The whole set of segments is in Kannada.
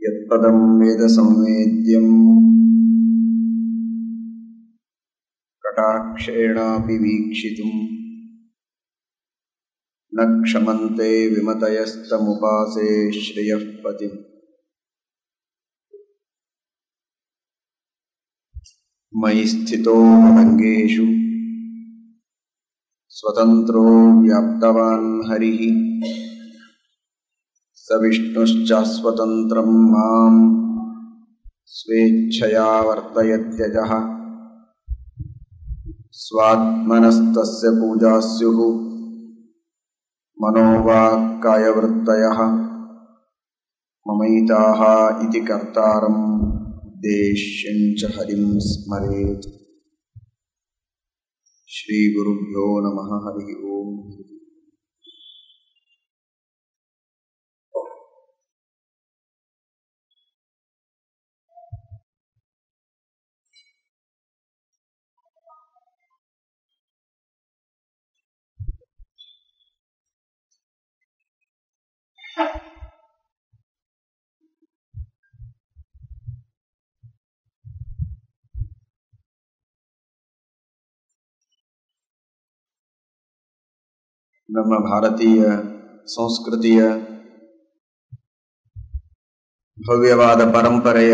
यत्पदं वेदसंवेद्यम् कटाक्षेणापि वीक्षितुम् न क्षमन्ते विमतयस्तमुपासे श्रियः पतिम् मयि स्थितो रङ्गेषु स्वतन्त्रो व्याप्तवान् हरिः स विष्णुश्चास्वतन्त्रं मां स्वेच्छया वर्तयत्यजः स्वात्मनस्तस्य पूजा स्युः मनोवाक्कायवृत्तयः ममैताः इति कर्तारं देश्यं च हरिं स्मरेत् श्रीगुरुभ्यो नमः हरिः ओम् ನಮ್ಮ ಭಾರತೀಯ ಸಂಸ್ಕೃತಿಯ ಭವ್ಯವಾದ ಪರಂಪರೆಯ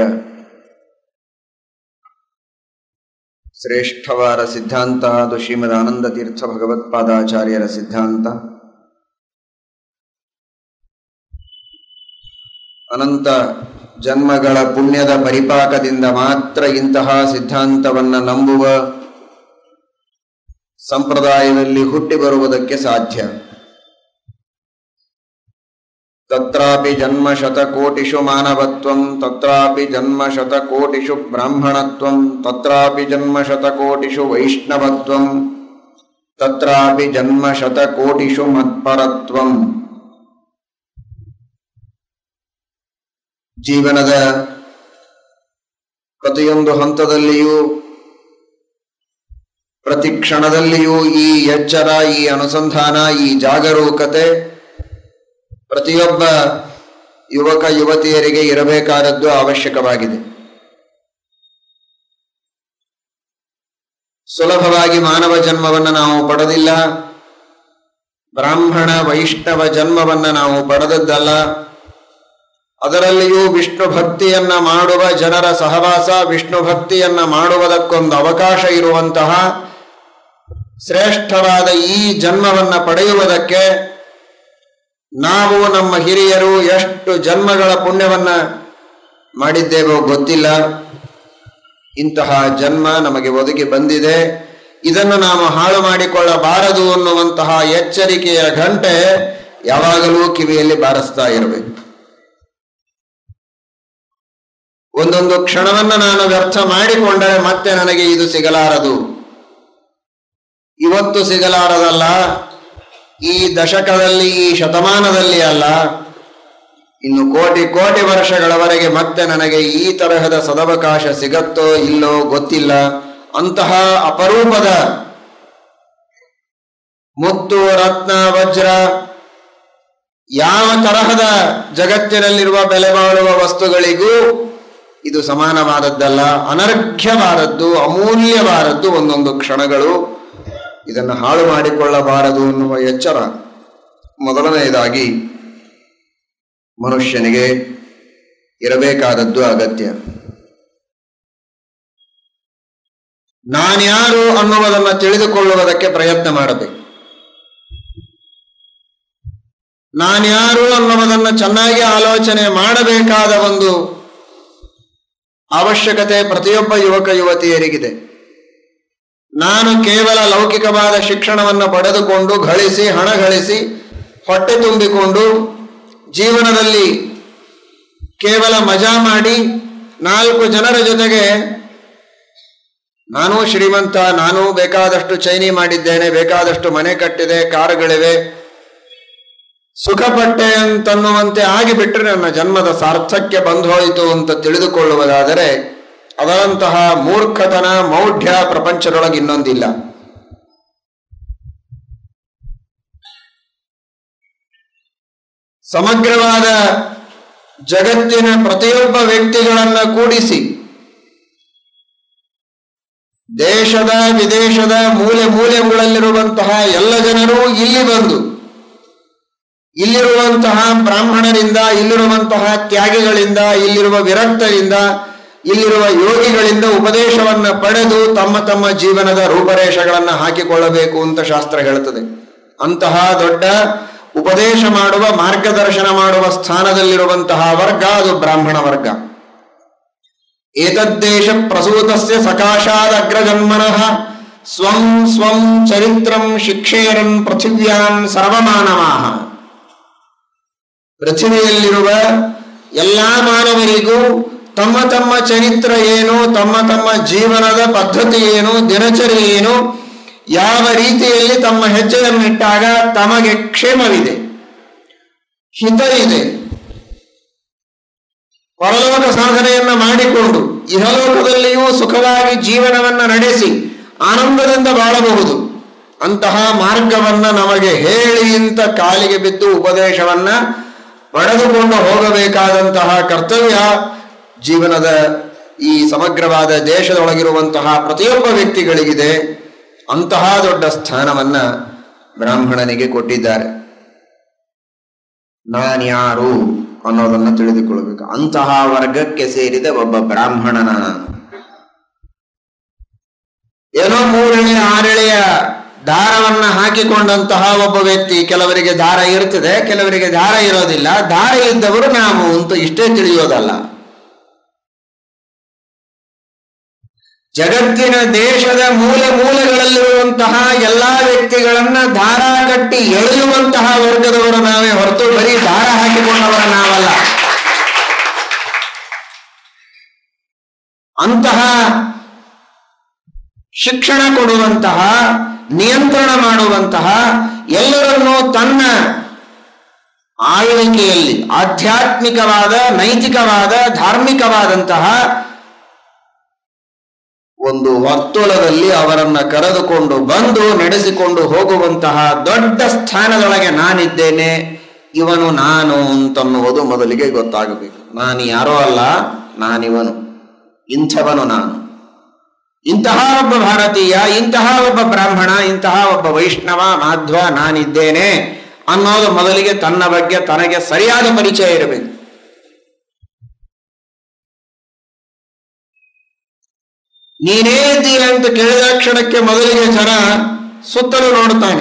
ಶ್ರೇಷ್ಠವಾದ ಸಿದ್ಧಾಂತ ಅದು ಶ್ರೀಮದ್ ಆನಂದ ತೀರ್ಥ ಭಗವತ್ಪಾದಾಚಾರ್ಯರ ಸಿದ್ಧಾಂತ ಅನಂತ ಜನ್ಮಗಳ ಪುಣ್ಯದ ಪರಿಪಾಕದಿಂದ ಮಾತ್ರ ಇಂತಹ ಸಿದ್ಧಾಂತವನ್ನು ನಂಬುವ ಸಂಪ್ರದಾಯದಲ್ಲಿ ಹುಟ್ಟಿ ಬರುವುದಕ್ಕೆ ಸಾಧ್ಯ ತತ್ರಾಪಿ ಜನ್ಮ ಶತಕೋಟಿಷು ಮಾನವತ್ವಂ ತತ್ರಾಪಿ ಜನ್ಮ ಶತಕೋಟಿಷು ಬ್ರಾಹ್ಮಣತ್ವಂ ತತ್ರಾಪಿ ಜನ್ಮ ಶತಕೋಟಿಷು ವೈಷ್ಣವತ್ವಂ ತತ್ರಾಪಿ ಜನ್ಮ ಶತಕೋಟಿಷು ಮತ್ಪರತ್ವಂ ಜೀವನದ ಪ್ರತಿಯೊಂದು ಹಂತದಲ್ಲಿಯೂ ಪ್ರತಿ ಕ್ಷಣದಲ್ಲಿಯೂ ಈ ಎಚ್ಚರ ಈ ಅನುಸಂಧಾನ ಈ ಜಾಗರೂಕತೆ ಪ್ರತಿಯೊಬ್ಬ ಯುವಕ ಯುವತಿಯರಿಗೆ ಇರಬೇಕಾದದ್ದು ಅವಶ್ಯಕವಾಗಿದೆ ಸುಲಭವಾಗಿ ಮಾನವ ಜನ್ಮವನ್ನು ನಾವು ಪಡೆದಿಲ್ಲ ಬ್ರಾಹ್ಮಣ ವೈಷ್ಣವ ಜನ್ಮವನ್ನು ನಾವು ಪಡೆದದ್ದಲ್ಲ ಅದರಲ್ಲಿಯೂ ವಿಷ್ಣು ಭಕ್ತಿಯನ್ನ ಮಾಡುವ ಜನರ ಸಹವಾಸ ವಿಷ್ಣು ಭಕ್ತಿಯನ್ನ ಮಾಡುವುದಕ್ಕೊಂದು ಅವಕಾಶ ಇರುವಂತಹ ಶ್ರೇಷ್ಠವಾದ ಈ ಜನ್ಮವನ್ನ ಪಡೆಯುವುದಕ್ಕೆ ನಾವು ನಮ್ಮ ಹಿರಿಯರು ಎಷ್ಟು ಜನ್ಮಗಳ ಪುಣ್ಯವನ್ನ ಮಾಡಿದ್ದೇವೋ ಗೊತ್ತಿಲ್ಲ ಇಂತಹ ಜನ್ಮ ನಮಗೆ ಒದಗಿ ಬಂದಿದೆ ಇದನ್ನು ನಾವು ಹಾಳು ಮಾಡಿಕೊಳ್ಳಬಾರದು ಅನ್ನುವಂತಹ ಎಚ್ಚರಿಕೆಯ ಗಂಟೆ ಯಾವಾಗಲೂ ಕಿವಿಯಲ್ಲಿ ಬಾರಿಸ್ತಾ ಇರಬೇಕು ಒಂದೊಂದು ಕ್ಷಣವನ್ನ ನಾನು ವ್ಯರ್ಥ ಮಾಡಿಕೊಂಡರೆ ಮತ್ತೆ ನನಗೆ ಇದು ಸಿಗಲಾರದು ಇವತ್ತು ಸಿಗಲಾರದಲ್ಲ ಈ ದಶಕದಲ್ಲಿ ಈ ಶತಮಾನದಲ್ಲಿ ಅಲ್ಲ ಇನ್ನು ಕೋಟಿ ಕೋಟಿ ವರ್ಷಗಳವರೆಗೆ ಮತ್ತೆ ನನಗೆ ಈ ತರಹದ ಸದವಕಾಶ ಸಿಗತ್ತೋ ಇಲ್ಲೋ ಗೊತ್ತಿಲ್ಲ ಅಂತಹ ಅಪರೂಪದ ಮುತ್ತು ರತ್ನ ವಜ್ರ ಯಾವ ತರಹದ ಜಗತ್ತಿನಲ್ಲಿರುವ ಬೆಲೆ ಬಾಳುವ ವಸ್ತುಗಳಿಗೂ ಇದು ಸಮಾನವಾದದ್ದಲ್ಲ ಅನರ್ಘ್ಯವಾದದ್ದು ಅಮೂಲ್ಯವಾದದ್ದು ಒಂದೊಂದು ಕ್ಷಣಗಳು ಇದನ್ನು ಹಾಳು ಮಾಡಿಕೊಳ್ಳಬಾರದು ಅನ್ನುವ ಎಚ್ಚರ ಮೊದಲನೆಯದಾಗಿ ಮನುಷ್ಯನಿಗೆ ಇರಬೇಕಾದದ್ದು ಅಗತ್ಯ ನಾನ್ಯಾರು ಅನ್ನುವುದನ್ನು ತಿಳಿದುಕೊಳ್ಳುವುದಕ್ಕೆ ಪ್ರಯತ್ನ ಮಾಡಬೇಕು ನಾನ್ಯಾರು ಅನ್ನುವುದನ್ನು ಚೆನ್ನಾಗಿ ಆಲೋಚನೆ ಮಾಡಬೇಕಾದ ಒಂದು ಅವಶ್ಯಕತೆ ಪ್ರತಿಯೊಬ್ಬ ಯುವಕ ಯುವತಿಯರಿಗಿದೆ ನಾನು ಕೇವಲ ಲೌಕಿಕವಾದ ಶಿಕ್ಷಣವನ್ನು ಪಡೆದುಕೊಂಡು ಗಳಿಸಿ ಹಣ ಗಳಿಸಿ ಹೊಟ್ಟೆ ತುಂಬಿಕೊಂಡು ಜೀವನದಲ್ಲಿ ಕೇವಲ ಮಜಾ ಮಾಡಿ ನಾಲ್ಕು ಜನರ ಜೊತೆಗೆ ನಾನೂ ಶ್ರೀಮಂತ ನಾನು ಬೇಕಾದಷ್ಟು ಚೈನಿ ಮಾಡಿದ್ದೇನೆ ಬೇಕಾದಷ್ಟು ಮನೆ ಕಟ್ಟಿದೆ ಕಾರುಗಳಿವೆ ಸುಖಪಟ್ಟೆ ಅಂತನ್ನುವಂತೆ ಆಗಿಬಿಟ್ರೆ ನನ್ನ ಜನ್ಮದ ಸಾರ್ಥಕ್ಯ ಬಂದು ಹೋಯಿತು ಅಂತ ತಿಳಿದುಕೊಳ್ಳುವುದಾದರೆ ಅದರಂತಹ ಮೂರ್ಖತನ ಮೌಢ್ಯ ಪ್ರಪಂಚದೊಳಗೆ ಇನ್ನೊಂದಿಲ್ಲ ಸಮಗ್ರವಾದ ಜಗತ್ತಿನ ಪ್ರತಿಯೊಬ್ಬ ವ್ಯಕ್ತಿಗಳನ್ನ ಕೂಡಿಸಿ ದೇಶದ ವಿದೇಶದ ಮೂಲೆ ಮೂಲೆಗಳಲ್ಲಿರುವಂತಹ ಎಲ್ಲ ಜನರು ಇಲ್ಲಿ ಬಂದು ಇಲ್ಲಿರುವಂತಹ ಬ್ರಾಹ್ಮಣರಿಂದ ಇಲ್ಲಿರುವಂತಹ ತ್ಯಾಗಿಗಳಿಂದ ಇಲ್ಲಿರುವ ವಿರಕ್ತರಿಂದ ಇಲ್ಲಿರುವ ಯೋಗಿಗಳಿಂದ ಉಪದೇಶವನ್ನ ಪಡೆದು ತಮ್ಮ ತಮ್ಮ ಜೀವನದ ರೂಪರೇಷೆಗಳನ್ನು ಹಾಕಿಕೊಳ್ಳಬೇಕು ಅಂತ ಶಾಸ್ತ್ರ ಹೇಳುತ್ತದೆ ಅಂತಹ ದೊಡ್ಡ ಉಪದೇಶ ಮಾಡುವ ಮಾರ್ಗದರ್ಶನ ಮಾಡುವ ಸ್ಥಾನದಲ್ಲಿರುವಂತಹ ವರ್ಗ ಅದು ಬ್ರಾಹ್ಮಣ ವರ್ಗ ಏತದ್ದೇಶ ಪ್ರಸೂತಸ್ಯ ಸಕಾಶಾದ ಅಗ್ರಜನ್ಮನಃ ಸ್ವಂ ಸ್ವಂ ಚರಿತ್ರಂ ಶಿಕ್ಷೇರನ್ ಪೃಥಿವ್ಯಾಂ ಸರ್ವಮಾನವಾಹ ಪೃಥ್ವಿಯಲ್ಲಿರುವ ಎಲ್ಲಾ ಮಾನವರಿಗೂ ತಮ್ಮ ತಮ್ಮ ಚರಿತ್ರ ಏನು ತಮ್ಮ ತಮ್ಮ ಜೀವನದ ಪದ್ಧತಿ ಏನು ದಿನಚರಿ ಏನು ಯಾವ ರೀತಿಯಲ್ಲಿ ತಮ್ಮ ಹೆಜ್ಜೆಯನ್ನಿಟ್ಟಾಗ ತಮಗೆ ಕ್ಷೇಮವಿದೆ ಹಿತ ಇದೆ ಪರಲೋಕ ಸಾಧನೆಯನ್ನ ಮಾಡಿಕೊಂಡು ಇಹಲೋಕದಲ್ಲಿಯೂ ಸುಖವಾಗಿ ಜೀವನವನ್ನ ನಡೆಸಿ ಆನಂದದಿಂದ ಬಾಳಬಹುದು ಅಂತಹ ಮಾರ್ಗವನ್ನ ನಮಗೆ ಹೇಳಿ ಅಂತ ಕಾಲಿಗೆ ಬಿದ್ದು ಉಪದೇಶವನ್ನ ಪಡೆದುಕೊಂಡು ಹೋಗಬೇಕಾದಂತಹ ಕರ್ತವ್ಯ ಜೀವನದ ಈ ಸಮಗ್ರವಾದ ದೇಶದೊಳಗಿರುವಂತಹ ಪ್ರತಿಯೊಬ್ಬ ವ್ಯಕ್ತಿಗಳಿಗಿದೆ ಅಂತಹ ದೊಡ್ಡ ಸ್ಥಾನವನ್ನ ಬ್ರಾಹ್ಮಣನಿಗೆ ಕೊಟ್ಟಿದ್ದಾರೆ ನಾನ್ಯಾರು ಅನ್ನೋದನ್ನ ತಿಳಿದುಕೊಳ್ಳಬೇಕು ಅಂತಹ ವರ್ಗಕ್ಕೆ ಸೇರಿದ ಒಬ್ಬ ಬ್ರಾಹ್ಮಣನ ನಾನು ಏನೋ ಮೂರೆಳೆಯ ಆರೆಳೆಯ ದಾರವನ್ನ ಹಾಕಿಕೊಂಡಂತಹ ಒಬ್ಬ ವ್ಯಕ್ತಿ ಕೆಲವರಿಗೆ ದಾರ ಇರ್ತದೆ ಕೆಲವರಿಗೆ ದಾರ ಇರೋದಿಲ್ಲ ದಾರ ಇದ್ದವರು ನಾವು ಅಂತ ಇಷ್ಟೇ ತಿಳಿಯೋದಲ್ಲ ಜಗತ್ತಿನ ದೇಶದ ಮೂಲೆ ಮೂಲೆಗಳಲ್ಲಿರುವಂತಹ ಎಲ್ಲಾ ವ್ಯಕ್ತಿಗಳನ್ನ ದಾರ ಕಟ್ಟಿ ಎಳೆಯುವಂತಹ ವರ್ಗದವರು ನಾವೇ ಹೊರತು ಬರೀ ದಾರ ಹಾಕಿಕೊಂಡವರ ನಾವಲ್ಲ ಅಂತಹ ಶಿಕ್ಷಣ ಕೊಡುವಂತಹ ನಿಯಂತ್ರಣ ಮಾಡುವಂತಹ ಎಲ್ಲರನ್ನೂ ತನ್ನ ಆಳ್ವಿಕೆಯಲ್ಲಿ ಆಧ್ಯಾತ್ಮಿಕವಾದ ನೈತಿಕವಾದ ಧಾರ್ಮಿಕವಾದಂತಹ ಒಂದು ವರ್ತುಲದಲ್ಲಿ ಅವರನ್ನ ಕರೆದುಕೊಂಡು ಬಂದು ನಡೆಸಿಕೊಂಡು ಹೋಗುವಂತಹ ದೊಡ್ಡ ಸ್ಥಾನದೊಳಗೆ ನಾನಿದ್ದೇನೆ ಇವನು ನಾನು ಅಂತನ್ನುವುದು ಮೊದಲಿಗೆ ಗೊತ್ತಾಗಬೇಕು ನಾನು ಯಾರೋ ಅಲ್ಲ ನಾನಿವನು ಇಂಥವನು ನಾನು ಇಂತಹ ಒಬ್ಬ ಭಾರತೀಯ ಇಂತಹ ಒಬ್ಬ ಬ್ರಾಹ್ಮಣ ಇಂತಹ ಒಬ್ಬ ವೈಷ್ಣವ ಮಾಧ್ವ ನಾನಿದ್ದೇನೆ ಅನ್ನೋದು ಮೊದಲಿಗೆ ತನ್ನ ಬಗ್ಗೆ ತನಗೆ ಸರಿಯಾದ ಪರಿಚಯ ಇರಬೇಕು ನೀನೇ ಇದ್ದೀಯ ಅಂತ ಕೇಳಿದ ಕ್ಷಣಕ್ಕೆ ಮೊದಲಿಗೆ ಜನ ಸುತ್ತಲೂ ನೋಡ್ತಾನೆ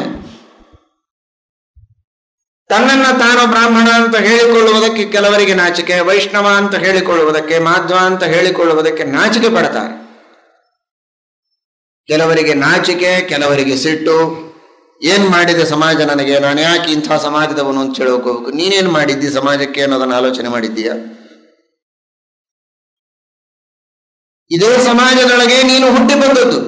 ತನ್ನನ್ನ ತಾನು ಬ್ರಾಹ್ಮಣ ಅಂತ ಹೇಳಿಕೊಳ್ಳುವುದಕ್ಕೆ ಕೆಲವರಿಗೆ ನಾಚಿಕೆ ವೈಷ್ಣವ ಅಂತ ಹೇಳಿಕೊಳ್ಳುವುದಕ್ಕೆ ಮಾಧ್ವ ಅಂತ ಹೇಳಿಕೊಳ್ಳುವುದಕ್ಕೆ ನಾಚಿಕೆ ಪಡ್ತಾರೆ ಕೆಲವರಿಗೆ ನಾಚಿಕೆ ಕೆಲವರಿಗೆ ಸಿಟ್ಟು ಏನ್ ಮಾಡಿದೆ ಸಮಾಜ ನನಗೆ ನಾನು ಯಾಕೆ ಇಂಥ ಸಮಾಜದವನು ಅಂತ ಹೇಳೋಕೋಬೇಕು ನೀನೇನ್ ಮಾಡಿದ್ದಿ ಸಮಾಜಕ್ಕೆ ಅನ್ನೋದನ್ನ ಆಲೋಚನೆ ಮಾಡಿದ್ದೀಯ ಇದೇ ಸಮಾಜದೊಳಗೆ ನೀನು ಹುಟ್ಟಿ ಬಂದದ್ದು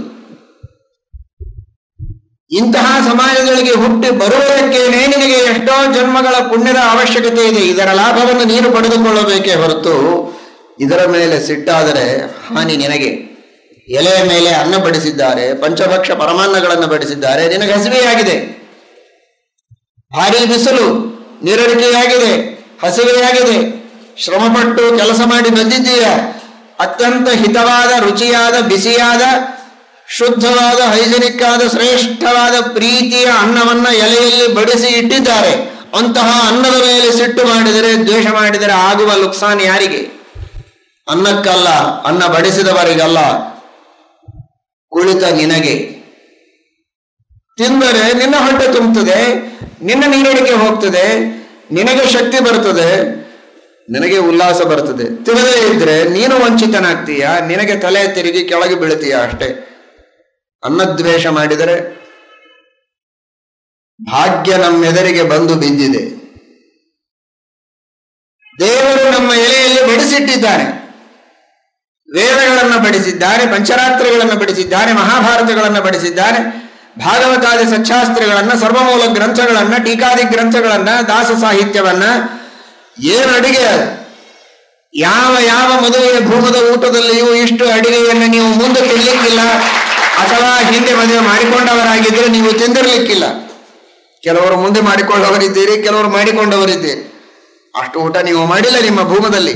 ಇಂತಹ ಸಮಾಜದೊಳಗೆ ಹುಟ್ಟಿ ಬರುವುದಕ್ಕೇನೆ ನಿನಗೆ ಎಷ್ಟೋ ಜನ್ಮಗಳ ಪುಣ್ಯದ ಅವಶ್ಯಕತೆ ಇದೆ ಇದರ ಲಾಭವನ್ನು ನೀನು ಪಡೆದುಕೊಳ್ಳಬೇಕೇ ಹೊರತು ಇದರ ಮೇಲೆ ಸಿಟ್ಟಾದರೆ ಹಾನಿ ನಿನಗೆ ಎಲೆಯ ಮೇಲೆ ಅನ್ನ ಬಡಿಸಿದ್ದಾರೆ ಪಂಚಭಕ್ಷ ಪರಮಾನ್ನಗಳನ್ನು ಬಡಿಸಿದ್ದಾರೆ ನಿನಗೆ ಹಸಿವೆಯಾಗಿದೆ ಭಾರಿ ಬಿಸಿಲು ನೀರಡಿಕೆಯಾಗಿದೆ ಹಸಿವೆಯಾಗಿದೆ ಶ್ರಮಪಟ್ಟು ಕೆಲಸ ಮಾಡಿ ಬಂದಿದ್ದೀಯ ಅತ್ಯಂತ ಹಿತವಾದ ರುಚಿಯಾದ ಬಿಸಿಯಾದ ಶುದ್ಧವಾದ ಹೈಜನಿಕ್ ಆದ ಶ್ರೇಷ್ಠವಾದ ಪ್ರೀತಿಯ ಅನ್ನವನ್ನ ಎಲೆಯಲ್ಲಿ ಬಡಿಸಿ ಇಟ್ಟಿದ್ದಾರೆ ಅಂತಹ ಅನ್ನದ ಮೇಲೆ ಸಿಟ್ಟು ಮಾಡಿದರೆ ದ್ವೇಷ ಮಾಡಿದರೆ ಆಗುವ ಲುಕ್ಸಾನ್ ಯಾರಿಗೆ ಅನ್ನಕ್ಕಲ್ಲ ಅನ್ನ ಬಡಿಸಿದವರಿಗಲ್ಲ ಕುಳಿತ ನಿನಗೆ ತಿಂದರೆ ನಿನ್ನ ಹೊಟ್ಟೆ ತುಂಬುತ್ತದೆ ನಿನ್ನ ನೀರಡಿಕೆ ಹೋಗ್ತದೆ ನಿನಗೆ ಶಕ್ತಿ ಬರ್ತದೆ ನಿನಗೆ ಉಲ್ಲಾಸ ಬರ್ತದೆ ತಿಳಿದೇ ಇದ್ರೆ ನೀನು ವಂಚಿತನಾಗ್ತೀಯ ನಿನಗೆ ತಲೆ ತಿರುಗಿ ಕೆಳಗೆ ಬೀಳ್ತೀಯ ಅಷ್ಟೇ ಅನ್ನದ್ವೇಷ ಮಾಡಿದರೆ ಭಾಗ್ಯ ನಮ್ಮೆದರಿಗೆ ಬಂದು ಬಿದ್ದಿದೆ ದೇವರು ನಮ್ಮ ಎಲೆಯಲ್ಲಿ ಬಡಿಸಿಟ್ಟಿದ್ದಾನೆ ವೇದಗಳನ್ನು ಬಡಿಸಿದ್ದಾರೆ ಪಂಚರಾತ್ರಗಳನ್ನು ಬಡಿಸಿದ್ದಾರೆ ಮಹಾಭಾರತಗಳನ್ನು ಬಡಿಸಿದ್ದಾರೆ ಭಾಗವತಾದಿ ಸಚ್ಚಾಸ್ತ್ರಗಳನ್ನ ಸರ್ವಮೂಲ ಗ್ರಂಥಗಳನ್ನ ಟೀಕಾದಿ ಗ್ರಂಥಗಳನ್ನ ದಾಸ ಸಾಹಿತ್ಯವನ್ನ ಏನು ಅಡಿಗೆ ಅದು ಯಾವ ಯಾವ ಮದುವೆಯ ಭೂಮದ ಊಟದಲ್ಲಿಯೂ ಇಷ್ಟು ಅಡಿಗೆಯನ್ನು ನೀವು ಮುಂದೆ ತಿನ್ನಲಿಕ್ಕಿಲ್ಲ ಅಥವಾ ಹಿಂದೆ ಮದುವೆ ಮಾಡಿಕೊಂಡವರಾಗಿದ್ದರೆ ನೀವು ತಿಂದಿರಲಿಕ್ಕಿಲ್ಲ ಕೆಲವರು ಮುಂದೆ ಮಾಡಿಕೊಂಡವರಿದ್ದೀರಿ ಕೆಲವರು ಮಾಡಿಕೊಂಡವರಿದ್ದೀರಿ ಅಷ್ಟು ಊಟ ನೀವು ಮಾಡಿಲ್ಲ ನಿಮ್ಮ ಭೂಮದಲ್ಲಿ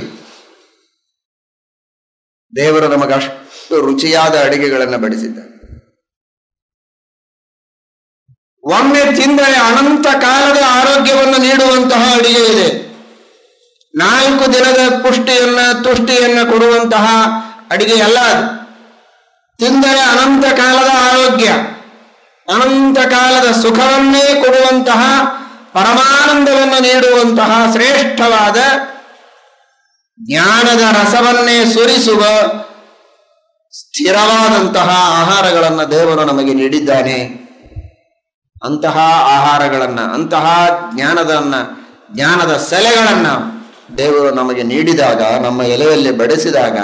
ದೇವರು ನಮಗೆ ಅಷ್ಟು ರುಚಿಯಾದ ಅಡಿಗೆಗಳನ್ನು ಬಡಿಸಿದ್ದಾರೆ ಒಮ್ಮೆ ತಿಂದರೆ ಅನಂತ ಕಾಲದ ಆರೋಗ್ಯವನ್ನು ನೀಡುವಂತಹ ಅಡಿಗೆ ಇದೆ ನಾಲ್ಕು ದಿನದ ಪುಷ್ಟಿಯನ್ನ ತುಷ್ಟಿಯನ್ನ ಕೊಡುವಂತಹ ಅಡಿಗೆ ಅಲ್ಲ ಅದು ತಿಂದರೆ ಅನಂತ ಕಾಲದ ಆರೋಗ್ಯ ಅನಂತ ಕಾಲದ ಸುಖವನ್ನೇ ಕೊಡುವಂತಹ ಪರಮಾನಂದವನ್ನು ನೀಡುವಂತಹ ಶ್ರೇಷ್ಠವಾದ ಜ್ಞಾನದ ರಸವನ್ನೇ ಸುರಿಸುವ ಸ್ಥಿರವಾದಂತಹ ಆಹಾರಗಳನ್ನು ದೇವರು ನಮಗೆ ನೀಡಿದ್ದಾನೆ ಅಂತಹ ಆಹಾರಗಳನ್ನ ಅಂತಹ ಜ್ಞಾನದನ್ನ ಜ್ಞಾನದ ಸೆಲೆಗಳನ್ನ ದೇವರು ನಮಗೆ ನೀಡಿದಾಗ ನಮ್ಮ ಎಲೆಯಲ್ಲಿ ಬಡಿಸಿದಾಗ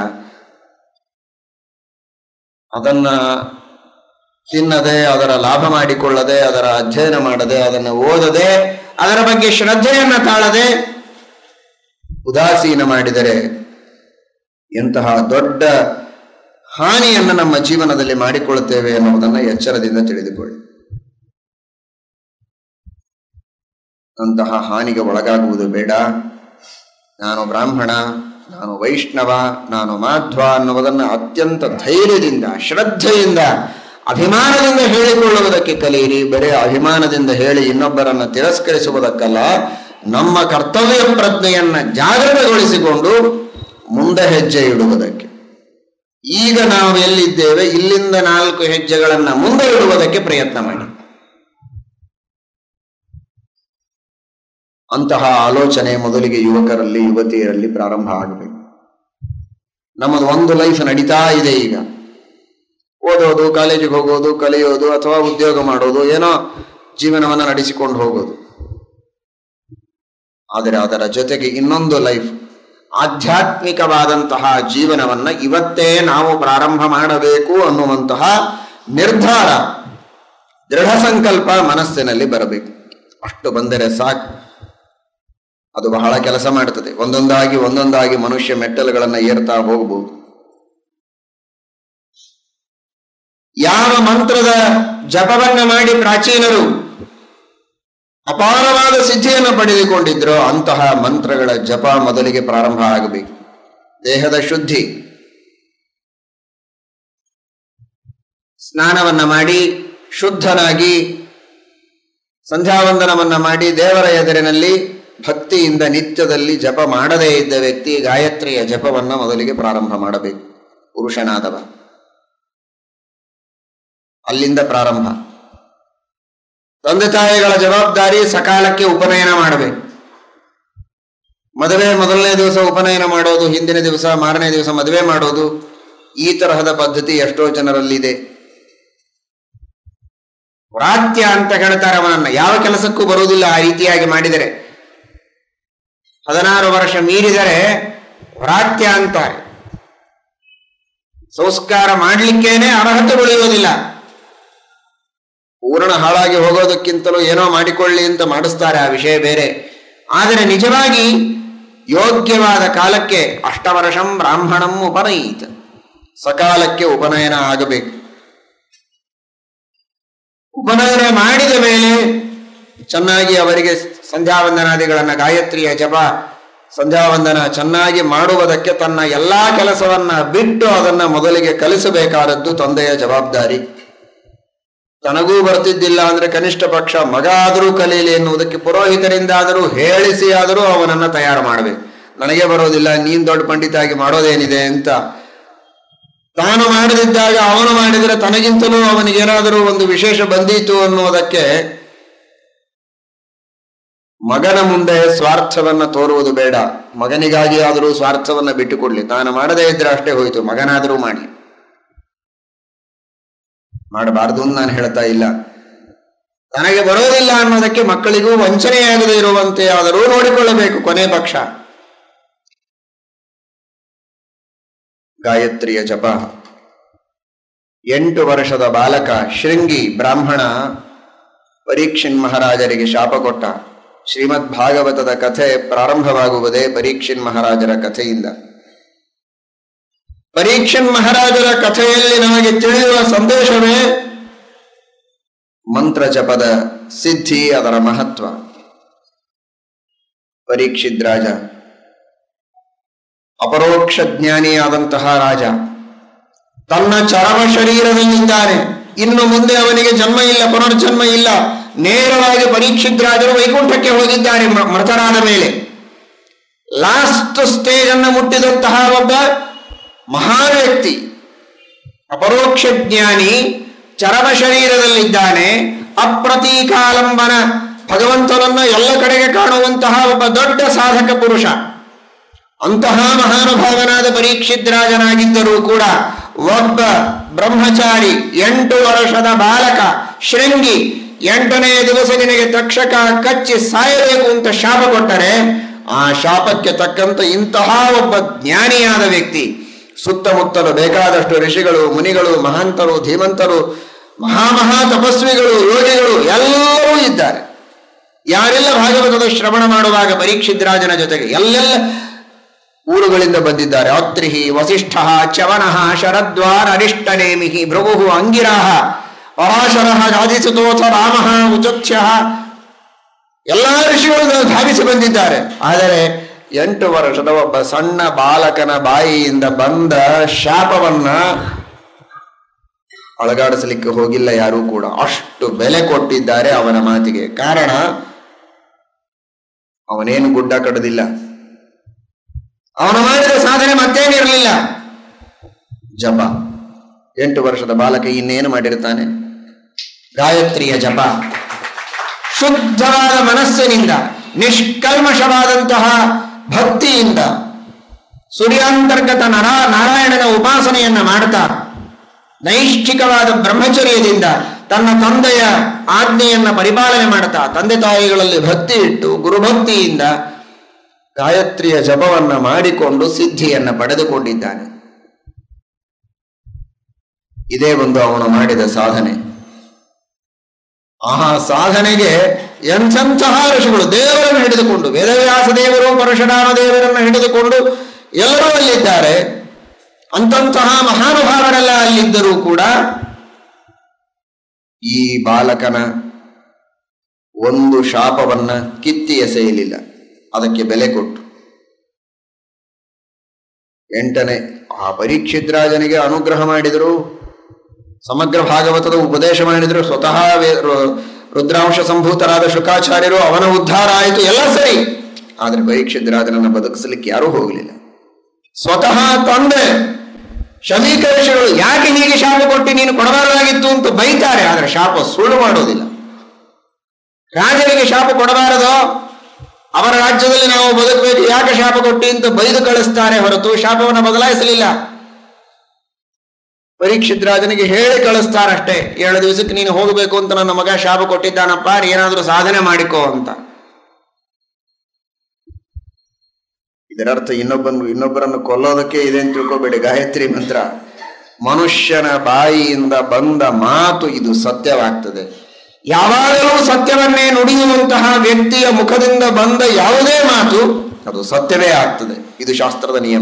ಅದನ್ನ ತಿನ್ನದೆ ಅದರ ಲಾಭ ಮಾಡಿಕೊಳ್ಳದೆ ಅದರ ಅಧ್ಯಯನ ಮಾಡದೆ ಅದನ್ನು ಓದದೆ ಅದರ ಬಗ್ಗೆ ಶ್ರದ್ಧೆಯನ್ನ ತಾಳದೆ ಉದಾಸೀನ ಮಾಡಿದರೆ ಎಂತಹ ದೊಡ್ಡ ಹಾನಿಯನ್ನು ನಮ್ಮ ಜೀವನದಲ್ಲಿ ಮಾಡಿಕೊಳ್ಳುತ್ತೇವೆ ಎನ್ನುವುದನ್ನು ಎಚ್ಚರದಿಂದ ತಿಳಿದುಕೊಳ್ಳಿ ಅಂತಹ ಹಾನಿಗೆ ಒಳಗಾಗುವುದು ಬೇಡ ನಾನು ಬ್ರಾಹ್ಮಣ ನಾನು ವೈಷ್ಣವ ನಾನು ಮಾಧ್ವ ಅನ್ನುವುದನ್ನು ಅತ್ಯಂತ ಧೈರ್ಯದಿಂದ ಶ್ರದ್ಧೆಯಿಂದ ಅಭಿಮಾನದಿಂದ ಹೇಳಿಕೊಳ್ಳುವುದಕ್ಕೆ ಕಲಿಯಿರಿ ಬರೇ ಅಭಿಮಾನದಿಂದ ಹೇಳಿ ಇನ್ನೊಬ್ಬರನ್ನು ತಿರಸ್ಕರಿಸುವುದಕ್ಕಲ್ಲ ನಮ್ಮ ಕರ್ತವ್ಯ ಪ್ರಜ್ಞೆಯನ್ನ ಜಾಗೃತಗೊಳಿಸಿಕೊಂಡು ಮುಂದೆ ಹೆಜ್ಜೆ ಇಡುವುದಕ್ಕೆ ಈಗ ನಾವು ಎಲ್ಲಿದ್ದೇವೆ ಇಲ್ಲಿಂದ ನಾಲ್ಕು ಹೆಜ್ಜೆಗಳನ್ನ ಮುಂದೆ ಇಡುವುದಕ್ಕೆ ಪ್ರಯತ್ನ ಮಾಡಿ ಅಂತಹ ಆಲೋಚನೆ ಮೊದಲಿಗೆ ಯುವಕರಲ್ಲಿ ಯುವತಿಯರಲ್ಲಿ ಪ್ರಾರಂಭ ಆಗಬೇಕು ನಮ್ಮದು ಒಂದು ಲೈಫ್ ನಡೀತಾ ಇದೆ ಈಗ ಓದೋದು ಕಾಲೇಜಿಗೆ ಹೋಗೋದು ಕಲಿಯೋದು ಅಥವಾ ಉದ್ಯೋಗ ಮಾಡೋದು ಏನೋ ಜೀವನವನ್ನು ನಡೆಸಿಕೊಂಡು ಹೋಗೋದು ಆದರೆ ಅದರ ಜೊತೆಗೆ ಇನ್ನೊಂದು ಲೈಫ್ ಆಧ್ಯಾತ್ಮಿಕವಾದಂತಹ ಜೀವನವನ್ನ ಇವತ್ತೇ ನಾವು ಪ್ರಾರಂಭ ಮಾಡಬೇಕು ಅನ್ನುವಂತಹ ನಿರ್ಧಾರ ದೃಢ ಸಂಕಲ್ಪ ಮನಸ್ಸಿನಲ್ಲಿ ಬರಬೇಕು ಅಷ್ಟು ಬಂದರೆ ಸಾಕು ಅದು ಬಹಳ ಕೆಲಸ ಮಾಡುತ್ತದೆ ಒಂದೊಂದಾಗಿ ಒಂದೊಂದಾಗಿ ಮನುಷ್ಯ ಮೆಟ್ಟಲುಗಳನ್ನು ಏರ್ತಾ ಹೋಗಬಹುದು ಯಾವ ಮಂತ್ರದ ಜಪವನ್ನ ಮಾಡಿ ಪ್ರಾಚೀನರು ಅಪಾರವಾದ ಸಿದ್ಧಿಯನ್ನು ಪಡೆದುಕೊಂಡಿದ್ರೋ ಅಂತಹ ಮಂತ್ರಗಳ ಜಪ ಮೊದಲಿಗೆ ಪ್ರಾರಂಭ ಆಗಬೇಕು ದೇಹದ ಶುದ್ಧಿ ಸ್ನಾನವನ್ನ ಮಾಡಿ ಶುದ್ಧನಾಗಿ ಸಂಧ್ಯಾವಂದನವನ್ನ ಮಾಡಿ ದೇವರ ಎದುರಿನಲ್ಲಿ ಭಕ್ತಿಯಿಂದ ನಿತ್ಯದಲ್ಲಿ ಜಪ ಮಾಡದೇ ಇದ್ದ ವ್ಯಕ್ತಿ ಗಾಯತ್ರಿಯ ಜಪವನ್ನ ಮೊದಲಿಗೆ ಪ್ರಾರಂಭ ಮಾಡಬೇಕು ಪುರುಷನಾದವ ಅಲ್ಲಿಂದ ಪ್ರಾರಂಭ ತಂದೆ ತಾಯಿಗಳ ಜವಾಬ್ದಾರಿ ಸಕಾಲಕ್ಕೆ ಉಪನಯನ ಮಾಡಬೇಕು ಮದುವೆ ಮೊದಲನೇ ದಿವಸ ಉಪನಯನ ಮಾಡೋದು ಹಿಂದಿನ ದಿವಸ ಮಾರನೇ ದಿವಸ ಮದುವೆ ಮಾಡೋದು ಈ ತರಹದ ಪದ್ಧತಿ ಎಷ್ಟೋ ಜನರಲ್ಲಿದೆ ವ್ರಾತ್ಯ ಅಂತ ಹೇಳ್ತಾರೆ ಅವನನ್ನ ಯಾವ ಕೆಲಸಕ್ಕೂ ಬರುವುದಿಲ್ಲ ಆ ರೀತಿಯಾಗಿ ಮಾಡಿದರೆ ಹದಿನಾರು ವರ್ಷ ಮೀರಿದರೆ ವ್ರಾತ್ಯ ಅಂತಾರೆ ಸಂಸ್ಕಾರ ಮಾಡಲಿಕ್ಕೇನೆ ಅರ್ಹತೆ ಉಳಿಯುವುದಿಲ್ಲ ಪೂರ್ಣ ಹಾಳಾಗಿ ಹೋಗೋದಕ್ಕಿಂತಲೂ ಏನೋ ಮಾಡಿಕೊಳ್ಳಿ ಅಂತ ಮಾಡಿಸ್ತಾರೆ ಆ ವಿಷಯ ಬೇರೆ ಆದರೆ ನಿಜವಾಗಿ ಯೋಗ್ಯವಾದ ಕಾಲಕ್ಕೆ ಅಷ್ಟವರ್ಷಂ ಬ್ರಾಹ್ಮಣಂ ಉಪನಯಿತ ಸಕಾಲಕ್ಕೆ ಉಪನಯನ ಆಗಬೇಕು ಉಪನಯನ ಮಾಡಿದ ಮೇಲೆ ಚೆನ್ನಾಗಿ ಅವರಿಗೆ ಸಂಧ್ಯಾವಂದನಾದಿಗಳನ್ನ ಗಾಯತ್ರಿಯ ಜಪ ಸಂಧ್ಯಾವಂದನ ಚೆನ್ನಾಗಿ ಮಾಡುವುದಕ್ಕೆ ತನ್ನ ಎಲ್ಲಾ ಕೆಲಸವನ್ನ ಬಿಟ್ಟು ಅದನ್ನ ಮೊದಲಿಗೆ ಕಲಿಸಬೇಕಾದದ್ದು ತಂದೆಯ ಜವಾಬ್ದಾರಿ ತನಗೂ ಬರ್ತಿದ್ದಿಲ್ಲ ಅಂದ್ರೆ ಕನಿಷ್ಠ ಪಕ್ಷ ಮಗ ಆದರೂ ಕಲೀಲಿ ಎನ್ನುವುದಕ್ಕೆ ಪುರೋಹಿತರಿಂದಾದರೂ ಹೇಳಿಸಿ ಆದರೂ ಅವನನ್ನ ತಯಾರು ಮಾಡಬೇಕು ನನಗೆ ಬರೋದಿಲ್ಲ ನೀನ್ ದೊಡ್ಡ ಪಂಡಿತ ಆಗಿ ಮಾಡೋದೇನಿದೆ ಅಂತ ತಾನು ಮಾಡದಿದ್ದಾಗ ಅವನು ಮಾಡಿದರೆ ತನಗಿಂತಲೂ ಅವನಿಗೇನಾದರೂ ಒಂದು ವಿಶೇಷ ಬಂದೀತು ಅನ್ನುವುದಕ್ಕೆ ಮಗನ ಮುಂದೆ ಸ್ವಾರ್ಥವನ್ನ ತೋರುವುದು ಬೇಡ ಮಗನಿಗಾಗಿ ಆದರೂ ಸ್ವಾರ್ಥವನ್ನ ಬಿಟ್ಟುಕೊಡ್ಲಿ ತಾನು ಮಾಡದೇ ಇದ್ರೆ ಅಷ್ಟೇ ಹೋಯಿತು ಮಗನಾದರೂ ಮಾಡಿ ಮಾಡಬಾರದು ಅಂತ ನಾನು ಹೇಳ್ತಾ ಇಲ್ಲ ತನಗೆ ಬರೋದಿಲ್ಲ ಅನ್ನೋದಕ್ಕೆ ಮಕ್ಕಳಿಗೂ ವಂಚನೆಯಾಗದೇ ಇರುವಂತೆ ಆದರೂ ನೋಡಿಕೊಳ್ಳಬೇಕು ಕೊನೆ ಪಕ್ಷ ಗಾಯತ್ರಿಯ ಜಪ ಎಂಟು ವರ್ಷದ ಬಾಲಕ ಶೃಂಗಿ ಬ್ರಾಹ್ಮಣ ಪರೀಕ್ಷಿನ್ ಮಹಾರಾಜರಿಗೆ ಶಾಪ ಕೊಟ್ಟ ಶ್ರೀಮದ್ ಭಾಗವತದ ಕಥೆ ಪ್ರಾರಂಭವಾಗುವುದೇ ಪರೀಕ್ಷಿನ್ ಮಹಾರಾಜರ ಕಥೆಯಿಂದ ಪರೀಕ್ಷನ್ ಮಹಾರಾಜರ ಕಥೆಯಲ್ಲಿ ನಮಗೆ ತಿಳಿಯುವ ಸಂದೇಶವೇ ಮಂತ್ರ ಜಪದ ಸಿದ್ಧಿ ಅದರ ಮಹತ್ವ ಪರೀಕ್ಷಿತ್ ರಾಜ ಅಪರೋಕ್ಷ ಜ್ಞಾನಿಯಾದಂತಹ ರಾಜ ತನ್ನ ಚರಮ ಶರೀರದಲ್ಲಿದ್ದಾನೆ ಇನ್ನು ಮುಂದೆ ಅವನಿಗೆ ಜನ್ಮ ಇಲ್ಲ ಪುನರ್ಜನ್ಮ ಇಲ್ಲ ನೇರವಾಗಿ ಪರೀಕ್ಷಿತ್ ರಾಜರು ವೈಕುಂಠಕ್ಕೆ ಹೋಗಿದ್ದಾರೆ ಮ- ಮೃತರಾದ ಮೇಲೆ ಲಾಸ್ಟ್ ಸ್ಟೇಜ್ ಅನ್ನು ಮುಟ್ಟಿದಂತಹ ಒಬ್ಬ ಮಹಾನ್ ವ್ಯಕ್ತಿ ಅಪರೋಕ್ಷ ಜ್ಞಾನಿ ಚರಮ ಶರೀರದಲ್ಲಿದ್ದಾನೆ ಅಪ್ರತೀಕಾಲಂಬನ ಭಗವಂತನನ್ನ ಎಲ್ಲ ಕಡೆಗೆ ಕಾಣುವಂತಹ ಒಬ್ಬ ದೊಡ್ಡ ಸಾಧಕ ಪುರುಷ ಅಂತಹ ಮಹಾನುಭಾವನಾದ ಪರೀಕ್ಷಿತ್ ರಾಜನಾಗಿದ್ದರೂ ಕೂಡ ಒಬ್ಬ ಬ್ರಹ್ಮಚಾರಿ ಎಂಟು ವರ್ಷದ ಬಾಲಕ ಶೃಂಗಿ ಎಂಟನೇ ದಿವಸ ನಿನಗೆ ತಕ್ಷಕ ಕಚ್ಚಿ ಸಾಯಬೇಕು ಅಂತ ಶಾಪ ಕೊಟ್ಟರೆ ಆ ಶಾಪಕ್ಕೆ ತಕ್ಕಂತ ಇಂತಹ ಒಬ್ಬ ಜ್ಞಾನಿಯಾದ ವ್ಯಕ್ತಿ ಸುತ್ತಮುತ್ತಲು ಬೇಕಾದಷ್ಟು ಋಷಿಗಳು ಮುನಿಗಳು ಮಹಾಂತರು ಧೀಮಂತರು ಮಹಾಮಹಾ ತಪಸ್ವಿಗಳು ಯೋಗಿಗಳು ಎಲ್ಲರೂ ಇದ್ದಾರೆ ಯಾರೆಲ್ಲ ಭಾಗವತದ ಶ್ರವಣ ಮಾಡುವಾಗ ಪರೀಕ್ಷಿತ್ ರಾಜನ ಜೊತೆಗೆ ಎಲ್ಲೆಲ್ಲ ಊರುಗಳಿಂದ ಬಂದಿದ್ದಾರೆ ಅತ್ರಿಹಿ ವಸಿಷ್ಠ ಚವನಃ ಶರದ್ವಾರ ಅರಿಷ್ಟನೇಮಿ ಭೃಗು ಅಂಗಿರಾಹ ಪರಾಶರ ಗಾದಿಸುತೋಥ ರಾಮ ಉಚಕ್ಷ್ಯ ಎಲ್ಲಾ ಋಷಿಗಳು ಧಾವಿಸಿ ಬಂದಿದ್ದಾರೆ ಆದರೆ ಎಂಟು ವರ್ಷದ ಒಬ್ಬ ಸಣ್ಣ ಬಾಲಕನ ಬಾಯಿಯಿಂದ ಬಂದ ಶಾಪವನ್ನ ಅಳಗಾಡಿಸಲಿಕ್ಕೆ ಹೋಗಿಲ್ಲ ಯಾರೂ ಕೂಡ ಅಷ್ಟು ಬೆಲೆ ಕೊಟ್ಟಿದ್ದಾರೆ ಅವನ ಮಾತಿಗೆ ಕಾರಣ ಅವನೇನು ಗುಡ್ಡ ಕಡದಿಲ್ಲ ಅವನು ಮಾಡಿದ ಸಾಧನೆ ಮತ್ತೇನಿರಲಿಲ್ಲ ಜಪ ಎಂಟು ವರ್ಷದ ಬಾಲಕ ಇನ್ನೇನು ಮಾಡಿರ್ತಾನೆ ಗಾಯತ್ರಿಯ ಜಪ ಶುದ್ಧವಾದ ಮನಸ್ಸಿನಿಂದ ನಿಷ್ಕಲ್ಮಶವಾದಂತಹ ಭಕ್ತಿಯಿಂದ ಸೂರ್ಯಾಂತರ್ಗತ ನರ ನಾರಾಯಣನ ಉಪಾಸನೆಯನ್ನ ಮಾಡ್ತಾ ನೈಷ್ಠಿಕವಾದ ಬ್ರಹ್ಮಚರ್ಯದಿಂದ ತನ್ನ ತಂದೆಯ ಆಜ್ಞೆಯನ್ನ ಪರಿಪಾಲನೆ ಮಾಡ್ತಾ ತಂದೆ ತಾಯಿಗಳಲ್ಲಿ ಭಕ್ತಿ ಇಟ್ಟು ಗುರುಭಕ್ತಿಯಿಂದ ಗಾಯತ್ರಿಯ ಜಪವನ್ನ ಮಾಡಿಕೊಂಡು ಸಿದ್ಧಿಯನ್ನ ಪಡೆದುಕೊಂಡಿದ್ದಾನೆ ಇದೇ ಒಂದು ಅವನು ಮಾಡಿದ ಸಾಧನೆ ಆ ಸಾಧನೆಗೆ ಎಂಥಂತಹ ಋಷಿಗಳು ದೇವರನ್ನು ಹಿಡಿದುಕೊಂಡು ವೇದವ್ಯಾಸ ದೇವರು ಪರಶುರಾಮ ದೇವರನ್ನು ಹಿಡಿದುಕೊಂಡು ಎಲ್ಲರೂ ಅಲ್ಲಿದ್ದಾರೆ ಅಂತಂತಹ ಮಹಾನುಭಾವರೆಲ್ಲ ಅಲ್ಲಿದ್ದರೂ ಕೂಡ ಈ ಬಾಲಕನ ಒಂದು ಶಾಪವನ್ನ ಕಿತ್ತಿ ಎಸೆಯಲಿಲ್ಲ ಅದಕ್ಕೆ ಬೆಲೆ ಕೊಟ್ಟು ಎಂಟನೇ ಆ ಪರೀಕ್ಷಿತ್ ರಾಜನಿಗೆ ಅನುಗ್ರಹ ಮಾಡಿದರು ಸಮಗ್ರ ಭಾಗವತದ ಉಪದೇಶ ಮಾಡಿದ್ರು ಸ್ವತಃ ವೇ- ರು- ರುದ್ರಾಂಶ ಸಂಭೂತರಾದ ಶುಕಾಚಾರ್ಯರು ಅವನ ಉದ್ಧಾರ ಆಯಿತು ಎಲ್ಲ ಸರಿ ಆದ್ರೆ ಪರೀಕ್ಷಿತ್ ರಾಜನನ್ನ ಬದುಕಿಸಲಿಕ್ಕೆ ಯಾರೂ ಹೋಗಲಿಲ್ಲ ಸ್ವತಃ ತಂದೆ ಶಮೀಕ ಋಷಿಗಳು ಯಾಕೆ ಹೀಗೆ ಶಾಪ ಕೊಟ್ಟು ನೀನು ಕೊಡಬಾರದಾಗಿತ್ತು ಅಂತ ಬೈತಾರೆ ಆದ್ರೆ ಶಾಪ ಸುಳ್ಳು ಮಾಡೋದಿಲ್ಲ ರಾಜನಿಗೆ ಶಾಪ ಕೊಡಬಾರದೋ ಅವರ ರಾಜ್ಯದಲ್ಲಿ ನಾವು ಬದುಕಬೇಕು ಯಾಕೆ ಶಾಪ ಕೊಟ್ಟಿ ಅಂತ ಬೈದು ಕಳಿಸ್ತಾರೆ ಹೊರತು ಶಾಪವನ್ನು ಬದಲಾಯಿಸಲಿಲ್ಲ ಪರೀಕ್ಷಿತ್ ರಾಜನಿಗೆ ಹೇಳಿ ಕಳಿಸ್ತಾರಷ್ಟೇ ಏಳು ದಿವಸಕ್ಕೆ ನೀನು ಹೋಗಬೇಕು ಅಂತ ನನ್ನ ಮಗ ಶಾಪ ಕೊಟ್ಟಿದ್ದಾನಪ್ಪ ಏನಾದ್ರೂ ಸಾಧನೆ ಮಾಡಿಕೋ ಅಂತ ಇದರರ್ಥ ಇನ್ನೊಬ್ಬನ್ನು ಇನ್ನೊಬ್ಬರನ್ನು ಕೊಲ್ಲೋದಕ್ಕೆ ಇದೆ ಅಂತ ತಿಳ್ಕೊಬೇಡಿ ಗಾಯತ್ರಿ ಮಂತ್ರ ಮನುಷ್ಯನ ಬಾಯಿಯಿಂದ ಬಂದ ಮಾತು ಇದು ಸತ್ಯವಾಗ್ತದೆ ಯಾವಾಗಲೂ ಸತ್ಯವನ್ನೇ ನುಡಿಯುವಂತಹ ವ್ಯಕ್ತಿಯ ಮುಖದಿಂದ ಬಂದ ಯಾವುದೇ ಮಾತು ಅದು ಸತ್ಯವೇ ಆಗ್ತದೆ ಇದು ಶಾಸ್ತ್ರದ ನಿಯಮ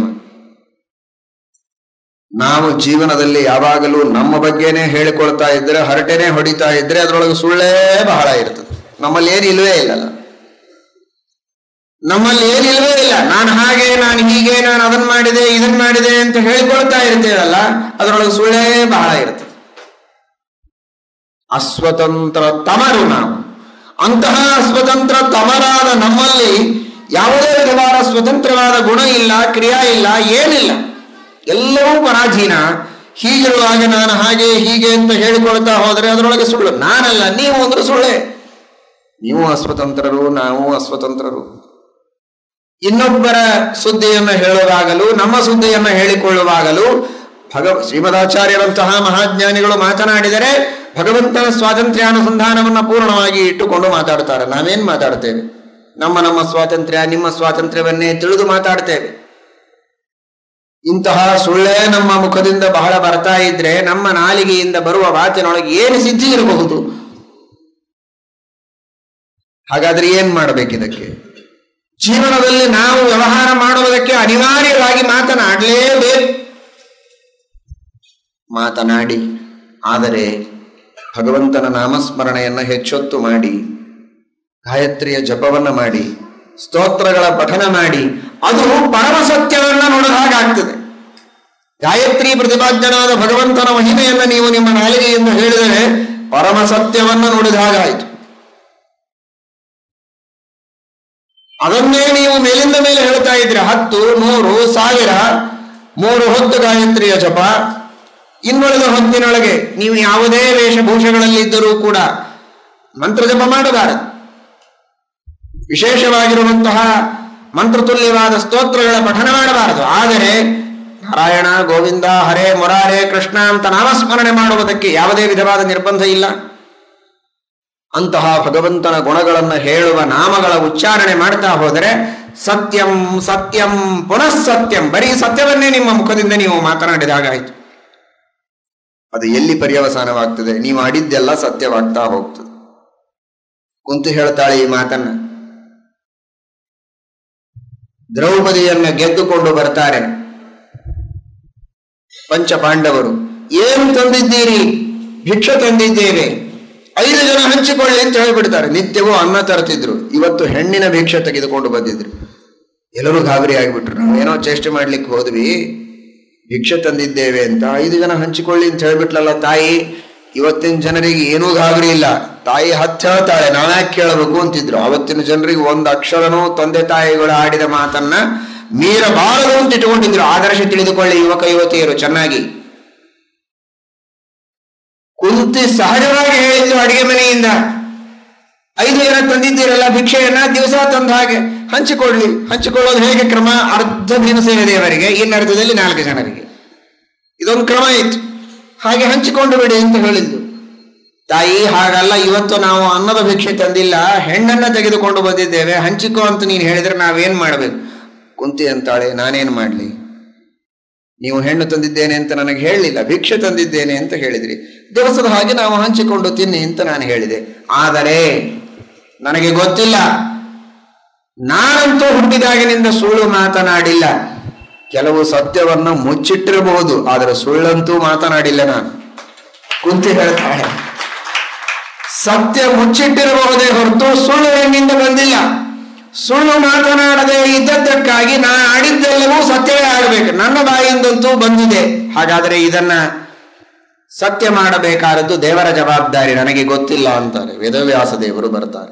ನಾವು ಜೀವನದಲ್ಲಿ ಯಾವಾಗಲೂ ನಮ್ಮ ಬಗ್ಗೆನೇ ಹೇಳಿಕೊಳ್ತಾ ಇದ್ರೆ ಹರಟೆನೆ ಹೊಡಿತಾ ಇದ್ರೆ ಅದರೊಳಗೆ ಸುಳ್ಳೇ ಬಹಳ ಇರ್ತದೆ ನಮ್ಮಲ್ಲಿ ಏನು ಇಲ್ವೇ ಇಲ್ಲಲ್ಲ ನಮ್ಮಲ್ಲಿ ಏನಿಲ್ವೇ ಇಲ್ಲ ನಾನು ಹಾಗೆ ನಾನು ಹೀಗೆ ನಾನು ಅದನ್ನ ಮಾಡಿದೆ ಇದನ್ನ ಮಾಡಿದೆ ಅಂತ ಹೇಳಿಕೊಳ್ತಾ ಇರ್ತೇವಲ್ಲ ಅದರೊಳಗೆ ಸುಳ್ಳೇ ಬಹಳ ಇರ್ತದೆ ಅಸ್ವತಂತ್ರ ತಮರು ನಾವು ಅಂತಹ ಅಸ್ವತಂತ್ರ ತಮರಾದ ನಮ್ಮಲ್ಲಿ ಯಾವುದೇ ವಿಧವಾದ ಸ್ವತಂತ್ರವಾದ ಗುಣ ಇಲ್ಲ ಕ್ರಿಯಾ ಇಲ್ಲ ಏನಿಲ್ಲ ಎಲ್ಲವೂ ಪರಾಧೀನ ಹೀಗಿರುವಾಗ ನಾನು ಹಾಗೆ ಹೀಗೆ ಅಂತ ಹೇಳಿಕೊಳ್ತಾ ಹೋದರೆ ಅದರೊಳಗೆ ಸುಳ್ಳು ನಾನಲ್ಲ ನೀವು ಅಂದ್ರೆ ಸುಳ್ಳೆ ನೀವು ಅಸ್ವತಂತ್ರರು ನಾವು ಅಸ್ವತಂತ್ರರು ಇನ್ನೊಬ್ಬರ ಸುದ್ದಿಯನ್ನು ಹೇಳುವಾಗಲೂ ನಮ್ಮ ಸುದ್ದಿಯನ್ನು ಹೇಳಿಕೊಳ್ಳುವಾಗಲೂ ಭಗ ಶ್ರೀಮದಾಚಾರ್ಯರಂತಹ ಮಹಾಜ್ಞಾನಿಗಳು ಮಾತನಾಡಿದರೆ ಭಗವಂತನ ಸ್ವಾತಂತ್ರ್ಯಾನುಸಂಧಾನವನ್ನು ಪೂರ್ಣವಾಗಿ ಇಟ್ಟುಕೊಂಡು ಮಾತಾಡ್ತಾರೆ ನಾವೇನ್ ಮಾತಾಡ್ತೇವೆ ನಮ್ಮ ನಮ್ಮ ಸ್ವಾತಂತ್ರ್ಯ ನಿಮ್ಮ ಸ್ವಾತಂತ್ರ್ಯವನ್ನೇ ತಿಳಿದು ಮಾತಾಡ್ತೇವೆ ಇಂತಹ ಸುಳ್ಳೇ ನಮ್ಮ ಮುಖದಿಂದ ಬಹಳ ಬರ್ತಾ ಇದ್ರೆ ನಮ್ಮ ನಾಲಿಗೆಯಿಂದ ಬರುವ ಮಾತಿನೊಳಗೆ ಏನು ಸಿದ್ಧಿ ಇರಬಹುದು ಹಾಗಾದ್ರೆ ಏನ್ ಮಾಡ್ಬೇಕು ಇದಕ್ಕೆ ಜೀವನದಲ್ಲಿ ನಾವು ವ್ಯವಹಾರ ಮಾಡುವುದಕ್ಕೆ ಅನಿವಾರ್ಯವಾಗಿ ಮಾತನಾಡಲೇಬೇಕು ಮಾತನಾಡಿ ಆದರೆ ಭಗವಂತನ ನಾಮಸ್ಮರಣೆಯನ್ನ ಹೆಚ್ಚೊತ್ತು ಮಾಡಿ ಗಾಯತ್ರಿಯ ಜಪವನ್ನ ಮಾಡಿ ಸ್ತೋತ್ರಗಳ ಪಠನ ಮಾಡಿ ಅದು ಪರಮ ಸತ್ಯವನ್ನ ನೋಡಿದ ಹಾಗಾಗ್ತದೆ ಗಾಯತ್ರಿ ಪ್ರತಿಪಾದ್ಯನಾದ ಭಗವಂತನ ಮಹಿಮೆಯನ್ನ ನೀವು ನಿಮ್ಮ ನಾಲಿಗೆಯಿಂದ ಹೇಳಿದರೆ ಪರಮ ಸತ್ಯವನ್ನ ನೋಡಿದ ಹಾಗಾಯಿತು ಅದನ್ನೇ ನೀವು ಮೇಲಿಂದ ಮೇಲೆ ಹೇಳ್ತಾ ಇದ್ರಿ ಹತ್ತು ನೂರು ಸಾವಿರ ಮೂರು ಹೊತ್ತು ಗಾಯತ್ರಿಯ ಜಪ ಇನ್ನುಳಿದ ಹೊತ್ತಿನೊಳಗೆ ನೀವು ಯಾವುದೇ ವೇಷಭೂಷಗಳಲ್ಲಿದ್ದರೂ ಕೂಡ ಮಂತ್ರ ಜಪ ಮಾಡಬಾರದು ವಿಶೇಷವಾಗಿರುವಂತಹ ಮಂತ್ರತುಲ್ಯವಾದ ಸ್ತೋತ್ರಗಳ ಪಠನ ಮಾಡಬಾರದು ಆದರೆ ನಾರಾಯಣ ಗೋವಿಂದ ಹರೇ ಮುರಾರೇ ಕೃಷ್ಣ ಅಂತ ನಾಮಸ್ಮರಣೆ ಮಾಡುವುದಕ್ಕೆ ಯಾವುದೇ ವಿಧವಾದ ನಿರ್ಬಂಧ ಇಲ್ಲ ಅಂತಹ ಭಗವಂತನ ಗುಣಗಳನ್ನು ಹೇಳುವ ನಾಮಗಳ ಉಚ್ಚಾರಣೆ ಮಾಡ್ತಾ ಹೋದರೆ ಸತ್ಯಂ ಸತ್ಯಂ ಪುನಃ ಸತ್ಯಂ ಬರೀ ಸತ್ಯವನ್ನೇ ನಿಮ್ಮ ಮುಖದಿಂದ ನೀವು ಮಾತನಾಡಿದಾಗಾಯಿತು ಅದು ಎಲ್ಲಿ ಪರ್ಯವಸಾನವಾಗ್ತದೆ ನೀವು ಆಡಿದ್ದೆಲ್ಲ ಸತ್ಯವಾಗ್ತಾ ಹೋಗ್ತದೆ ಕುಂತು ಹೇಳ್ತಾಳೆ ಈ ಮಾತನ್ನ ದ್ರೌಪದಿಯನ್ನ ಗೆದ್ದುಕೊಂಡು ಬರ್ತಾರೆ ಪಂಚ ಪಾಂಡವರು ಏನು ತಂದಿದ್ದೀರಿ ಭಿಕ್ಷೆ ತಂದಿದ್ದೇವೆ ಐದು ಜನ ಹಂಚಿಕೊಳ್ಳಿ ಅಂತ ಹೇಳಿಬಿಡ್ತಾರೆ ನಿತ್ಯವೂ ಅನ್ನ ತರ್ತಿದ್ರು ಇವತ್ತು ಹೆಣ್ಣಿನ ಭಿಕ್ಷೆ ತೆಗೆದುಕೊಂಡು ಬಂದಿದ್ರು ಎಲ್ಲರೂ ಗಾಬರಿ ಆಗಿಬಿಟ್ರು ನಾವು ಏನೋ ಚೇಷ್ಟೆ ಮಾಡ್ಲಿಕ್ಕೆ ಹೋದ್ವಿ ಭಿಕ್ಷೆ ತಂದಿದ್ದೇವೆ ಅಂತ ಐದು ಜನ ಹಂಚಿಕೊಳ್ಳಿ ಅಂತ ಹೇಳ್ಬಿಟ್ಲಲ್ಲ ತಾಯಿ ಇವತ್ತಿನ ಜನರಿಗೆ ಏನೂ ಗಾಬರಿ ಇಲ್ಲ ತಾಯಿ ಹತ್ತು ಹೇಳ್ತಾಳೆ ನಾವ್ಯಾಕೆ ಕೇಳಬೇಕು ಅಂತಿದ್ರು ಅವತ್ತಿನ ಜನರಿಗೆ ಒಂದು ಅಕ್ಷರನೂ ತಂದೆ ತಾಯಿಗಳು ಆಡಿದ ಮಾತನ್ನ ಮೀರಬಾರದು ಅಂತ ಇಟ್ಕೊಂಡಿದ್ರು ಆದರ್ಶ ತಿಳಿದುಕೊಳ್ಳಿ ಯುವಕ ಯುವತಿಯರು ಚೆನ್ನಾಗಿ ಕುಂತಿ ಸಹಜವಾಗಿ ಹೇಳಿದ್ದು ಅಡಿಗೆ ಮನೆಯಿಂದ ಐದು ಜನ ತಂದಿದ್ದೀರಲ್ಲ ಭಿಕ್ಷೆಯನ್ನ ದಿವಸ ತಂದ ಹಾಗೆ ಹಂಚಿಕೊಳ್ಳಿ ಹಂಚಿಕೊಳ್ಳೋದು ಹೇಗೆ ಕ್ರಮ ಅರ್ಧ ಭೀಮಸೇನ ದೇವರಿಗೆ ಇನ್ನರ್ಧದಲ್ಲಿ ನಾಲ್ಕು ಜನರಿಗೆ ಇದೊಂದು ಕ್ರಮ ಇತ್ತು ಹಾಗೆ ಹಂಚಿಕೊಂಡು ಬಿಡಿ ಅಂತ ಹೇಳಿದ್ದು ತಾಯಿ ಹಾಗಲ್ಲ ಇವತ್ತು ನಾವು ಅನ್ನದ ಭಿಕ್ಷೆ ತಂದಿಲ್ಲ ಹೆಣ್ಣನ್ನ ತೆಗೆದುಕೊಂಡು ಬಂದಿದ್ದೇವೆ ಹಂಚಿಕೋ ಅಂತ ನೀನು ಹೇಳಿದ್ರೆ ನಾವೇನ್ ಮಾಡ್ಬೇಕು ಕುಂತಿ ಅಂತಾಳೆ ನಾನೇನ್ ಮಾಡ್ಲಿ ನೀವು ಹೆಣ್ಣು ತಂದಿದ್ದೇನೆ ಅಂತ ನನಗೆ ಹೇಳಲಿಲ್ಲ ಭಿಕ್ಷೆ ತಂದಿದ್ದೇನೆ ಅಂತ ಹೇಳಿದ್ರಿ ದಿವಸದ ಹಾಗೆ ನಾವು ಹಂಚಿಕೊಂಡು ತಿನ್ನಿ ಅಂತ ನಾನು ಹೇಳಿದೆ ಆದರೆ ನನಗೆ ಗೊತ್ತಿಲ್ಲ ನಾನಂತೂ ಹುಟ್ಟಿದಾಗಿನಿಂದ ಸುಳ್ಳು ಮಾತನಾಡಿಲ್ಲ ಕೆಲವು ಸತ್ಯವನ್ನ ಮುಚ್ಚಿಟ್ಟಿರಬಹುದು ಆದರೆ ಸುಳ್ಳಂತೂ ಮಾತನಾಡಿಲ್ಲ ನಾನು ಕುಂತಿ ಹೇಳ್ತಾಳೆ ಸತ್ಯ ಮುಚ್ಚಿಟ್ಟಿರಬಹುದೇ ಹೊರತು ಸುಳ್ಳು ಹೆಣ್ಣಿಂದ ಬಂದಿಲ್ಲ ಸುಳ್ಳು ಮಾತನಾಡದೆ ಇದ್ದದ್ದಕ್ಕಾಗಿ ನಾ ಆಡಿದ್ದೆಲ್ಲವೂ ಸತ್ಯವೇ ಆಡಬೇಕು ನನ್ನ ಬಾಯಿಂದಂತೂ ಬಂದಿದೆ ಹಾಗಾದರೆ ಇದನ್ನ ಸತ್ಯ ಮಾಡಬೇಕಾದದ್ದು ದೇವರ ಜವಾಬ್ದಾರಿ ನನಗೆ ಗೊತ್ತಿಲ್ಲ ಅಂತಾರೆ ವೇದವ್ಯಾಸ ದೇವರು ಬರ್ತಾರೆ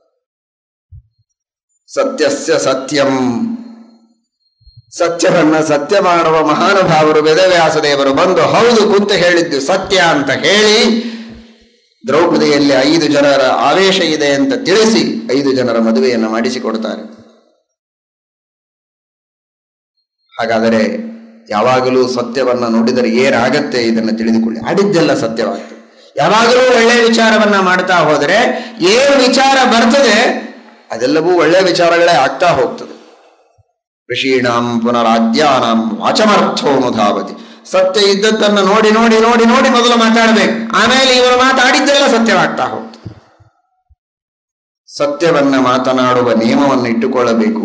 ಸತ್ಯಸ್ಯ ಸತ್ಯಂ ಸತ್ಯವನ್ನ ಸತ್ಯ ಮಾಡುವ ಮಹಾನುಭಾವರು ವೇದವ್ಯಾಸ ದೇವರು ಬಂದು ಹೌದು ಕುಂತ ಹೇಳಿದ್ದು ಸತ್ಯ ಅಂತ ಹೇಳಿ ದ್ರೌಪದಿಯಲ್ಲಿ ಐದು ಜನರ ಆವೇಶ ಇದೆ ಅಂತ ತಿಳಿಸಿ ಐದು ಜನರ ಮದುವೆಯನ್ನು ಮಾಡಿಸಿಕೊಡ್ತಾರೆ ಹಾಗಾದರೆ ಯಾವಾಗಲೂ ಸತ್ಯವನ್ನ ನೋಡಿದರೆ ಏನಾಗತ್ತೆ ಇದನ್ನು ತಿಳಿದುಕೊಳ್ಳಿ ಆಡಿದ್ದೆಲ್ಲ ಸತ್ಯವಾಗ್ತದೆ ಯಾವಾಗಲೂ ಒಳ್ಳೆಯ ವಿಚಾರವನ್ನ ಮಾಡ್ತಾ ಹೋದರೆ ಏನು ವಿಚಾರ ಬರ್ತದೆ ಅದೆಲ್ಲವೂ ಒಳ್ಳೆಯ ವಿಚಾರಗಳೇ ಆಗ್ತಾ ಹೋಗ್ತದೆ ಋಷೀಣಾಂ ಪುನರಾದ್ಯಾನಾಂ ವಾಚಮರ್ಥೋ ಮುಧಾವತಿ ಸತ್ಯ ಇದ್ದದ್ದನ್ನ ನೋಡಿ ನೋಡಿ ನೋಡಿ ನೋಡಿ ಮೊದಲು ಮಾತಾಡಬೇಕು ಆಮೇಲೆ ಇವರು ಮಾತಾಡಿದ್ದೆಲ್ಲ ಸತ್ಯವಾಗ್ತಾ ಹೋಗ್ತದೆ ಸತ್ಯವನ್ನ ಮಾತನಾಡುವ ನಿಯಮವನ್ನು ಇಟ್ಟುಕೊಳ್ಳಬೇಕು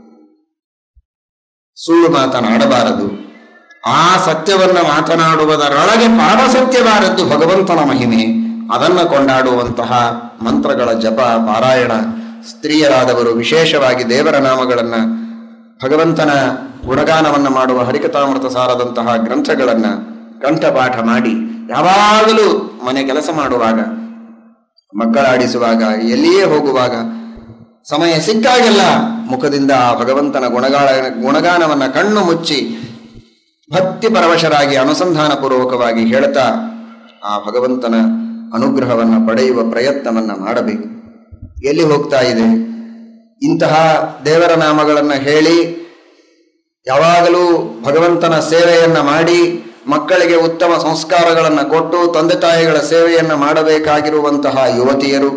ಸುಳ್ಳು ಮಾತನಾಡಬಾರದು ಆ ಸತ್ಯವನ್ನ ಮಾತನಾಡುವುದರೊಳಗೆ ಪಾರಸತ್ಯವಾದದ್ದು ಭಗವಂತನ ಮಹಿಮೆ ಅದನ್ನ ಕೊಂಡಾಡುವಂತಹ ಮಂತ್ರಗಳ ಜಪ ಪಾರಾಯಣ ಸ್ತ್ರೀಯರಾದವರು ವಿಶೇಷವಾಗಿ ದೇವರ ನಾಮಗಳನ್ನ ಭಗವಂತನ ಗುಣಗಾನವನ್ನ ಮಾಡುವ ಹರಿಕಥಾಮೃತ ಸಾರದಂತಹ ಗ್ರಂಥಗಳನ್ನ ಕಂಠಪಾಠ ಮಾಡಿ ಯಾವಾಗಲೂ ಮನೆ ಕೆಲಸ ಮಾಡುವಾಗ ಮಕ್ಕಳಾಡಿಸುವಾಗ ಎಲ್ಲಿಯೇ ಹೋಗುವಾಗ ಸಮಯ ಸಿಕ್ಕಾಗೆಲ್ಲ ಮುಖದಿಂದ ಆ ಭಗವಂತನ ಗುಣಗಾನ ಗುಣಗಾನವನ್ನ ಕಣ್ಣು ಮುಚ್ಚಿ ಭಕ್ತಿ ಪರವಶರಾಗಿ ಅನುಸಂಧಾನ ಪೂರ್ವಕವಾಗಿ ಹೇಳ್ತಾ ಆ ಭಗವಂತನ ಅನುಗ್ರಹವನ್ನ ಪಡೆಯುವ ಪ್ರಯತ್ನವನ್ನ ಮಾಡಬೇಕು ಎಲ್ಲಿ ಹೋಗ್ತಾ ಇದೆ ಇಂತಹ ದೇವರ ನಾಮಗಳನ್ನ ಹೇಳಿ ಯಾವಾಗಲೂ ಭಗವಂತನ ಸೇವೆಯನ್ನ ಮಾಡಿ ಮಕ್ಕಳಿಗೆ ಉತ್ತಮ ಸಂಸ್ಕಾರಗಳನ್ನು ಕೊಟ್ಟು ತಂದೆ ತಾಯಿಗಳ ಸೇವೆಯನ್ನ ಮಾಡಬೇಕಾಗಿರುವಂತಹ ಯುವತಿಯರು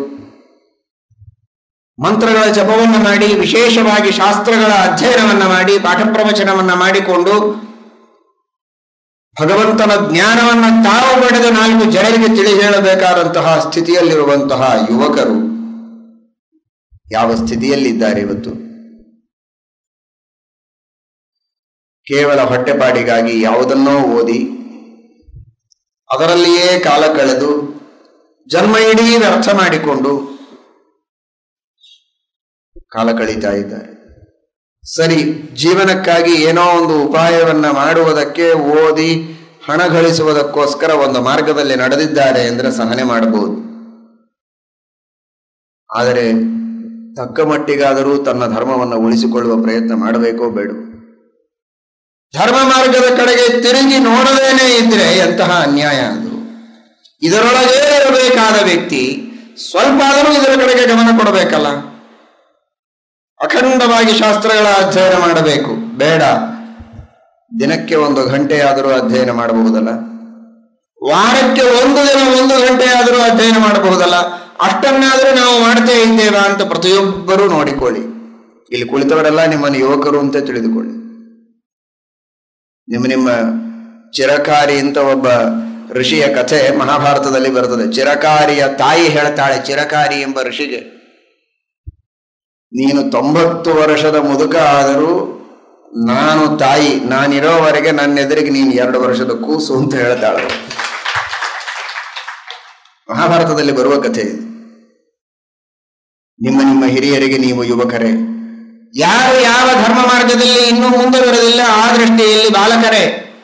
ಮಂತ್ರಗಳ ಜಪವನ್ನು ಮಾಡಿ ವಿಶೇಷವಾಗಿ ಶಾಸ್ತ್ರಗಳ ಅಧ್ಯಯನವನ್ನ ಮಾಡಿ ಪಾಠ ಪ್ರವಚನವನ್ನ ಮಾಡಿಕೊಂಡು ಭಗವಂತನ ಜ್ಞಾನವನ್ನ ತಾವು ಪಡೆದು ನಾಲ್ಕು ಜನರಿಗೆ ತಿಳಿ ಹೇಳಬೇಕಾದಂತಹ ಸ್ಥಿತಿಯಲ್ಲಿರುವಂತಹ ಯುವಕರು ಯಾವ ಸ್ಥಿತಿಯಲ್ಲಿದ್ದಾರೆ ಇವತ್ತು ಕೇವಲ ಹೊಟ್ಟೆಪಾಡಿಗಾಗಿ ಯಾವುದನ್ನೋ ಓದಿ ಅದರಲ್ಲಿಯೇ ಕಾಲ ಕಳೆದು ಜನ್ಮ ಇಡೀ ವ್ಯರ್ಥ ಮಾಡಿಕೊಂಡು ಕಾಲ ಕಳೀತಾ ಇದ್ದಾರೆ ಸರಿ ಜೀವನಕ್ಕಾಗಿ ಏನೋ ಒಂದು ಉಪಾಯವನ್ನ ಮಾಡುವುದಕ್ಕೆ ಓದಿ ಹಣ ಗಳಿಸುವುದಕ್ಕೋಸ್ಕರ ಒಂದು ಮಾರ್ಗದಲ್ಲಿ ನಡೆದಿದ್ದಾರೆ ಅಂದರೆ ಸಹನೆ ಮಾಡಬಹುದು ಆದರೆ ತಕ್ಕ ಮಟ್ಟಿಗಾದರೂ ತನ್ನ ಧರ್ಮವನ್ನು ಉಳಿಸಿಕೊಳ್ಳುವ ಪ್ರಯತ್ನ ಮಾಡಬೇಕೋ ಬೇಡ ಧರ್ಮ ಮಾರ್ಗದ ಕಡೆಗೆ ತಿರುಗಿ ನೋಡದೇನೆ ಇದ್ರೆ ಎಂತಹ ಅನ್ಯಾಯ ಅದು ಇದರೊಳಗೆ ಇರಬೇಕಾದ ವ್ಯಕ್ತಿ ಸ್ವಲ್ಪ ಆದರೂ ಇದರ ಕಡೆಗೆ ಗಮನ ಕೊಡಬೇಕಲ್ಲ ಅಖಂಡವಾಗಿ ಶಾಸ್ತ್ರಗಳ ಅಧ್ಯಯನ ಮಾಡಬೇಕು ಬೇಡ ದಿನಕ್ಕೆ ಒಂದು ಗಂಟೆ ಆದರೂ ಅಧ್ಯಯನ ಮಾಡಬಹುದಲ್ಲ ವಾರಕ್ಕೆ ಒಂದು ದಿನ ಒಂದು ಗಂಟೆ ಆದರೂ ಅಧ್ಯಯನ ಮಾಡಬಹುದಲ್ಲ ಅಷ್ಟನ್ನಾದರೂ ನಾವು ಮಾಡ್ತೇ ಇದ್ದೇವಾ ಅಂತ ಪ್ರತಿಯೊಬ್ಬರೂ ನೋಡಿಕೊಳ್ಳಿ ಇಲ್ಲಿ ಕುಳಿತವರೆಲ್ಲ ನಿಮ್ಮನ್ನು ಯುವಕರು ಅಂತ ತಿಳಿದುಕೊಳ್ಳಿ ನಿಮ್ಮ ನಿಮ್ಮ ಚಿರಕಾರಿ ಅಂತ ಒಬ್ಬ ಋಷಿಯ ಕಥೆ ಮಹಾಭಾರತದಲ್ಲಿ ಬರುತ್ತದೆ ಚಿರಕಾರಿಯ ತಾಯಿ ಹೇಳ್ತಾಳೆ ಚಿರಕಾರಿ ಎಂಬ ಋಷಿಗೆ ನೀನು ತೊಂಬತ್ತು ವರ್ಷದ ಮುದುಕ ಆದರೂ ನಾನು ತಾಯಿ ನಾನಿರೋವರೆಗೆ ನನ್ನ ಎದುರಿಗೆ ನೀನು ಎರಡು ವರ್ಷದ ಕೂಸು ಅಂತ ಹೇಳ್ತಾಳೆ ಮಹಾಭಾರತದಲ್ಲಿ ಬರುವ ಕಥೆ ಇದು ನಿಮ್ಮ ನಿಮ್ಮ ಹಿರಿಯರಿಗೆ ನೀವು ಯುವಕರೇ ಯಾರು ಯಾವ ಧರ್ಮ ಮಾರ್ಗದಲ್ಲಿ ಇನ್ನೂ ಮುಂದೆ ಬರೋದಿಲ್ಲ ಆ ದೃಷ್ಟಿಯಲ್ಲಿ ಬಾಲಕರೇ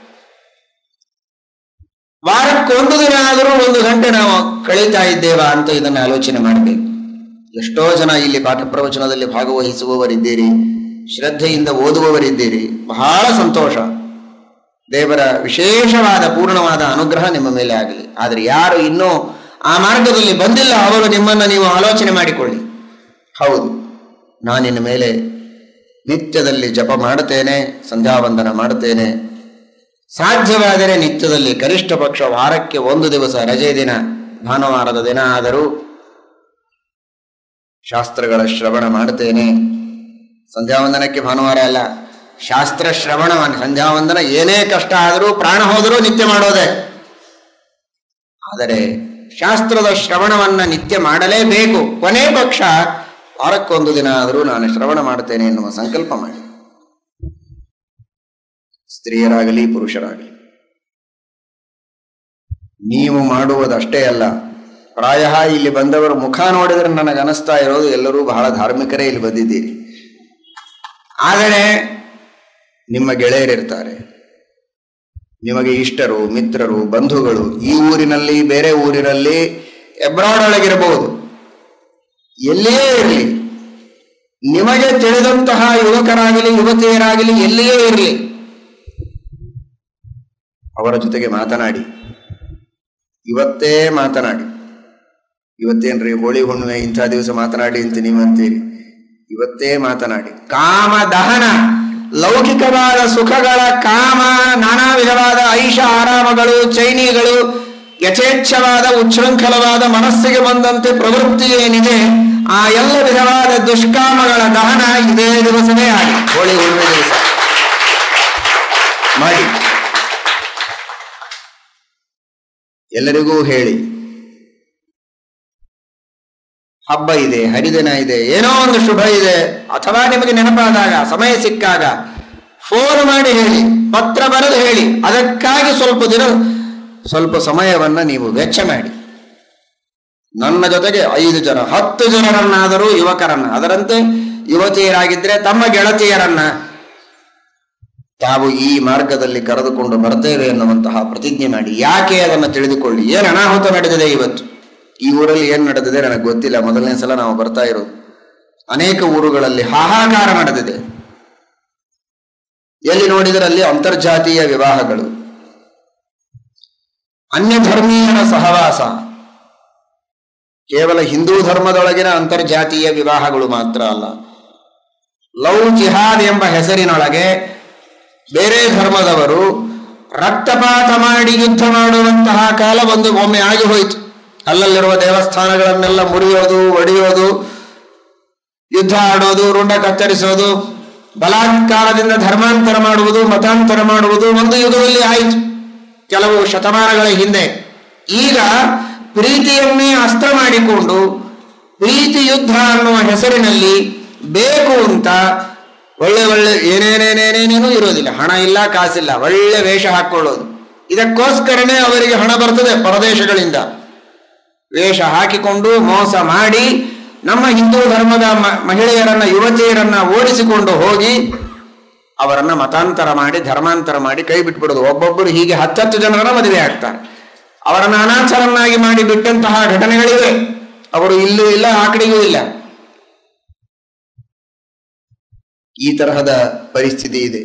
ವಾರಕ್ಕೊಂದು ದಿನ ಆದರೂ ಒಂದು ಗಂಟೆ ನಾವು ಕಳೀತಾ ಇದ್ದೇವಾ ಅಂತ ಇದನ್ನು ಆಲೋಚನೆ ಮಾಡಬೇಕು ಎಷ್ಟೋ ಜನ ಇಲ್ಲಿ ಪಾಠ ಪ್ರವಚನದಲ್ಲಿ ಭಾಗವಹಿಸುವವರಿದ್ದೀರಿ ಶ್ರದ್ಧೆಯಿಂದ ಓದುವವರಿದ್ದೀರಿ ಬಹಳ ಸಂತೋಷ ದೇವರ ವಿಶೇಷವಾದ ಪೂರ್ಣವಾದ ಅನುಗ್ರಹ ನಿಮ್ಮ ಮೇಲೆ ಆಗಲಿ ಆದರೆ ಯಾರು ಇನ್ನೂ ಆ ಮಾರ್ಗದಲ್ಲಿ ಬಂದಿಲ್ಲ ಅವರು ನಿಮ್ಮನ್ನು ನೀವು ಆಲೋಚನೆ ಮಾಡಿಕೊಳ್ಳಿ ಹೌದು ನಾನಿನ ಮೇಲೆ ನಿತ್ಯದಲ್ಲಿ ಜಪ ಮಾಡುತ್ತೇನೆ ಸಂಧ್ಯಾವಂದನ ಮಾಡುತ್ತೇನೆ ಸಾಧ್ಯವಾದರೆ ನಿತ್ಯದಲ್ಲಿ ಕನಿಷ್ಠ ಪಕ್ಷ ವಾರಕ್ಕೆ ಒಂದು ದಿವಸ ರಜೆ ದಿನ ಭಾನುವಾರದ ದಿನ ಆದರೂ ಶಾಸ್ತ್ರಗಳ ಶ್ರವಣ ಮಾಡುತ್ತೇನೆ ಸಂಧ್ಯಾವಂದನಕ್ಕೆ ಭಾನುವಾರ ಅಲ್ಲ ಶಾಸ್ತ್ರ ಶ್ರವಣ ಸಂಧ್ಯಾವಂದನ ಏನೇ ಕಷ್ಟ ಆದರೂ ಪ್ರಾಣ ಹೋದರೂ ನಿತ್ಯ ಮಾಡೋದೆ ಆದರೆ ಶಾಸ್ತ್ರದ ಶ್ರವಣವನ್ನ ನಿತ್ಯ ಮಾಡಲೇಬೇಕು ಕೊನೆ ಪಕ್ಷ ವಾರಕ್ಕೊಂದು ದಿನ ಆದರೂ ನಾನು ಶ್ರವಣ ಮಾಡುತ್ತೇನೆ ಎನ್ನುವ ಸಂಕಲ್ಪ ಮಾಡಿ ಸ್ತ್ರೀಯರಾಗಲಿ ಪುರುಷರಾಗಲಿ ನೀವು ಮಾಡುವುದಷ್ಟೇ ಅಲ್ಲ ಪ್ರಾಯ ಇಲ್ಲಿ ಬಂದವರ ಮುಖ ನೋಡಿದರೆ ನನಗೆ ಅನಿಸ್ತಾ ಇರೋದು ಎಲ್ಲರೂ ಬಹಳ ಧಾರ್ಮಿಕರೇ ಇಲ್ಲಿ ಬಂದಿದ್ದೀರಿ ಆದರೆ ನಿಮ್ಮ ಗೆಳೆಯರಿರ್ತಾರೆ ನಿಮಗೆ ಇಷ್ಟರು ಮಿತ್ರರು ಬಂಧುಗಳು ಈ ಊರಿನಲ್ಲಿ ಬೇರೆ ಊರಿನಲ್ಲಿ ಎಬ್ರಾಡ್ ಒಳಗಿರಬಹುದು ಎಲ್ಲಿಯೇ ಇರಲಿ ನಿಮಗೆ ತಿಳಿದಂತಹ ಯುವಕರಾಗಲಿ ಯುವತಿಯರಾಗಲಿ ಎಲ್ಲಿಯೇ ಇರಲಿ ಅವರ ಜೊತೆಗೆ ಮಾತನಾಡಿ ಇವತ್ತೇ ಮಾತನಾಡಿ ಇವತ್ತೇನ್ರಿ ಹೋಳಿ ಹುಣ್ಣಿಮೆ ಇಂಥ ದಿವಸ ಮಾತನಾಡಿ ಅಂತ ನೀವು ಅಂತೀರಿ ಇವತ್ತೇ ಮಾತನಾಡಿ ಕಾಮ ದಹನ ಲೌಕಿಕವಾದ ಸುಖಗಳ ಕಾಮ ನಾನಾ ವಿಧವಾದ ಐಷ ಆರಾಮಗಳು ಚೈನಿಗಳು ಯಥೇಚ್ಛವಾದ ಉಚ್ಛೃಂಖಲವಾದ ಮನಸ್ಸಿಗೆ ಬಂದಂತೆ ಪ್ರವೃತ್ತಿ ಏನಿದೆ ಆ ಎಲ್ಲ ವಿಧವಾದ ದುಷ್ಕಾಮಗಳ ದಹನ ಇದೇ ದಿವಸವೇ ಆಗಿ ಹೋಳಿ ಹುಣ್ಣಿಮೆ ದಿವಸ ಮಾಡಿ ಎಲ್ಲರಿಗೂ ಹೇಳಿ ಹಬ್ಬ ಇದೆ ಹರಿದಿನ ಇದೆ ಏನೋ ಒಂದು ಶುಭ ಇದೆ ಅಥವಾ ನಿಮಗೆ ನೆನಪಾದಾಗ ಸಮಯ ಸಿಕ್ಕಾಗ ಫೋನ್ ಮಾಡಿ ಹೇಳಿ ಪತ್ರ ಬರೆದು ಹೇಳಿ ಅದಕ್ಕಾಗಿ ಸ್ವಲ್ಪ ದಿನ ಸ್ವಲ್ಪ ಸಮಯವನ್ನ ನೀವು ವೆಚ್ಚ ಮಾಡಿ ನನ್ನ ಜೊತೆಗೆ ಐದು ಜನ ಹತ್ತು ಜನರನ್ನಾದರೂ ಯುವಕರನ್ನ ಅದರಂತೆ ಯುವತಿಯರಾಗಿದ್ರೆ ತಮ್ಮ ಗೆಳತಿಯರನ್ನ ತಾವು ಈ ಮಾರ್ಗದಲ್ಲಿ ಕರೆದುಕೊಂಡು ಬರ್ತೇವೆ ಎನ್ನುವಂತಹ ಪ್ರತಿಜ್ಞೆ ಮಾಡಿ ಯಾಕೆ ಅದನ್ನು ತಿಳಿದುಕೊಳ್ಳಿ ಏನು ಅನಾಹುತ ನಡೆದಿದೆ ಇವತ್ತು ಈ ಊರಲ್ಲಿ ಏನು ನಡೆದಿದೆ ನನಗೆ ಗೊತ್ತಿಲ್ಲ ಮೊದಲನೇ ಸಲ ನಾವು ಬರ್ತಾ ಇರೋದು ಅನೇಕ ಊರುಗಳಲ್ಲಿ ಹಾಹಾಕಾರ ನಡೆದಿದೆ ಎಲ್ಲಿ ನೋಡಿದರಲ್ಲಿ ಅಂತರ್ಜಾತೀಯ ವಿವಾಹಗಳು ಅನ್ಯ ಧರ್ಮೀಯರ ಸಹವಾಸ ಕೇವಲ ಹಿಂದೂ ಧರ್ಮದೊಳಗಿನ ಅಂತರ್ಜಾತೀಯ ವಿವಾಹಗಳು ಮಾತ್ರ ಅಲ್ಲ ಲವ್ ಜಿಹಾದ್ ಎಂಬ ಹೆಸರಿನೊಳಗೆ ಬೇರೆ ಧರ್ಮದವರು ರಕ್ತಪಾತ ಮಾಡಿ ಯುದ್ಧ ಮಾಡುವಂತಹ ಕಾಲ ಒಂದು ಒಮ್ಮೆ ಆಗಿ ಹೋಯಿತು ಅಲ್ಲಲ್ಲಿರುವ ದೇವಸ್ಥಾನಗಳನ್ನೆಲ್ಲ ಮುರಿಯೋದು ಒಡೆಯೋದು ಯುದ್ಧ ಆಡೋದು ರುಂಡ ಕತ್ತರಿಸೋದು ಬಲಾತ್ಕಾರದಿಂದ ಧರ್ಮಾಂತರ ಮಾಡುವುದು ಮತಾಂತರ ಮಾಡುವುದು ಒಂದು ಯುಗದಲ್ಲಿ ಆಯಿತು ಕೆಲವು ಶತಮಾನಗಳ ಹಿಂದೆ ಈಗ ಪ್ರೀತಿಯನ್ನೇ ಅಸ್ತ್ರ ಮಾಡಿಕೊಂಡು ಪ್ರೀತಿ ಯುದ್ಧ ಅನ್ನುವ ಹೆಸರಿನಲ್ಲಿ ಬೇಕು ಅಂತ ಒಳ್ಳೆ ಒಳ್ಳೆ ಏನೇನೇನೇನೇನೇನೂ ಇರೋದಿಲ್ಲ ಹಣ ಇಲ್ಲ ಕಾಸಿಲ್ಲ ಒಳ್ಳೆ ವೇಷ ಹಾಕೊಳ್ಳೋದು ಇದಕ್ಕೋಸ್ಕರನೇ ಅವರಿಗೆ ಹಣ ಬರ್ತದೆ ಪರದೇಶಗಳಿಂದ ವೇಷ ಹಾಕಿಕೊಂಡು ಮೋಸ ಮಾಡಿ ನಮ್ಮ ಹಿಂದೂ ಧರ್ಮದ ಮ- ಮಹಿಳೆಯರನ್ನ ಯುವತಿಯರನ್ನ ಓಡಿಸಿಕೊಂಡು ಹೋಗಿ ಅವರನ್ನ ಮತಾಂತರ ಮಾಡಿ ಧರ್ಮಾಂತರ ಮಾಡಿ ಕೈ ಬಿಟ್ಬಿಡೋದು ಒಬ್ಬೊಬ್ಬರು ಹೀಗೆ ಹತ್ತತ್ತು ಜನರನ್ನ ಮದುವೆ ಆಗ್ತಾರೆ ಅವರನ್ನ ಅನಾಚಾರನ್ನಾಗಿ ಮಾಡಿ ಬಿಟ್ಟಂತಹ ಘಟನೆಗಳಿವೆ ಅವರು ಇಲ್ಲೂ ಇಲ್ಲ ಆ ಕಡೆಗೂ ಇಲ್ಲ ಈ ತರಹದ ಪರಿಸ್ಥಿತಿ ಇದೆ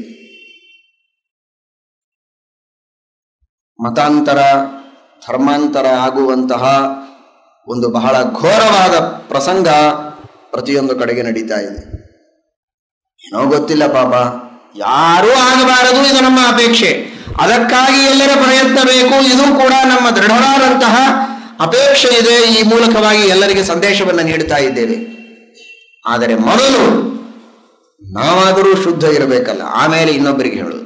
ಮತಾಂತರ ಧರ್ಮಾಂತರ ಆಗುವಂತಹ ಒಂದು ಬಹಳ ಘೋರವಾದ ಪ್ರಸಂಗ ಪ್ರತಿಯೊಂದು ಕಡೆಗೆ ನಡೀತಾ ಇದೆ ಏನೋ ಗೊತ್ತಿಲ್ಲ ಪಾಪ ಯಾರೂ ಆಗಬಾರದು ಇದು ನಮ್ಮ ಅಪೇಕ್ಷೆ ಅದಕ್ಕಾಗಿ ಎಲ್ಲರ ಪ್ರಯತ್ನ ಬೇಕು ಇದು ಕೂಡ ನಮ್ಮ ದೃಢವಾದಂತಹ ಅಪೇಕ್ಷೆ ಇದೆ ಈ ಮೂಲಕವಾಗಿ ಎಲ್ಲರಿಗೆ ಸಂದೇಶವನ್ನು ನೀಡುತ್ತಾ ಇದ್ದೇವೆ ಆದರೆ ಮೊದಲು ನಾವಾದರೂ ಶುದ್ಧ ಇರಬೇಕಲ್ಲ ಆಮೇಲೆ ಇನ್ನೊಬ್ಬರಿಗೆ ಹೇಳೋದು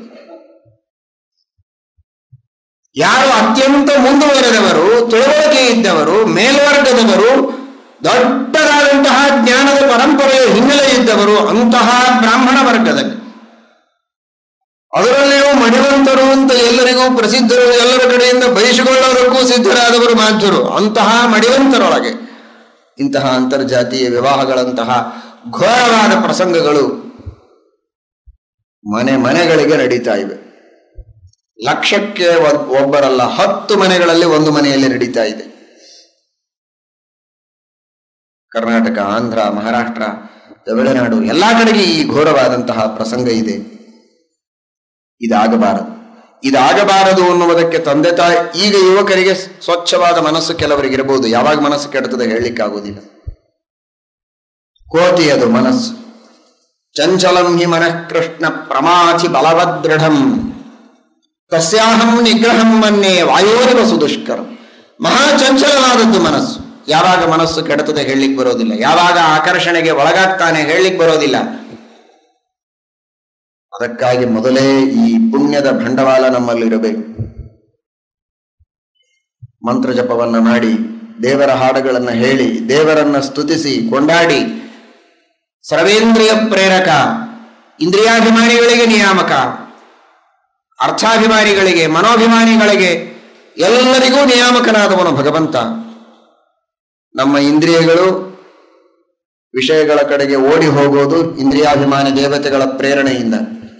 ಯಾರು ಅತ್ಯಂತ ಮುಂದುವರೆದವರು ತಿಳುವಳಿಕೆ ಇದ್ದವರು ಮೇಲ್ವರ್ಗದವರು ದೊಡ್ಡದಾದಂತಹ ಜ್ಞಾನದ ಪರಂಪರೆಯ ಹಿನ್ನೆಲೆ ಇದ್ದವರು ಅಂತಹ ಬ್ರಾಹ್ಮಣ ವರ್ಗದಲ್ಲಿ ಅದರಲ್ಲಿಯೂ ಮಣಿವಂತರು ಅಂತ ಎಲ್ಲರಿಗೂ ಪ್ರಸಿದ್ಧರು ಎಲ್ಲರ ಕಡೆಯಿಂದ ಬಯಸಿಕೊಳ್ಳೋದಕ್ಕೂ ಸಿದ್ಧರಾದವರು ಮಾಧ್ಯರು ಅಂತಹ ಮಡಿವಂತರೊಳಗೆ ಇಂತಹ ಅಂತರ್ಜಾತೀಯ ವಿವಾಹಗಳಂತಹ ಘೋರವಾದ ಪ್ರಸಂಗಗಳು ಮನೆ ಮನೆಗಳಿಗೆ ನಡೀತಾ ಇವೆ ಲಕ್ಷಕ್ಕೆ ಒ- ಒಬ್ಬರಲ್ಲ ಹತ್ತು ಮನೆಗಳಲ್ಲಿ ಒಂದು ಮನೆಯಲ್ಲಿ ನಡೀತಾ ಇದೆ ಕರ್ನಾಟಕ ಆಂಧ್ರ ಮಹಾರಾಷ್ಟ್ರ ತಮಿಳುನಾಡು ಎಲ್ಲಾ ಕಡೆಗೆ ಈ ಘೋರವಾದಂತಹ ಪ್ರಸಂಗ ಇದೆ ಇದಾಗಬಾರದು ಇದಾಗಬಾರದು ಅನ್ನುವುದಕ್ಕೆ ತಂದೆ ತಾಯಿ ಈಗ ಯುವಕರಿಗೆ ಸ್ವಚ್ಛವಾದ ಮನಸ್ಸು ಕೆಲವರಿಗೆ ಇರಬಹುದು ಯಾವಾಗ ಮನಸ್ಸು ಕೆಡುತ್ತದೆ ಹೇಳಲಿಕ್ಕಾಗುವುದಿಲ್ಲ ಕೋತಿ ಅದು ಮನಸ್ಸು ಚಂಚಲಂ ಹಿ ಮನಃ ಕೃಷ್ಣ ಪ್ರಮಾಥಿ ಬಲವದೃಢಂ ತಸ್ಯಾಹಂ ನಿಗ್ರಹಂ ಮನ್ನೇ ವಾಯೋರಿವ ಸುದುಷ್ಕರಂ ಮಹಾ ಚಂಚಲವಾದದ್ದು ಮನಸ್ಸು ಯಾವಾಗ ಮನಸ್ಸು ಕೆಡುತ್ತದೆ ಹೇಳಲಿಕ್ಕೆ ಬರೋದಿಲ್ಲ ಯಾವಾಗ ಆಕರ್ಷಣೆಗೆ ಒಳಗಾಗ್ತಾನೆ ಹೇಳಲಿಕ್ಕೆ ಬರೋದಿಲ್ಲ ಅದಕ್ಕಾಗಿ ಮೊದಲೇ ಈ ಪುಣ್ಯದ ಬಂಡವಾಳ ನಮ್ಮಲ್ಲಿರಬೇಕು ಮಂತ್ರ ಜಪವನ್ನ ಮಾಡಿ ದೇವರ ಹಾಡುಗಳನ್ನ ಹೇಳಿ ದೇವರನ್ನ ಸ್ತುತಿಸಿ ಕೊಂಡಾಡಿ ಸರ್ವೇಂದ್ರಿಯ ಪ್ರೇರಕ ಇಂದ್ರಿಯಾಭಿಮಾನಿಗಳಿಗೆ ನಿಯಾಮಕ ಅರ್ಥಾಭಿಮಾನಿಗಳಿಗೆ ಮನೋಭಿಮಾನಿಗಳಿಗೆ ಎಲ್ಲರಿಗೂ ನಿಯಾಮಕನಾದವನು ಭಗವಂತ ನಮ್ಮ ಇಂದ್ರಿಯಗಳು ವಿಷಯಗಳ ಕಡೆಗೆ ಓಡಿ ಹೋಗೋದು ಇಂದ್ರಿಯಾಭಿಮಾನಿ ದೇವತೆಗಳ ಪ್ರೇರಣೆಯಿಂದ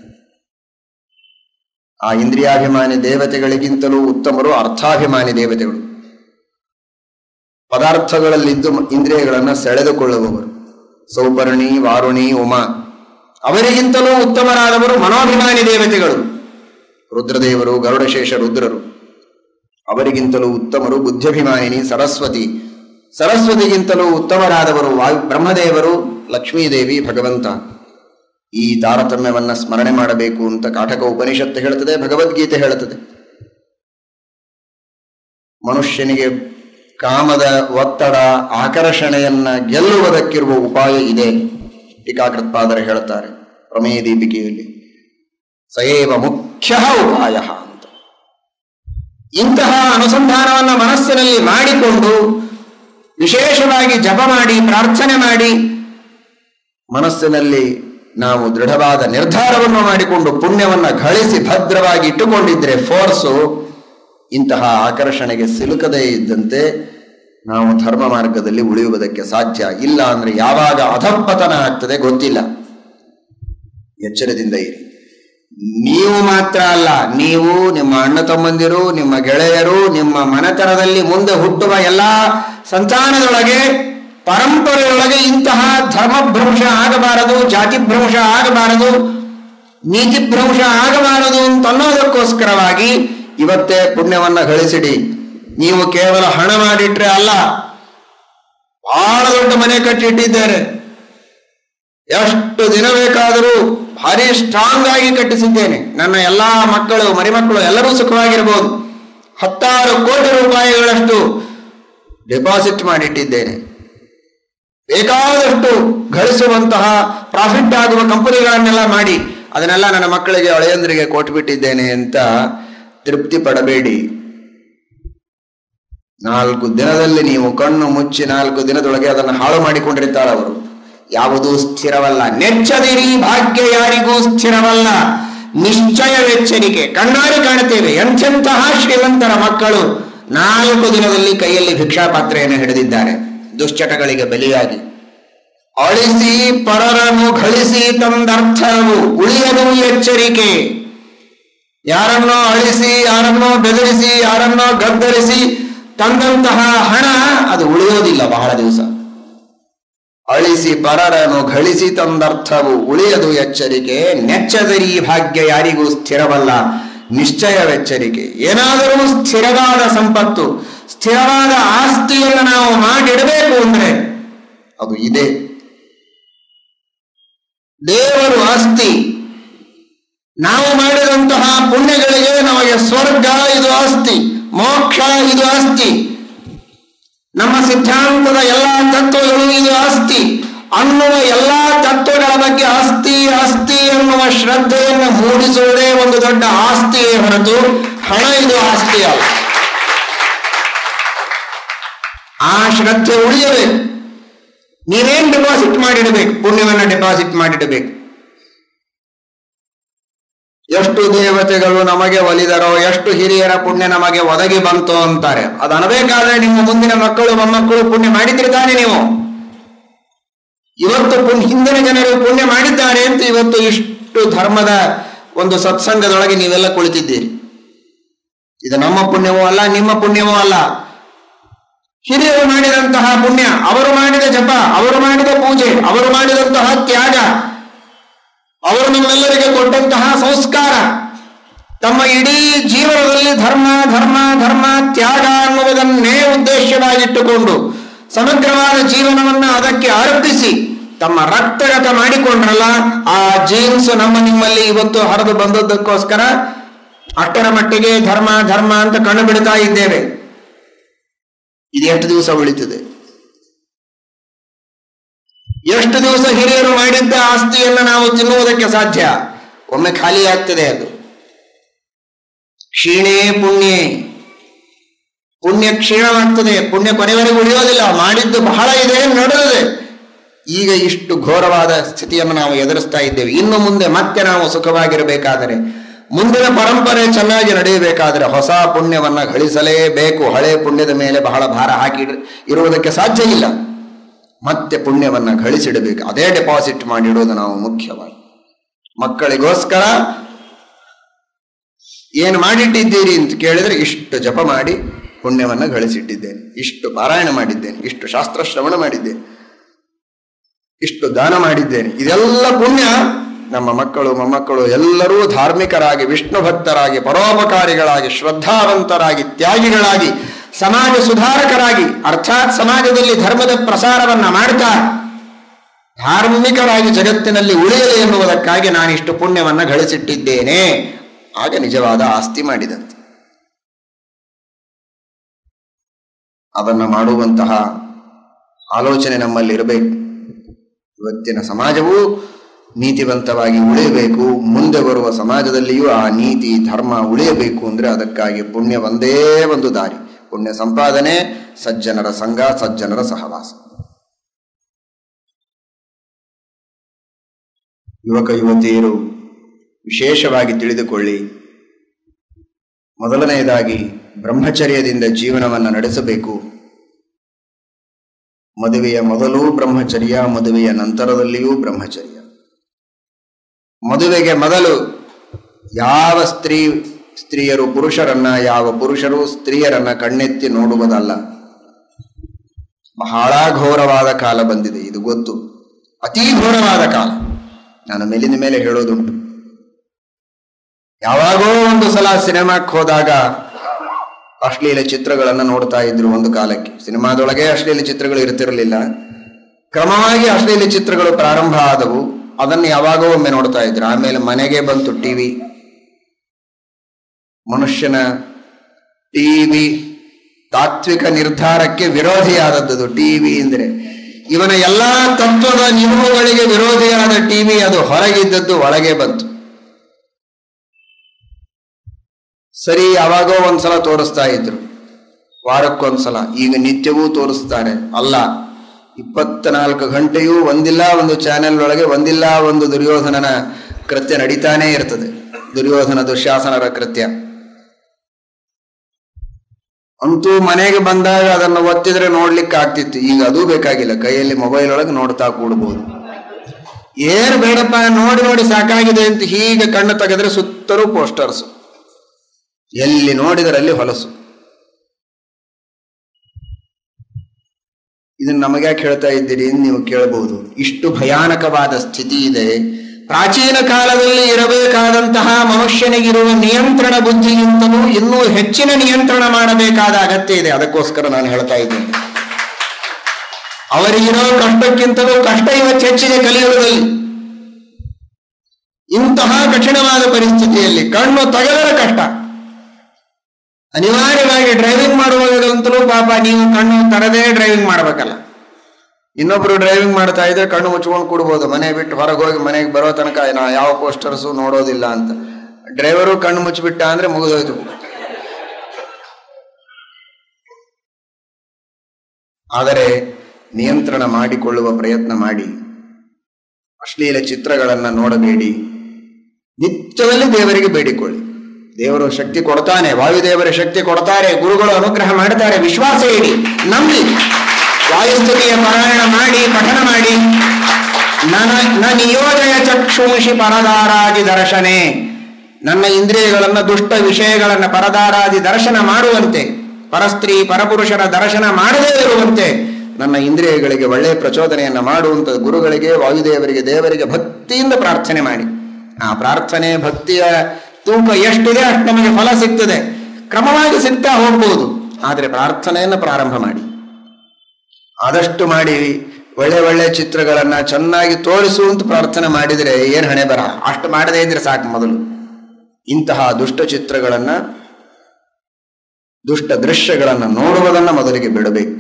ಆ ಇಂದ್ರಿಯಾಭಿಮಾನಿ ದೇವತೆಗಳಿಗಿಂತಲೂ ಉತ್ತಮರು ಅರ್ಥಾಭಿಮಾನಿ ದೇವತೆಗಳು ಪದಾರ್ಥಗಳಲ್ಲಿದ್ದು ಮ- ಇಂದ್ರಿಯಗಳನ್ನು ಸೆಳೆದುಕೊಳ್ಳುವವರು ಸೌಪರ್ಣಿ ವಾರುಣಿ ಉಮಾ ಅವರಿಗಿಂತಲೂ ಉತ್ತಮರಾದವರು ಮನೋಭಿಮಾನಿ ದೇವತೆಗಳು ರುದ್ರದೇವರು ಗರುಡಶೇಷ ರುದ್ರರು ಅವರಿಗಿಂತಲೂ ಉತ್ತಮರು ಬುದ್ಧಿಭಿಮಾನಿನಿ ಸರಸ್ವತಿ ಸರಸ್ವತಿಗಿಂತಲೂ ಉತ್ತಮರಾದವರು ವಾಯು ಬ್ರಹ್ಮದೇವರು ಲಕ್ಷ್ಮೀದೇವಿ ಭಗವಂತ ಈ ತಾರತಮ್ಯವನ್ನ ಸ್ಮರಣೆ ಮಾಡಬೇಕು ಅಂತ ಕಾಟಕ ಉಪನಿಷತ್ತು ಹೇಳುತ್ತದೆ ಭಗವದ್ಗೀತೆ ಹೇಳುತ್ತದೆ ಮನುಷ್ಯನಿಗೆ ಕಾಮದ ಒತ್ತಡ ಆಕರ್ಷಣೆಯನ್ನ ಗೆಲ್ಲುವುದಕ್ಕಿರುವ ಉಪಾಯ ಇದೆ ಟೀಕಾಕೃತ್ಪಾದರು ಹೇಳುತ್ತಾರೆ ಪ್ರಮೇಯ ದೀಪಿಕೆಯಲ್ಲಿ ಸಯೇವ ಮುಖ್ಯ ಉಪಾಯ ಅಂತ ಇಂತಹ ಅನುಸಂಧಾನವನ್ನ ಮನಸ್ಸಿನಲ್ಲಿ ಮಾಡಿಕೊಂಡು ವಿಶೇಷವಾಗಿ ಜಪ ಮಾಡಿ ಪ್ರಾರ್ಥನೆ ಮಾಡಿ ಮನಸ್ಸಿನಲ್ಲಿ ನಾವು ದೃಢವಾದ ನಿರ್ಧಾರವನ್ನು ಮಾಡಿಕೊಂಡು ಪುಣ್ಯವನ್ನ ಗಳಿಸಿ ಭದ್ರವಾಗಿ ಇಟ್ಟುಕೊಂಡಿದ್ರೆ ಫೋರ್ಸು ಇಂತಹ ಆಕರ್ಷಣೆಗೆ ಸಿಲುಕದೇ ಇದ್ದಂತೆ ನಾವು ಧರ್ಮ ಮಾರ್ಗದಲ್ಲಿ ಉಳಿಯುವುದಕ್ಕೆ ಸಾಧ್ಯ ಇಲ್ಲ ಅಂದ್ರೆ ಯಾವಾಗ ಅಧಪತನ ಆಗ್ತದೆ ಗೊತ್ತಿಲ್ಲ ಎಚ್ಚರದಿಂದ ಇರಿ ನೀವು ಮಾತ್ರ ಅಲ್ಲ ನೀವು ನಿಮ್ಮ ಅಣ್ಣ ತಮ್ಮಂದಿರು ನಿಮ್ಮ ಗೆಳೆಯರು ನಿಮ್ಮ ಮನೆತನದಲ್ಲಿ ಮುಂದೆ ಹುಟ್ಟುವ ಎಲ್ಲಾ ಸಂತಾನದೊಳಗೆ ಪರಂಪರೆಯೊಳಗೆ ಇಂತಹ ಧರ್ಮಭ್ರಂಶ ಆಗಬಾರದು ಜಾತಿ ಭ್ರಂಶ ಆಗಬಾರದು ನೀತಿ ಭ್ರಂಶ ಆಗಬಾರದು ಅಂತ ಅನ್ನೋದಕ್ಕೋಸ್ಕರವಾಗಿ ಇವತ್ತೇ ಪುಣ್ಯವನ್ನ ಗಳಿಸಿಡಿ ನೀವು ಕೇವಲ ಹಣ ಮಾಡಿಟ್ರೆ ಅಲ್ಲ ಬಹಳ ದೊಡ್ಡ ಮನೆ ಕಟ್ಟಿಟ್ಟಿದ್ದಾರೆ ಎಷ್ಟು ದಿನ ಬೇಕಾದರೂ ಭಾರಿ ಸ್ಟ್ರಾಂಗ್ ಆಗಿ ಕಟ್ಟಿಸಿದ್ದೇನೆ ನನ್ನ ಎಲ್ಲಾ ಮಕ್ಕಳು ಮರಿಮಕ್ಕಳು ಎಲ್ಲರೂ ಸುಖವಾಗಿರಬಹುದು ಹತ್ತಾರು ಕೋಟಿ ರೂಪಾಯಿಗಳಷ್ಟು ಡೆಪಾಸಿಟ್ ಮಾಡಿಟ್ಟಿದ್ದೇನೆ ಬೇಕಾದಷ್ಟು ಗಳಿಸುವಂತಹ ಪ್ರಾಫಿಟ್ ಆಗುವ ಕಂಪನಿಗಳನ್ನೆಲ್ಲ ಮಾಡಿ ಅದನ್ನೆಲ್ಲ ನನ್ನ ಮಕ್ಕಳಿಗೆ ಹಳೆಯಂದ್ರಿಗೆ ಕೊಟ್ಬಿಟ್ಟಿದ್ದೇನೆ ಅಂತ ತೃಪ್ತಿ ಪಡಬೇಡಿ ನಾಲ್ಕು ದಿನದಲ್ಲಿ ನೀವು ಕಣ್ಣು ಮುಚ್ಚಿ ನಾಲ್ಕು ದಿನದೊಳಗೆ ಅದನ್ನು ಹಾಳು ಮಾಡಿಕೊಂಡಿರ್ತಾರೆ ಅವರು ಯಾವುದೂ ಸ್ಥಿರವಲ್ಲ ನೆಚ್ಚದಿರಿ ಭಾಗ್ಯ ಯಾರಿಗೂ ಸ್ಥಿರವಲ್ಲ ನಿಶ್ಚಯವೆಚ್ಚರಿಕೆ ಕಣ್ಣಾರೆ ಕಾಣುತ್ತೇವೆ ಎಂಥೆಂತಹ ಶ್ರೀಮಂತರ ಮಕ್ಕಳು ನಾಲ್ಕು ದಿನದಲ್ಲಿ ಕೈಯಲ್ಲಿ ಭಿಕ್ಷಾ ಪಾತ್ರೆಯನ್ನು ಹಿಡಿದಿದ್ದಾರೆ ದುಶ್ಚಟಗಳಿಗೆ ಬಲಿಯಾಗಿ ಅಳಿಸಿ ಪರರನ್ನು ಗಳಿಸಿ ತಂದರ್ಥವು ಉಳಿಯದು ಎಚ್ಚರಿಕೆ ಯಾರನ್ನೋ ಅಳಿಸಿ ಯಾರನ್ನೋ ಬೆದರಿಸಿ ಯಾರನ್ನೋ ಗದ್ದರಿಸಿ ತಂದಂತಹ ಹಣ ಅದು ಉಳಿಯೋದಿಲ್ಲ ಬಹಳ ದಿವಸ ಅಳಿಸಿ ಪರರನ್ನು ಗಳಿಸಿ ತಂದರ್ಥವು ಉಳಿಯದು ಎಚ್ಚರಿಕೆ ನೆಚ್ಚದರಿ ಭಾಗ್ಯ ಯಾರಿಗೂ ಸ್ಥಿರವಲ್ಲ ನಿಶ್ಚಯವೆಚ್ಚರಿಕೆ ಏನಾದರೂ ಸ್ಥಿರವಾದ ಸಂಪತ್ತು ಸ್ಥಿರವಾದ ಆಸ್ತಿಯನ್ನು ನಾವು ಮಾಡಿಡಬೇಕು ಅಂದ್ರೆ ಅದು ಇದೆ ದೇವರು ಆಸ್ತಿ ನಾವು ಮಾಡಿದಂತಹ ಪುಣ್ಯಗಳಿಗೆ ನಮಗೆ ಸ್ವರ್ಗ ಇದು ಆಸ್ತಿ ಮೋಕ್ಷ ಇದು ಆಸ್ತಿ ನಮ್ಮ ಸಿದ್ಧಾಂತದ ಎಲ್ಲಾ ತತ್ವಗಳು ಇದು ಆಸ್ತಿ ಅನ್ನುವ ಎಲ್ಲಾ ತತ್ವಗಳ ಬಗ್ಗೆ ಆಸ್ತಿ ಆಸ್ತಿ ಎನ್ನುವ ಶ್ರದ್ಧೆಯನ್ನು ಮೂಡಿಸುವುದೇ ಒಂದು ದೊಡ್ಡ ಆಸ್ತಿಯೇ ಹೊರತು ಹಣ ಇದು ಆಸ್ತಿ ಅಲ್ಲ ಆ ಶ್ರದ್ಧೆ ಉಳಿಯಬೇಕು ನೀವೇನ್ ಡೆಪಾಸಿಟ್ ಮಾಡಿಡಬೇಕು ಪುಣ್ಯವನ್ನ ಡೆಪಾಸಿಟ್ ಮಾಡಿಡಬೇಕು ಎಷ್ಟು ದೇವತೆಗಳು ನಮಗೆ ಒಲಿದರೋ ಎಷ್ಟು ಹಿರಿಯರ ಪುಣ್ಯ ನಮಗೆ ಒದಗಿ ಬಂತು ಅಂತಾರೆ ಅದು ಅನಬೇಕಾದ್ರೆ ನಿಮ್ಮ ಮುಂದಿನ ಮಕ್ಕಳು ಮೊಮ್ಮಕ್ಕಳು ಪುಣ್ಯ ಮಾಡಿದ್ರಿದ್ದಾನೆ ನೀವು ಇವತ್ತು ಪುಣ್ಯ ಹಿಂದಿನ ಜನರು ಪುಣ್ಯ ಮಾಡಿದ್ದಾರೆ ಅಂತ ಇವತ್ತು ಇಷ್ಟು ಧರ್ಮದ ಒಂದು ಸತ್ಸಂಗದೊಳಗೆ ನೀವೆಲ್ಲ ಕುಳಿತಿದ್ದೀರಿ ಇದು ನಮ್ಮ ಪುಣ್ಯವೂ ಅಲ್ಲ ನಿಮ್ಮ ಪುಣ್ಯವೂ ಅಲ್ಲ ಹಿರಿಯರು ಮಾಡಿದಂತಹ ಪುಣ್ಯ ಅವರು ಮಾಡಿದ ಜಪ ಅವರು ಮಾಡಿದ ಪೂಜೆ ಅವರು ಮಾಡಿದಂತಹ ತ್ಯಾಗ ಅವರು ನಮ್ಮೆಲ್ಲರಿಗೆ ಕೊಟ್ಟಂತಹ ಸಂಸ್ಕಾರ ತಮ್ಮ ಇಡೀ ಜೀವನದಲ್ಲಿ ಧರ್ಮ ಧರ್ಮ ಧರ್ಮ ತ್ಯಾಗ ಅನ್ನುವುದನ್ನೇ ಉದ್ದೇಶವಾಗಿಟ್ಟುಕೊಂಡು ಸಮಗ್ರವಾದ ಜೀವನವನ್ನ ಅದಕ್ಕೆ ಅರ್ಪಿಸಿ ತಮ್ಮ ರಕ್ತಗತ ಮಾಡಿಕೊಂಡ್ರಲ್ಲ ಆ ಜೀನ್ಸ್ ನಮ್ಮ ನಿಮ್ಮಲ್ಲಿ ಇವತ್ತು ಹರಿದು ಬಂದದ್ದಕ್ಕೋಸ್ಕರ ಅಷ್ಟರ ಮಟ್ಟಿಗೆ ಧರ್ಮ ಧರ್ಮ ಅಂತ ಕಣ್ಣು ಬಿಡ್ತಾ ಇದ್ದೇವೆ ಇದು ಎಷ್ಟು ದಿವಸ ಉಳಿತದೆ ಎಷ್ಟು ದಿವಸ ಹಿರಿಯರು ಮಾಡಿದ್ದ ಆಸ್ತಿಯನ್ನು ನಾವು ತಿನ್ನುವುದಕ್ಕೆ ಸಾಧ್ಯ ಒಮ್ಮೆ ಖಾಲಿ ಆಗ್ತದೆ ಅದು ಕ್ಷೀಣೇ ಪುಣ್ಯೇ ಪುಣ್ಯ ಕ್ಷೀಣವಾಗ್ತದೆ ಪುಣ್ಯ ಕೊನೆವರೆಗೂ ಉಳಿಯೋದಿಲ್ಲ ಮಾಡಿದ್ದು ಬಹಳ ಇದೆ ನಡೆದಿದೆ ಈಗ ಇಷ್ಟು ಘೋರವಾದ ಸ್ಥಿತಿಯನ್ನು ನಾವು ಎದುರಿಸ್ತಾ ಇದ್ದೇವೆ ಇನ್ನು ಮುಂದೆ ಮತ್ತೆ ನಾವು ಸುಖವಾಗಿರಬೇಕಾದರೆ ಮುಂದಿನ ಪರಂಪರೆ ಚೆನ್ನಾಗಿ ನಡೆಯಬೇಕಾದರೆ ಹೊಸ ಪುಣ್ಯವನ್ನ ಗಳಿಸಲೇಬೇಕು ಹಳೆ ಪುಣ್ಯದ ಮೇಲೆ ಬಹಳ ಭಾರ ಹಾಕಿ ಇರುವುದಕ್ಕೆ ಸಾಧ್ಯ ಇಲ್ಲ ಮತ್ತೆ ಪುಣ್ಯವನ್ನ ಗಳಿಸಿಡಬೇಕು ಅದೇ ಡೆಪಾಸಿಟ್ ಮಾಡಿಡೋದು ನಾವು ಮುಖ್ಯವಾಗಿ ಮಕ್ಕಳಿಗೋಸ್ಕರ ಏನು ಮಾಡಿಟ್ಟಿದ್ದೀರಿ ಅಂತ ಕೇಳಿದ್ರೆ ಇಷ್ಟು ಜಪ ಮಾಡಿ ಪುಣ್ಯವನ್ನ ಗಳಿಸಿಟ್ಟಿದ್ದೇನೆ ಇಷ್ಟು ಪಾರಾಯಣ ಮಾಡಿದ್ದೇನೆ ಇಷ್ಟು ಶಾಸ್ತ್ರ ಶ್ರವಣ ಮಾಡಿದ್ದೇನೆ ಇಷ್ಟು ದಾನ ಮಾಡಿದ್ದೇನೆ ಇದೆಲ್ಲ ಪುಣ್ಯ ನಮ್ಮ ಮಕ್ಕಳು ಮೊಮ್ಮಕ್ಕಳು ಎಲ್ಲರೂ ಧಾರ್ಮಿಕರಾಗಿ ವಿಷ್ಣು ಭಕ್ತರಾಗಿ ಪರೋಪಕಾರಿಗಳಾಗಿ ಶ್ರದ್ಧಾವಂತರಾಗಿ ತ್ಯಾಗಿಗಳಾಗಿ ಸಮಾಜ ಸುಧಾರಕರಾಗಿ ಅರ್ಥಾತ್ ಸಮಾಜದಲ್ಲಿ ಧರ್ಮದ ಪ್ರಸಾರವನ್ನ ಮಾಡ್ತಾ ಧಾರ್ಮಿಕರಾಗಿ ಜಗತ್ತಿನಲ್ಲಿ ಉಳಿಯಲಿ ಎನ್ನುವುದಕ್ಕಾಗಿ ನಾನಿಷ್ಟು ಪುಣ್ಯವನ್ನ ಗಳಿಸಿಟ್ಟಿದ್ದೇನೆ ಆಗ ನಿಜವಾದ ಆಸ್ತಿ ಮಾಡಿದಂತೆ ಅದನ್ನ ಮಾಡುವಂತಹ ಆಲೋಚನೆ ನಮ್ಮಲ್ಲಿ ಇರಬೇಕು ಇವತ್ತಿನ ಸಮಾಜವು ನೀತಿವಂತವಾಗಿ ಉಳಿಯಬೇಕು ಮುಂದೆ ಬರುವ ಸಮಾಜದಲ್ಲಿಯೂ ಆ ನೀತಿ ಧರ್ಮ ಉಳಿಯಬೇಕು ಅಂದ್ರೆ ಅದಕ್ಕಾಗಿ ಪುಣ್ಯ ಒಂದೇ ಒಂದು ದಾರಿ ಪುಣ್ಯ ಸಂಪಾದನೆ ಸಜ್ಜನರ ಸಂಘ ಸಜ್ಜನರ ಸಹವಾಸ ಯುವಕ ಯುವತಿಯರು ವಿಶೇಷವಾಗಿ ತಿಳಿದುಕೊಳ್ಳಿ ಮೊದಲನೆಯದಾಗಿ ಬ್ರಹ್ಮಚರ್ಯದಿಂದ ಜೀವನವನ್ನು ನಡೆಸಬೇಕು ಮದುವೆಯ ಮೊದಲು ಬ್ರಹ್ಮಚರ್ಯ ಮದುವೆಯ ನಂತರದಲ್ಲಿಯೂ ಬ್ರಹ್ಮಚರ್ಯ ಮದುವೆಗೆ ಮೊದಲು ಯಾವ ಸ್ತ್ರೀ ಸ್ತ್ರೀಯರು ಪುರುಷರನ್ನ ಯಾವ ಪುರುಷರು ಸ್ತ್ರೀಯರನ್ನ ಕಣ್ಣೆತ್ತಿ ನೋಡುವುದಲ್ಲ ಬಹಳ ಘೋರವಾದ ಕಾಲ ಬಂದಿದೆ ಇದು ಗೊತ್ತು ಅತೀ ಘೋರವಾದ ಕಾಲ ನಾನು ಮೇಲಿನ ಮೇಲೆ ಹೇಳೋದುಂಟು ಯಾವಾಗೋ ಒಂದು ಸಲ ಸಿನಿಮಾಕ್ಕೆ ಹೋದಾಗ ಅಶ್ಲೀಲ ಚಿತ್ರಗಳನ್ನು ನೋಡ್ತಾ ಇದ್ರು ಒಂದು ಕಾಲಕ್ಕೆ ಸಿನಿಮಾದೊಳಗೆ ಅಶ್ಲೀಲ ಚಿತ್ರಗಳು ಇರ್ತಿರಲಿಲ್ಲ ಕ್ರಮವಾಗಿ ಅಶ್ಲೀಲ ಚಿತ್ರಗಳು ಪ್ರಾರಂಭ ಆದವು ಅದನ್ನು ಯಾವಾಗೋ ಒಮ್ಮೆ ನೋಡ್ತಾ ಇದ್ರು ಆಮೇಲೆ ಮನೆಗೆ ಬಂತು ಟಿವಿ ಮನುಷ್ಯನ ಟಿವಿ ತಾತ್ವಿಕ ನಿರ್ಧಾರಕ್ಕೆ ವಿರೋಧಿಯಾದದ್ದು ಟಿವಿ ಅಂದ್ರೆ ಇವನ ಎಲ್ಲಾ ತತ್ವದ ನಿಯಮಗಳಿಗೆ ವಿರೋಧಿಯಾದ ಟಿವಿ ಅದು ಹೊರಗಿದ್ದದ್ದು ಒಳಗೆ ಬಂತು ಸರಿ ಯಾವಾಗೋ ಒಂದ್ಸಲ ತೋರಿಸ್ತಾ ಇದ್ರು ವಾರಕ್ಕೊಂದ್ಸಲ ಈಗ ನಿತ್ಯವೂ ತೋರಿಸ್ತಾರೆ ಅಲ್ಲ ಇಪ್ಪತ್ನಾಲ್ಕು ಗಂಟೆಯೂ ಒಂದಿಲ್ಲ ಒಂದು ಚಾನೆಲ್ ಒಳಗೆ ಒಂದಿಲ್ಲ ಒಂದು ದುರ್ಯೋಧನನ ಕೃತ್ಯ ನಡೀತಾನೇ ಇರ್ತದೆ ದುರ್ಯೋಧನ ದುಶ್ಯಾಸನರ ಕೃತ್ಯ ಅಂತೂ ಮನೆಗೆ ಬಂದಾಗ ಅದನ್ನು ಒತ್ತಿದ್ರೆ ನೋಡ್ಲಿಕ್ಕೆ ಆಗ್ತಿತ್ತು ಈಗ ಅದು ಬೇಕಾಗಿಲ್ಲ ಕೈಯಲ್ಲಿ ಮೊಬೈಲ್ ಒಳಗೆ ನೋಡ್ತಾ ಕೂಡ್ಬೋದು ಏನ್ ಬೇಡಪ್ಪ ನೋಡಿ ನೋಡಿ ಸಾಕಾಗಿದೆ ಅಂತ ಹೀಗೆ ಕಣ್ಣು ತೆಗೆದ್ರೆ ಸುತ್ತಲೂ ಪೋಸ್ಟರ್ಸ್ ಎಲ್ಲಿ ನೋಡಿದರಲ್ಲಿ ಹೊಲಸು ಇದನ್ನ ನಮಗ್ಯಾಕೆ ಹೇಳ್ತಾ ಇದ್ದೀರಿ ಅಂತ ನೀವು ಕೇಳಬಹುದು ಇಷ್ಟು ಭಯಾನಕವಾದ ಸ್ಥಿತಿ ಇದೆ ಪ್ರಾಚೀನ ಕಾಲದಲ್ಲಿ ಇರಬೇಕಾದಂತಹ ಮನುಷ್ಯನಿಗಿರುವ ನಿಯಂತ್ರಣ ಬುದ್ಧಿಗಿಂತಲೂ ಇನ್ನೂ ಹೆಚ್ಚಿನ ನಿಯಂತ್ರಣ ಮಾಡಬೇಕಾದ ಅಗತ್ಯ ಇದೆ ಅದಕ್ಕೋಸ್ಕರ ನಾನು ಹೇಳ್ತಾ ಇದ್ದೇನೆ ಅವರಿಗಿರೋ ಕಷ್ಟಕ್ಕಿಂತಲೂ ಕಷ್ಟ ಇವತ್ತು ಹೆಚ್ಚಿದೆ ಕಲಿಯುಗದಲ್ಲಿ ಇಂತಹ ಕಠಿಣವಾದ ಪರಿಸ್ಥಿತಿಯಲ್ಲಿ ಕಣ್ಣು ತೆಗೆದರೆ ಕಷ್ಟ ಅನಿವಾರ್ಯವಾಗಿ ಡ್ರೈವಿಂಗ್ ಮಾಡುವಾಗಂತಲೂ ಪಾಪ ನೀವು ಕಣ್ಣು ತರದೇ ಡ್ರೈವಿಂಗ್ ಮಾಡ್ಬೇಕಲ್ಲ ಇನ್ನೊಬ್ರು ಡ್ರೈವಿಂಗ್ ಮಾಡ್ತಾ ಇದ್ರೆ ಕಣ್ಣು ಮುಚ್ಕೊಂಡು ಕೂಡ್ಬೋದು ಮನೆ ಬಿಟ್ಟು ಹೊರಗೆ ಹೋಗಿ ಮನೆಗೆ ಬರೋ ತನಕ ನಾ ಯಾವ ಪೋಸ್ಟರ್ಸು ನೋಡೋದಿಲ್ಲ ಅಂತ ಡ್ರೈವರು ಕಣ್ಣು ಮುಚ್ಚಿಬಿಟ್ಟ ಅಂದ್ರೆ ಮುಗಿದೋಯ್ತು ಆದರೆ ನಿಯಂತ್ರಣ ಮಾಡಿಕೊಳ್ಳುವ ಪ್ರಯತ್ನ ಮಾಡಿ ಅಶ್ಲೀಲ ಚಿತ್ರಗಳನ್ನ ನೋಡಬೇಡಿ ನಿತ್ಯದಲ್ಲಿ ದೇವರಿಗೆ ಬೇಡಿಕೊಳ್ಳಿ ದೇವರು ಶಕ್ತಿ ಕೊಡ್ತಾನೆ ವಾಯುದೇವರ ಶಕ್ತಿ ಕೊಡ್ತಾರೆ ಗುರುಗಳು ಅನುಗ್ರಹ ಮಾಡ್ತಾರೆ ವಿಶ್ವಾಸ ಇಡಿ ನಂಬಿ ವಾಯುಸ್ತುತಿಯ ಪಾರಾಯಣ ಮಾಡಿ ಪಠನ ಮಾಡಿ ನನ ನ ನಿಯೋಜಯ ಚಕ್ಷುಂಷಿ ಪರದಾರಾದಿ ದರ್ಶನೆ ನನ್ನ ಇಂದ್ರಿಯಗಳನ್ನ ದುಷ್ಟ ವಿಷಯಗಳನ್ನ ಪರದಾರಾದಿ ದರ್ಶನ ಮಾಡುವಂತೆ ಪರಸ್ತ್ರೀ ಪರಪುರುಷರ ದರ್ಶನ ಮಾಡದೇ ಇರುವಂತೆ ನನ್ನ ಇಂದ್ರಿಯಗಳಿಗೆ ಒಳ್ಳೆಯ ಪ್ರಚೋದನೆಯನ್ನ ಮಾಡುವಂತ ಗುರುಗಳಿಗೆ ವಾಯುದೇವರಿಗೆ ದೇವರಿಗೆ ಭಕ್ತಿಯಿಂದ ಪ್ರಾರ್ಥನೆ ಮಾಡಿ ಆ ಪ್ರಾರ್ಥನೆ ಭಕ್ತಿಯ ತೂಕ ಎಷ್ಟಿದೆ ಅಷ್ಟು ನಮಗೆ ಫಲ ಸಿಗ್ತದೆ ಕ್ರಮವಾಗಿ ಸಿಗ್ತಾ ಹೋಗ್ಬೋದು ಆದರೆ ಪ್ರಾರ್ಥನೆಯನ್ನು ಪ್ರಾರಂಭ ಮಾಡಿ ಆದಷ್ಟು ಮಾಡಿ ಒಳ್ಳೆ ಒಳ್ಳೆ ಚಿತ್ರಗಳನ್ನ ಚೆನ್ನಾಗಿ ತೋರಿಸುವಂತ ಪ್ರಾರ್ಥನೆ ಮಾಡಿದರೆ ಏನ್ ಹಣೆ ಬರ ಅಷ್ಟು ಮಾಡದೇ ಇದ್ರೆ ಸಾಕು ಮೊದಲು ಇಂತಹ ದುಷ್ಟ ಚಿತ್ರಗಳನ್ನ ದುಷ್ಟ ದೃಶ್ಯಗಳನ್ನ ನೋಡುವುದನ್ನ ಮೊದಲಿಗೆ ಬಿಡಬೇಕು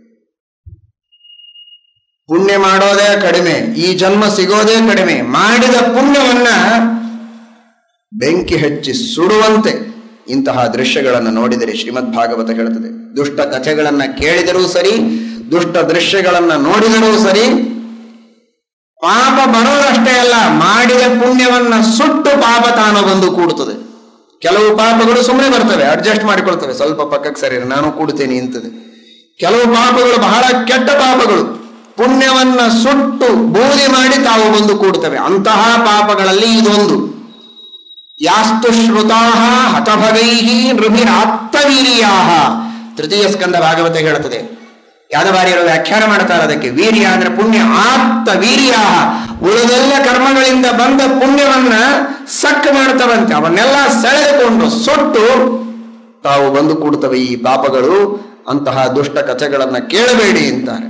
ಪುಣ್ಯ ಮಾಡೋದೇ ಕಡಿಮೆ ಈ ಜನ್ಮ ಸಿಗೋದೇ ಕಡಿಮೆ ಮಾಡಿದ ಪುಣ್ಯವನ್ನ ಬೆಂಕಿ ಹಚ್ಚಿ ಸುಡುವಂತೆ ಇಂತಹ ದೃಶ್ಯಗಳನ್ನು ನೋಡಿದರೆ ಶ್ರೀಮದ್ ಭಾಗವತ ಹೇಳುತ್ತದೆ ದುಷ್ಟ ಕಥೆಗಳನ್ನ ಕೇಳಿದರೂ ಸರಿ ದುಷ್ಟ ದೃಶ್ಯಗಳನ್ನ ನೋಡಿದರೂ ಸರಿ ಪಾಪ ಬರೋದಷ್ಟೇ ಅಲ್ಲ ಮಾಡಿದ ಪುಣ್ಯವನ್ನ ಸುಟ್ಟು ಪಾಪ ತಾನು ಬಂದು ಕೂಡುತ್ತದೆ ಕೆಲವು ಪಾಪಗಳು ಸುಮ್ಮನೆ ಬರ್ತವೆ ಅಡ್ಜಸ್ಟ್ ಮಾಡಿಕೊಳ್ತವೆ ಸ್ವಲ್ಪ ಪಕ್ಕಕ್ಕೆ ಸರಿ ನಾನು ಕೂಡುತ್ತೇನೆ ಇಂತದೆ ಕೆಲವು ಪಾಪಗಳು ಬಹಳ ಕೆಟ್ಟ ಪಾಪಗಳು ಪುಣ್ಯವನ್ನ ಸುಟ್ಟು ಬೂದಿ ಮಾಡಿ ತಾವು ಬಂದು ಕೂಡುತ್ತವೆ ಅಂತಹ ಪಾಪಗಳಲ್ಲಿ ಇದೊಂದು ಯಾಸ್ತು ಶ್ರುತಾ ಹತಭಗೈ ನೃಭಿರಾತ್ತವೀರ್ಯಾ ತೃತೀಯ ಸ್ಕಂದ ಭಾಗವತ ಹೇಳುತ್ತದೆ ಯಾದವಾರಿಯರು ವ್ಯಾಖ್ಯಾನ ಮಾಡ್ತಾರೆ ಅದಕ್ಕೆ ವೀರ್ಯ ಅಂದ್ರೆ ಪುಣ್ಯ ಆತ್ತ ವೀರ್ಯ ಉಳಿದೆಲ್ಲ ಕರ್ಮಗಳಿಂದ ಬಂದ ಪುಣ್ಯವನ್ನ ಸಕ್ ಮಾಡ್ತವಂತೆ ಅವನ್ನೆಲ್ಲ ಸೆಳೆದುಕೊಂಡು ಸುಟ್ಟು ತಾವು ಬಂದು ಕೂಡುತ್ತವೆ ಈ ಪಾಪಗಳು ಅಂತಹ ದುಷ್ಟ ಕಥೆಗಳನ್ನ ಕೇಳಬೇಡಿ ಅಂತಾರೆ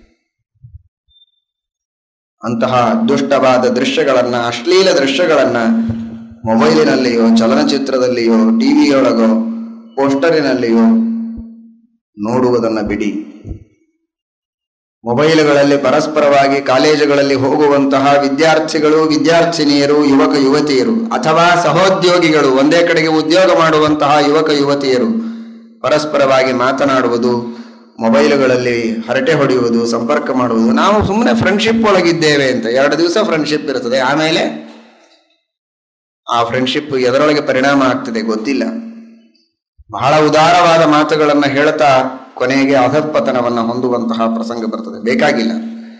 ಅಂತಹ ದುಷ್ಟವಾದ ದೃಶ್ಯಗಳನ್ನ ಅಶ್ಲೀಲ ದೃಶ್ಯಗಳನ್ನ ಮೊಬೈಲಿನಲ್ಲಿಯೋ ಚಲನಚಿತ್ರದಲ್ಲಿಯೋ ಟಿವಿಯೊಳಗೋ ಪೋಸ್ಟರಿನಲ್ಲಿಯೋ ನೋಡುವುದನ್ನ ಬಿಡಿ ಮೊಬೈಲ್ಗಳಲ್ಲಿ ಪರಸ್ಪರವಾಗಿ ಕಾಲೇಜುಗಳಲ್ಲಿ ಹೋಗುವಂತಹ ವಿದ್ಯಾರ್ಥಿಗಳು ವಿದ್ಯಾರ್ಥಿನಿಯರು ಯುವಕ ಯುವತಿಯರು ಅಥವಾ ಸಹೋದ್ಯೋಗಿಗಳು ಒಂದೇ ಕಡೆಗೆ ಉದ್ಯೋಗ ಮಾಡುವಂತಹ ಯುವಕ ಯುವತಿಯರು ಪರಸ್ಪರವಾಗಿ ಮಾತನಾಡುವುದು ಮೊಬೈಲುಗಳಲ್ಲಿ ಹರಟೆ ಹೊಡೆಯುವುದು ಸಂಪರ್ಕ ಮಾಡುವುದು ನಾವು ಸುಮ್ಮನೆ ಫ್ರೆಂಡ್ಶಿಪ್ ಒಳಗಿದ್ದೇವೆ ಅಂತ ಎರಡು ದಿವಸ ಫ್ರೆಂಡ್ಶಿಪ್ ಇರ್ತದೆ ಆಮೇಲೆ ಆ ಫ್ರೆಂಡ್ಶಿಪ್ ಎದರೊಳಗೆ ಪರಿಣಾಮ ಆಗ್ತದೆ ಗೊತ್ತಿಲ್ಲ ಬಹಳ ಉದಾರವಾದ ಮಾತುಗಳನ್ನು ಹೇಳ್ತಾ ಕೊನೆಗೆ ಅಧಪತನವನ್ನು ಹೊಂದುವಂತಹ ಪ್ರಸಂಗ ಬರ್ತದೆ ಬೇಕಾಗಿಲ್ಲ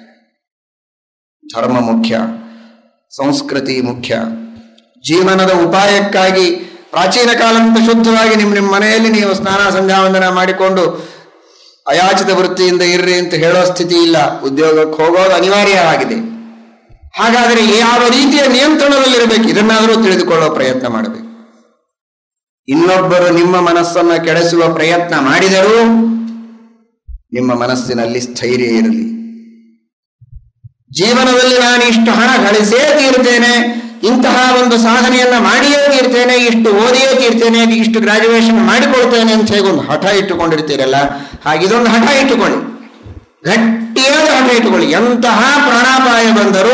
ಧರ್ಮ ಮುಖ್ಯ ಸಂಸ್ಕೃತಿ ಮುಖ್ಯ ಜೀವನದ ಉಪಾಯಕ್ಕಾಗಿ ಪ್ರಾಚೀನ ಕಾಲಂತ ಶುದ್ಧವಾಗಿ ನಿಮ್ಮ ನಿಮ್ಮ ಮನೆಯಲ್ಲಿ ನೀವು ಸ್ನಾನ ಸಂಧ್ಯಾವಂದನ ಮಾಡಿಕೊಂಡು ಅಯಾಚಿತ ವೃತ್ತಿಯಿಂದ ಇರ್ರಿ ಅಂತ ಹೇಳೋ ಸ್ಥಿತಿ ಇಲ್ಲ ಉದ್ಯೋಗಕ್ಕೆ ಹೋಗೋದು ಅನಿವಾರ್ಯವಾಗಿದೆ ಹಾಗಾದರೆ ಯಾವ ರೀತಿಯ ನಿಯಂತ್ರಣದಲ್ಲಿರಬೇಕು ಇದನ್ನಾದರೂ ತಿಳಿದುಕೊಳ್ಳೋ ಪ್ರಯತ್ನ ಮಾಡಬೇಕು ಇನ್ನೊಬ್ಬರು ನಿಮ್ಮ ಮನಸ್ಸನ್ನ ಕೆಡಿಸುವ ಪ್ರಯತ್ನ ಮಾಡಿದರೂ ನಿಮ್ಮ ಮನಸ್ಸಿನಲ್ಲಿ ಸ್ಥೈರ್ಯ ಇರಲಿ ಜೀವನದಲ್ಲಿ ನಾನು ಇಷ್ಟು ಹಣ ಗಳಿಸೇ ತೀರ್ತೇನೆ ಇಂತಹ ಒಂದು ಸಾಧನೆಯನ್ನ ಮಾಡಿಯೇ ತೀರ್ತೇನೆ ಇಷ್ಟು ಓದಿಯೇ ತೀರ್ತೇನೆ ಇಷ್ಟು ಗ್ರಾಜುಯೇಷನ್ ಮಾಡಿಕೊಳ್ತೇನೆ ಅಂತ ಹೇಗೆ ಒಂದು ಹಠ ಇಟ್ಟುಕೊಂಡಿರ್ತೀರಲ್ಲ ಹಾಗಿದೊಂದು ಹಠ ಇಟ್ಟುಕೊಳ್ಳಿ ಗಟ್ಟಿಯಾದ ಹಠ ಇಟ್ಟುಕೊಳ್ಳಿ ಎಂತಹ ಪ್ರಾಣಾಪಾಯ ಬಂದರೂ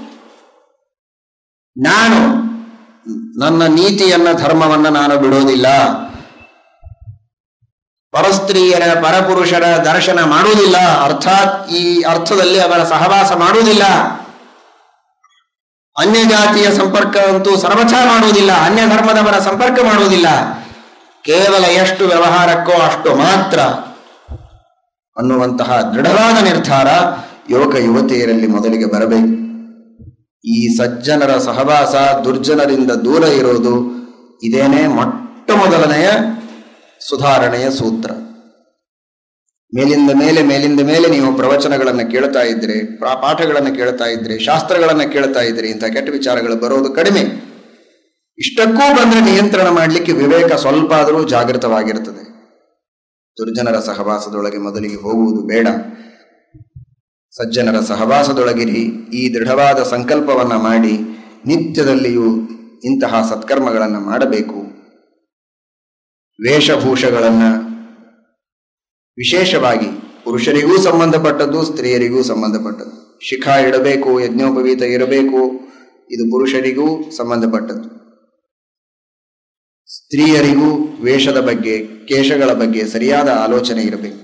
ನಾನು ನನ್ನ ನೀತಿಯನ್ನ ಧರ್ಮವನ್ನ ನಾನು ಬಿಡೋದಿಲ್ಲ ಪರಸ್ತ್ರೀಯರ ಪರಪುರುಷರ ದರ್ಶನ ಮಾಡುವುದಿಲ್ಲ ಅರ್ಥಾತ್ ಈ ಅರ್ಥದಲ್ಲಿ ಅವರ ಸಹವಾಸ ಮಾಡುವುದಿಲ್ಲ ಅನ್ಯ ಜಾತಿಯ ಸಂಪರ್ಕ ಅಂತೂ ಸರ್ವಥಾ ಮಾಡುವುದಿಲ್ಲ ಅನ್ಯ ಧರ್ಮದವರ ಸಂಪರ್ಕ ಮಾಡುವುದಿಲ್ಲ ಕೇವಲ ಎಷ್ಟು ವ್ಯವಹಾರಕ್ಕೋ ಅಷ್ಟು ಮಾತ್ರ ಅನ್ನುವಂತಹ ದೃಢವಾದ ನಿರ್ಧಾರ ಯುವಕ ಯುವತಿಯರಲ್ಲಿ ಮೊದಲಿಗೆ ಬರಬೇಕು ಈ ಸಜ್ಜನರ ಸಹವಾಸ ದುರ್ಜನರಿಂದ ದೂರ ಇರೋದು ಇದೇನೇ ಮೊಟ್ಟ ಮೊದಲನೆಯ ಸುಧಾರಣೆಯ ಸೂತ್ರ ಮೇಲಿಂದ ಮೇಲೆ ಮೇಲಿಂದ ಮೇಲೆ ನೀವು ಪ್ರವಚನಗಳನ್ನು ಕೇಳ್ತಾ ಇದ್ರೆ ಪ್ರಾ- ಪಾಠಗಳನ್ನು ಕೇಳ್ತಾ ಇದ್ರೆ ಶಾಸ್ತ್ರಗಳನ್ನು ಕೇಳ್ತಾ ಇದ್ರಿ ಇಂಥ ಕೆಟ್ಟ ವಿಚಾರಗಳು ಬರೋದು ಕಡಿಮೆ ಇಷ್ಟಕ್ಕೂ ಬಂದ್ರೆ ನಿಯಂತ್ರಣ ಮಾಡಲಿಕ್ಕೆ ವಿವೇಕ ಸ್ವಲ್ಪ ಆದರೂ ಜಾಗೃತವಾಗಿರುತ್ತದೆ ದುರ್ಜನರ ಸಹವಾಸದೊಳಗೆ ಮೊದಲಿಗೆ ಹೋಗುವುದು ಬೇಡ ಸಜ್ಜನರ ಸಹವಾಸದೊಳಗಿರಿ ಈ ದೃಢವಾದ ಸಂಕಲ್ಪವನ್ನ ಮಾಡಿ ನಿತ್ಯದಲ್ಲಿಯೂ ಇಂತಹ ಸತ್ಕರ್ಮಗಳನ್ನು ಮಾಡಬೇಕು ವೇಷಭೂಷಗಳನ್ನು ವಿಶೇಷವಾಗಿ ಪುರುಷರಿಗೂ ಸಂಬಂಧಪಟ್ಟದ್ದು ಸ್ತ್ರೀಯರಿಗೂ ಸಂಬಂಧಪಟ್ಟದ್ದು ಶಿಖಾ ಇಡಬೇಕು ಯಜ್ಞೋಪವೀತ ಇರಬೇಕು ಇದು ಪುರುಷರಿಗೂ ಸಂಬಂಧಪಟ್ಟದ್ದು ಸ್ತ್ರೀಯರಿಗೂ ವೇಷದ ಬಗ್ಗೆ ಕೇಶಗಳ ಬಗ್ಗೆ ಸರಿಯಾದ ಆಲೋಚನೆ ಇರಬೇಕು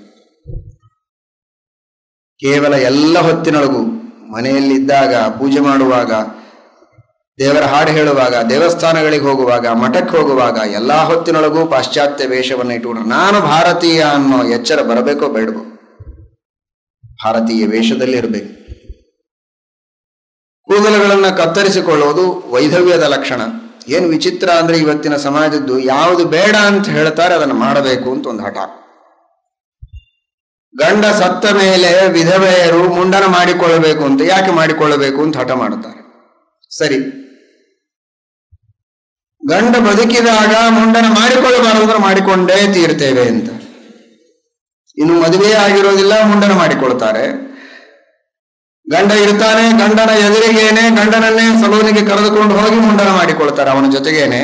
ಕೇವಲ ಎಲ್ಲ ಹೊತ್ತಿನೊಳಗೂ ಮನೆಯಲ್ಲಿದ್ದಾಗ ಪೂಜೆ ಮಾಡುವಾಗ ದೇವರ ಹಾಡು ಹೇಳುವಾಗ ದೇವಸ್ಥಾನಗಳಿಗೆ ಹೋಗುವಾಗ ಮಠಕ್ಕೆ ಹೋಗುವಾಗ ಎಲ್ಲಾ ಹೊತ್ತಿನೊಳಗೂ ಪಾಶ್ಚಾತ್ಯ ವೇಷವನ್ನು ಇಟ್ಟುಕೊಂಡ್ರೆ ನಾನು ಭಾರತೀಯ ಅನ್ನೋ ಎಚ್ಚರ ಬರಬೇಕೋ ಬೇಡವೋ ಭಾರತೀಯ ವೇಷದಲ್ಲಿ ಇರಬೇಕು ಕೂದಲುಗಳನ್ನು ಕತ್ತರಿಸಿಕೊಳ್ಳುವುದು ವೈಧವ್ಯದ ಲಕ್ಷಣ ಏನು ವಿಚಿತ್ರ ಅಂದ್ರೆ ಇವತ್ತಿನ ಸಮಾಜದ್ದು ಯಾವುದು ಬೇಡ ಅಂತ ಹೇಳ್ತಾರೆ ಅದನ್ನು ಮಾಡಬೇಕು ಅಂತ ಒಂದು ಹಠ ಗಂಡ ಸತ್ತ ಮೇಲೆ ವಿಧವೆಯರು ಮುಂಡನ ಮಾಡಿಕೊಳ್ಳಬೇಕು ಅಂತ ಯಾಕೆ ಮಾಡಿಕೊಳ್ಳಬೇಕು ಅಂತ ಹಠ ಮಾಡುತ್ತಾರೆ ಸರಿ ಗಂಡ ಬದುಕಿದಾಗ ಮುಂಡನ ಮಾಡಿಕೊಳ್ಳಬಾರದು ಅಂದ್ರೆ ಮಾಡಿಕೊಂಡೇ ತೀರ್ತೇವೆ ಅಂತ ಇನ್ನು ಮದುವೆ ಆಗಿರೋದಿಲ್ಲ ಮುಂಡನ ಮಾಡಿಕೊಳ್ತಾರೆ ಗಂಡ ಇರ್ತಾನೆ ಗಂಡನ ಎದುರಿಗೇನೆ ಗಂಡನನ್ನೇ ಸಲೂನಿಗೆ ಕರೆದುಕೊಂಡು ಹೋಗಿ ಮುಂಡನ ಮಾಡಿಕೊಳ್ತಾರೆ ಅವನ ಜೊತೆಗೇನೆ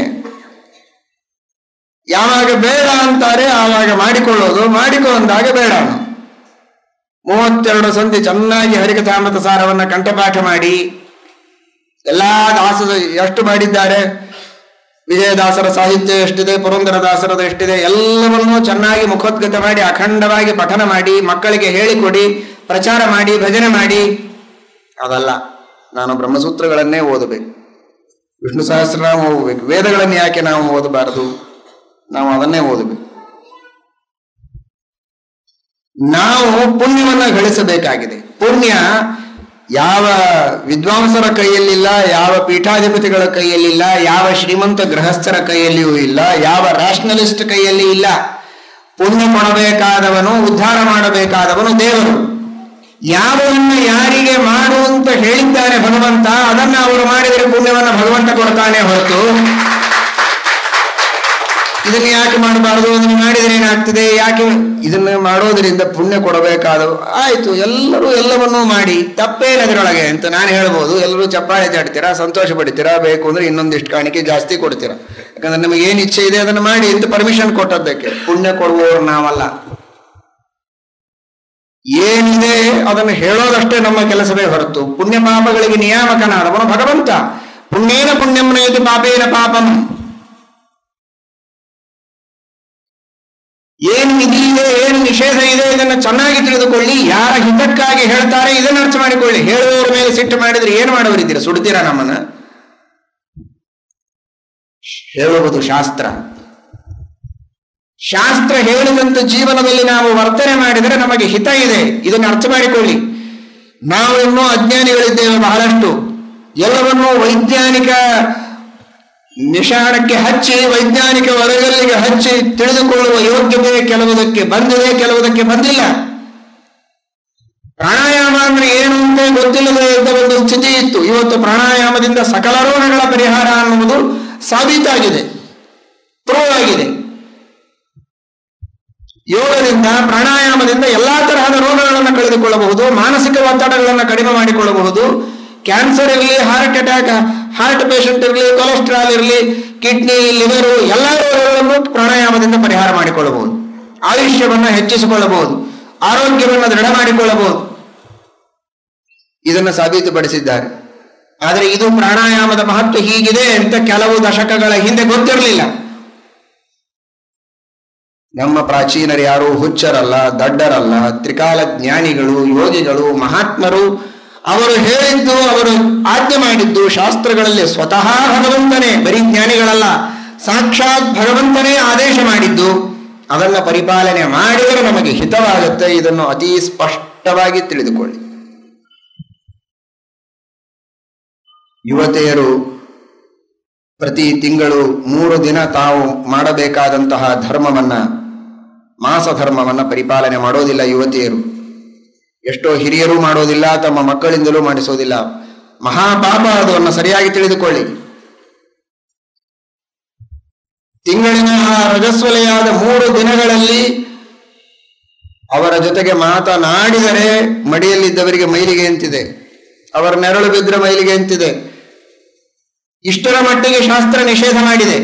ಯಾವಾಗ ಬೇಡ ಅಂತಾರೆ ಆವಾಗ ಮಾಡಿಕೊಳ್ಳೋದು ಮಾಡಿಕೊ ಅಂದಾಗ ಬೇಡ ಅನ್ನೋದು. ಮೂವತ್ತೆರಡು ಸಂಧಿ ಚೆನ್ನಾಗಿ ಹರಿಕಥಾಮೃತ ಸಾರವನ್ನ ಕಂಠಪಾಠ ಮಾಡಿ ಎಲ್ಲಾ ದಾಸದ ಎಷ್ಟು ಮಾಡಿದ್ದಾರೆ ವಿಜಯದಾಸರ ಸಾಹಿತ್ಯ ಎಷ್ಟಿದೆ ಪುರಂದರದಾಸರದ ಎಷ್ಟಿದೆ ಎಲ್ಲವನ್ನೂ ಚೆನ್ನಾಗಿ ಮುಖೋದ್ಗತ ಮಾಡಿ ಅಖಂಡವಾಗಿ ಪಠನ ಮಾಡಿ ಮಕ್ಕಳಿಗೆ ಹೇಳಿಕೊಡಿ ಪ್ರಚಾರ ಮಾಡಿ ಭಜನೆ ಮಾಡಿ ಅದಲ್ಲ ನಾನು ಬ್ರಹ್ಮಸೂತ್ರಗಳನ್ನೇ ಓದಬೇಕು ವಿಷ್ಣು ಸಹಸ್ರನಾಮ ಓದಬೇಕು ವೇದಗಳನ್ನು ಯಾಕೆ ನಾವು ಓದಬಾರದು ನಾವು ಅದನ್ನೇ ಓದಬೇಕು ನಾವು ಪುಣ್ಯವನ್ನ ಗಳಿಸಬೇಕಾಗಿದೆ ಪುಣ್ಯ ಯಾವ ವಿದ್ವಾಂಸರ ಕೈಯಲ್ಲಿಲ್ಲ ಯಾವ ಪೀಠಾಧಿಪತಿಗಳ ಕೈಯಲ್ಲಿಲ್ಲ ಯಾವ ಶ್ರೀಮಂತ ಗೃಹಸ್ಥರ ಕೈಯಲ್ಲಿಯೂ ಇಲ್ಲ ಯಾವ ರ್ಯಾಷನಲಿಸ್ಟ್ ಕೈಯಲ್ಲಿ ಇಲ್ಲ ಪುಣ್ಯ ಕೊಡಬೇಕಾದವನು ಉದ್ಧಾರ ಮಾಡಬೇಕಾದವನು ದೇವರು ಯಾವನ್ನ ಯಾರಿಗೆ ಮಾಡು ಅಂತ ಹೇಳಿದ್ದಾನೆ ಭಗವಂತ ಅದನ್ನ ಅವರು ಮಾಡಿದರೆ ಪುಣ್ಯವನ್ನ ಭಗವಂತ ಕೊಡ್ತಾನೆ ಹೊರತು ಇದನ್ನ ಯಾಕೆ ಮಾಡಬಾರದು ಅದನ್ನ ಮಾಡಿದ್ರೆ ಏನಾಗ್ತದೆ ಯಾಕೆ ಇದನ್ನ ಮಾಡೋದ್ರಿಂದ ಪುಣ್ಯ ಕೊಡಬೇಕಾದ ಆಯ್ತು ಎಲ್ಲರೂ ಎಲ್ಲವನ್ನೂ ಮಾಡಿ ತಪ್ಪೇನು ಅದರೊಳಗೆ ಅಂತ ನಾನು ಹೇಳ್ಬೋದು ಎಲ್ಲರೂ ಚಪ್ಪಾಳೆ ಚಾಡ್ತೀರಾ ಸಂತೋಷ ಪಡ್ತೀರಾ ಬೇಕು ಅಂದ್ರೆ ಇನ್ನೊಂದಿಷ್ಟು ಕಾಣಿಕೆ ಜಾಸ್ತಿ ಕೊಡ್ತೀರಾ ಯಾಕಂದ್ರೆ ನಮಗೆ ಏನ್ ಇಚ್ಛೆ ಇದೆ ಅದನ್ನ ಮಾಡಿ ಅಂತ ಪರ್ಮಿಷನ್ ಕೊಟ್ಟದ್ದಕ್ಕೆ ಪುಣ್ಯ ಕೊಡುವವರು ನಾವಲ್ಲ ಏನಿದೆ ಅದನ್ನು ಹೇಳೋದಷ್ಟೇ ನಮ್ಮ ಕೆಲಸವೇ ಹೊರತು ಪುಣ್ಯ ಪಾಪಗಳಿಗೆ ನಿಯಾಮಕನಾದವನು ಭಗವಂತ ಪುಣ್ಯೇನ ಪುಣ್ಯಂ ನಯತಿ ಪಾಪೇನ ಪಾಪಂ ಏನು ವಿಧಿ ಇದೆ ಏನು ನಿಷೇಧ ಇದೆ ಇದನ್ನು ಚೆನ್ನಾಗಿ ತಿಳಿದುಕೊಳ್ಳಿ ಯಾರ ಹಿತಕ್ಕಾಗಿ ಹೇಳ್ತಾರೆ ಇದನ್ನು ಅರ್ಥ ಮಾಡಿಕೊಳ್ಳಿ ಹೇಳುವವರ ಮೇಲೆ ಸಿಟ್ಟು ಮಾಡಿದ್ರೆ ಏನು ಮಾಡುವರಿದ್ದೀರಾ ಸುಡ್ತೀರಾ ನಮ್ಮನ್ನ ಹೇಳುವುದು ಶಾಸ್ತ್ರ ಶಾಸ್ತ್ರ ಹೇಳಿದಂತೆ ಜೀವನದಲ್ಲಿ ನಾವು ವರ್ತನೆ ಮಾಡಿದರೆ ನಮಗೆ ಹಿತ ಇದೆ ಇದನ್ನು ಅರ್ಥ ಮಾಡಿಕೊಳ್ಳಿ ನಾವು ಇನ್ನೂ ಅಜ್ಞಾನಿಗಳಿದ್ದೇವೆ ಬಹಳಷ್ಟು ಎಲ್ಲವನ್ನೂ ವೈಜ್ಞಾನಿಕ ನಿಶಾಣಕ್ಕೆ ಹಚ್ಚಿ ವೈಜ್ಞಾನಿಕ ಒಳಗಲ್ಲಿಗೆ ಹಚ್ಚಿ ತಿಳಿದುಕೊಳ್ಳುವ ಯೋಗ್ಯತೆ ಕೆಲವುದಕ್ಕೆ ಬಂದಿದೆ ಕೆಲವುದಕ್ಕೆ ಬಂದಿಲ್ಲ ಪ್ರಾಣಾಯಾಮ ಅಂದ್ರೆ ಏನು ಅಂತ ಗೊತ್ತಿಲ್ಲದೆ ಇದ್ದ ಒಂದು ಸ್ಥಿತಿ ಇತ್ತು ಇವತ್ತು ಪ್ರಾಣಾಯಾಮದಿಂದ ಸಕಲ ರೋಗಗಳ ಪರಿಹಾರ ಅನ್ನುವುದು ಸಾಬೀತಾಗಿದೆ ಪ್ರೂವ್ ಆಗಿದೆ ಯೋಗದಿಂದ ಪ್ರಾಣಾಯಾಮದಿಂದ ಎಲ್ಲಾ ತರಹದ ರೋಗಗಳನ್ನು ಕಳೆದುಕೊಳ್ಳಬಹುದು ಮಾನಸಿಕ ಒತ್ತಡಗಳನ್ನು ಕಡಿಮೆ ಮಾಡಿಕೊಳ್ಳಬಹುದು ಕ್ಯಾನ್ಸರ್ ಇರಲಿ ಹಾರ್ಟ್ ಅಟ್ಯಾಕ್ ಹಾರ್ಟ್ ಪೇಷಂಟ್ ಇರಲಿ ಕೊಲೆಸ್ಟ್ರಾಲ್ ಇರಲಿ ಕಿಡ್ನಿ ಲಿವರು ಎಲ್ಲ ರೋಗಗಳನ್ನು ಪ್ರಾಣಾಯಾಮದಿಂದ ಪರಿಹಾರ ಮಾಡಿಕೊಳ್ಳಬಹುದು ಆಯುಷ್ಯವನ್ನು ಹೆಚ್ಚಿಸಿಕೊಳ್ಳಬಹುದು ಆರೋಗ್ಯವನ್ನು ದೃಢ ಮಾಡಿಕೊಳ್ಳಬಹುದು ಇದನ್ನು ಸಾಬೀತುಪಡಿಸಿದ್ದಾರೆ ಆದರೆ ಇದು ಪ್ರಾಣಾಯಾಮದ ಮಹತ್ವ ಹೀಗಿದೆ ಅಂತ ಕೆಲವು ದಶಕಗಳ ಹಿಂದೆ ಗೊತ್ತಿರಲಿಲ್ಲ ನಮ್ಮ ಪ್ರಾಚೀನರು ಯಾರು ಹುಚ್ಚರಲ್ಲ ದಡ್ಡರಲ್ಲ ತ್ರಿಕಾಲ ಜ್ಞಾನಿಗಳು ಯೋಗಿಗಳು ಮಹಾತ್ಮರು ಅವರು ಹೇಳಿದ್ದು ಅವರು ಆಜ್ಞೆ ಮಾಡಿದ್ದು ಶಾಸ್ತ್ರಗಳಲ್ಲಿ ಸ್ವತಃ ಭಗವಂತನೇ ಬರೀ ಜ್ಞಾನಿಗಳಲ್ಲ ಸಾಕ್ಷಾತ್ ಭಗವಂತನೇ ಆದೇಶ ಮಾಡಿದ್ದು ಅದನ್ನು ಪರಿಪಾಲನೆ ಮಾಡಿದರೆ ನಮಗೆ ಹಿತವಾಗುತ್ತೆ ಇದನ್ನು ಅತಿ ಸ್ಪಷ್ಟವಾಗಿ ತಿಳಿದುಕೊಳ್ಳಿ ಯುವತಿಯರು ಪ್ರತಿ ತಿಂಗಳು ಮೂರು ದಿನ ತಾವು ಮಾಡಬೇಕಾದಂತಹ ಧರ್ಮವನ್ನ ಮಾಸ ಧರ್ಮವನ್ನ ಪರಿಪಾಲನೆ ಮಾಡೋದಿಲ್ಲ ಯುವತಿಯರು ಎಷ್ಟೋ ಹಿರಿಯರು ಮಾಡೋದಿಲ್ಲ ತಮ್ಮ ಮಕ್ಕಳಿಂದಲೂ ಮಾಡಿಸೋದಿಲ್ಲ ಮಹಾಪಾಪ ಅದನ್ನು ಸರಿಯಾಗಿ ತಿಳಿದುಕೊಳ್ಳಿ ತಿಂಗಳಿನ ಆ ರಜಸ್ವಲೆಯಾದ ಮೂರು ದಿನಗಳಲ್ಲಿ ಅವರ ಜೊತೆಗೆ ಮಾತನಾಡಿದರೆ ಮಡಿಯಲ್ಲಿದ್ದವರಿಗೆ ಮೈಲಿಗೆ ಅಂತಿದೆ ಅವರ ನೆರಳು ಬಿದ್ದರೆ ಮೈಲಿಗೆ ಅಂತಿದೆ ಇಷ್ಟರ ಮಟ್ಟಿಗೆ ಶಾಸ್ತ್ರ ನಿಷೇಧ ಮಾಡಿದೆ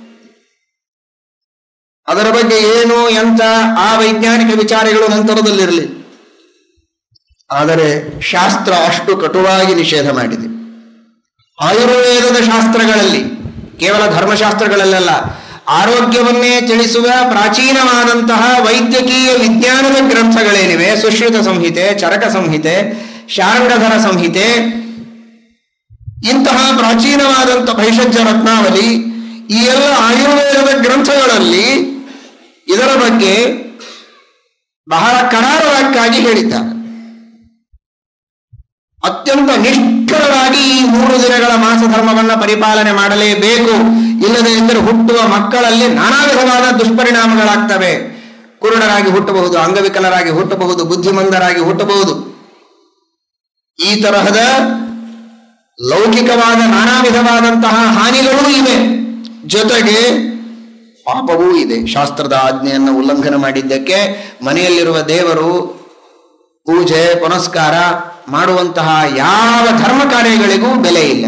ಅದರ ಬಗ್ಗೆ ಏನು ಎಂತ ಆ ವೈಜ್ಞಾನಿಕ ವಿಚಾರಗಳು ನಂತರದಲ್ಲಿರಲಿ ಆದರೆ ಶಾಸ್ತ್ರ ಅಷ್ಟು ಕಟುವಾಗಿ ನಿಷೇಧ ಮಾಡಿದೆ ಆಯುರ್ವೇದದ ಶಾಸ್ತ್ರಗಳಲ್ಲಿ ಕೇವಲ ಧರ್ಮಶಾಸ್ತ್ರಗಳಲ್ಲೆಲ್ಲ ಆರೋಗ್ಯವನ್ನೇ ತಿಳಿಸುವ ಪ್ರಾಚೀನವಾದಂತಹ ವೈದ್ಯಕೀಯ ವಿಜ್ಞಾನದ ಗ್ರಂಥಗಳೇನಿವೆ ಸುಶ್ರುತ ಸಂಹಿತೆ ಚರಕ ಸಂಹಿತೆ ಶಾರ್ಂಗಧರ ಸಂಹಿತೆ ಇಂತಹ ಪ್ರಾಚೀನವಾದಂಥ ಭೈಷಜ್ಯ ರತ್ನಾವಲಿ ಈ ಎಲ್ಲ ಆಯುರ್ವೇದದ ಗ್ರಂಥಗಳಲ್ಲಿ ಇದರ ಬಗ್ಗೆ ಬಹಳ ಕರಾರವಾಕ್ಕಾಗಿ ಹೇಳಿದ್ದಾರೆ ಅತ್ಯಂತ ನಿಷ್ಠುರವಾಗಿ ಈ ಮೂರು ದಿನಗಳ ಮಾಸ ಧರ್ಮವನ್ನ ಪರಿಪಾಲನೆ ಮಾಡಲೇಬೇಕು ಇಲ್ಲದೆ ಇದ್ದರೆ ಹುಟ್ಟುವ ಮಕ್ಕಳಲ್ಲಿ ನಾನಾ ವಿಧವಾದ ದುಷ್ಪರಿಣಾಮಗಳಾಗ್ತವೆ ಕುರುಡರಾಗಿ ಹುಟ್ಟಬಹುದು ಅಂಗವಿಕಲರಾಗಿ ಹುಟ್ಟಬಹುದು ಬುದ್ಧಿಮಂದರಾಗಿ ಹುಟ್ಟಬಹುದು ಈ ತರಹದ ಲೌಕಿಕವಾದ ನಾನಾ ವಿಧವಾದಂತಹ ಹಾನಿಗಳೂ ಇವೆ ಜೊತೆಗೆ ಪಾಪವೂ ಇದೆ ಶಾಸ್ತ್ರದ ಆಜ್ಞೆಯನ್ನು ಉಲ್ಲಂಘನೆ ಮಾಡಿದ್ದಕ್ಕೆ ಮನೆಯಲ್ಲಿರುವ ದೇವರು ಪೂಜೆ ಪುನಸ್ಕಾರ ಮಾಡುವಂತಹ ಯಾವ ಧರ್ಮ ಕಾರ್ಯಗಳಿಗೂ ಬೆಲೆ ಇಲ್ಲ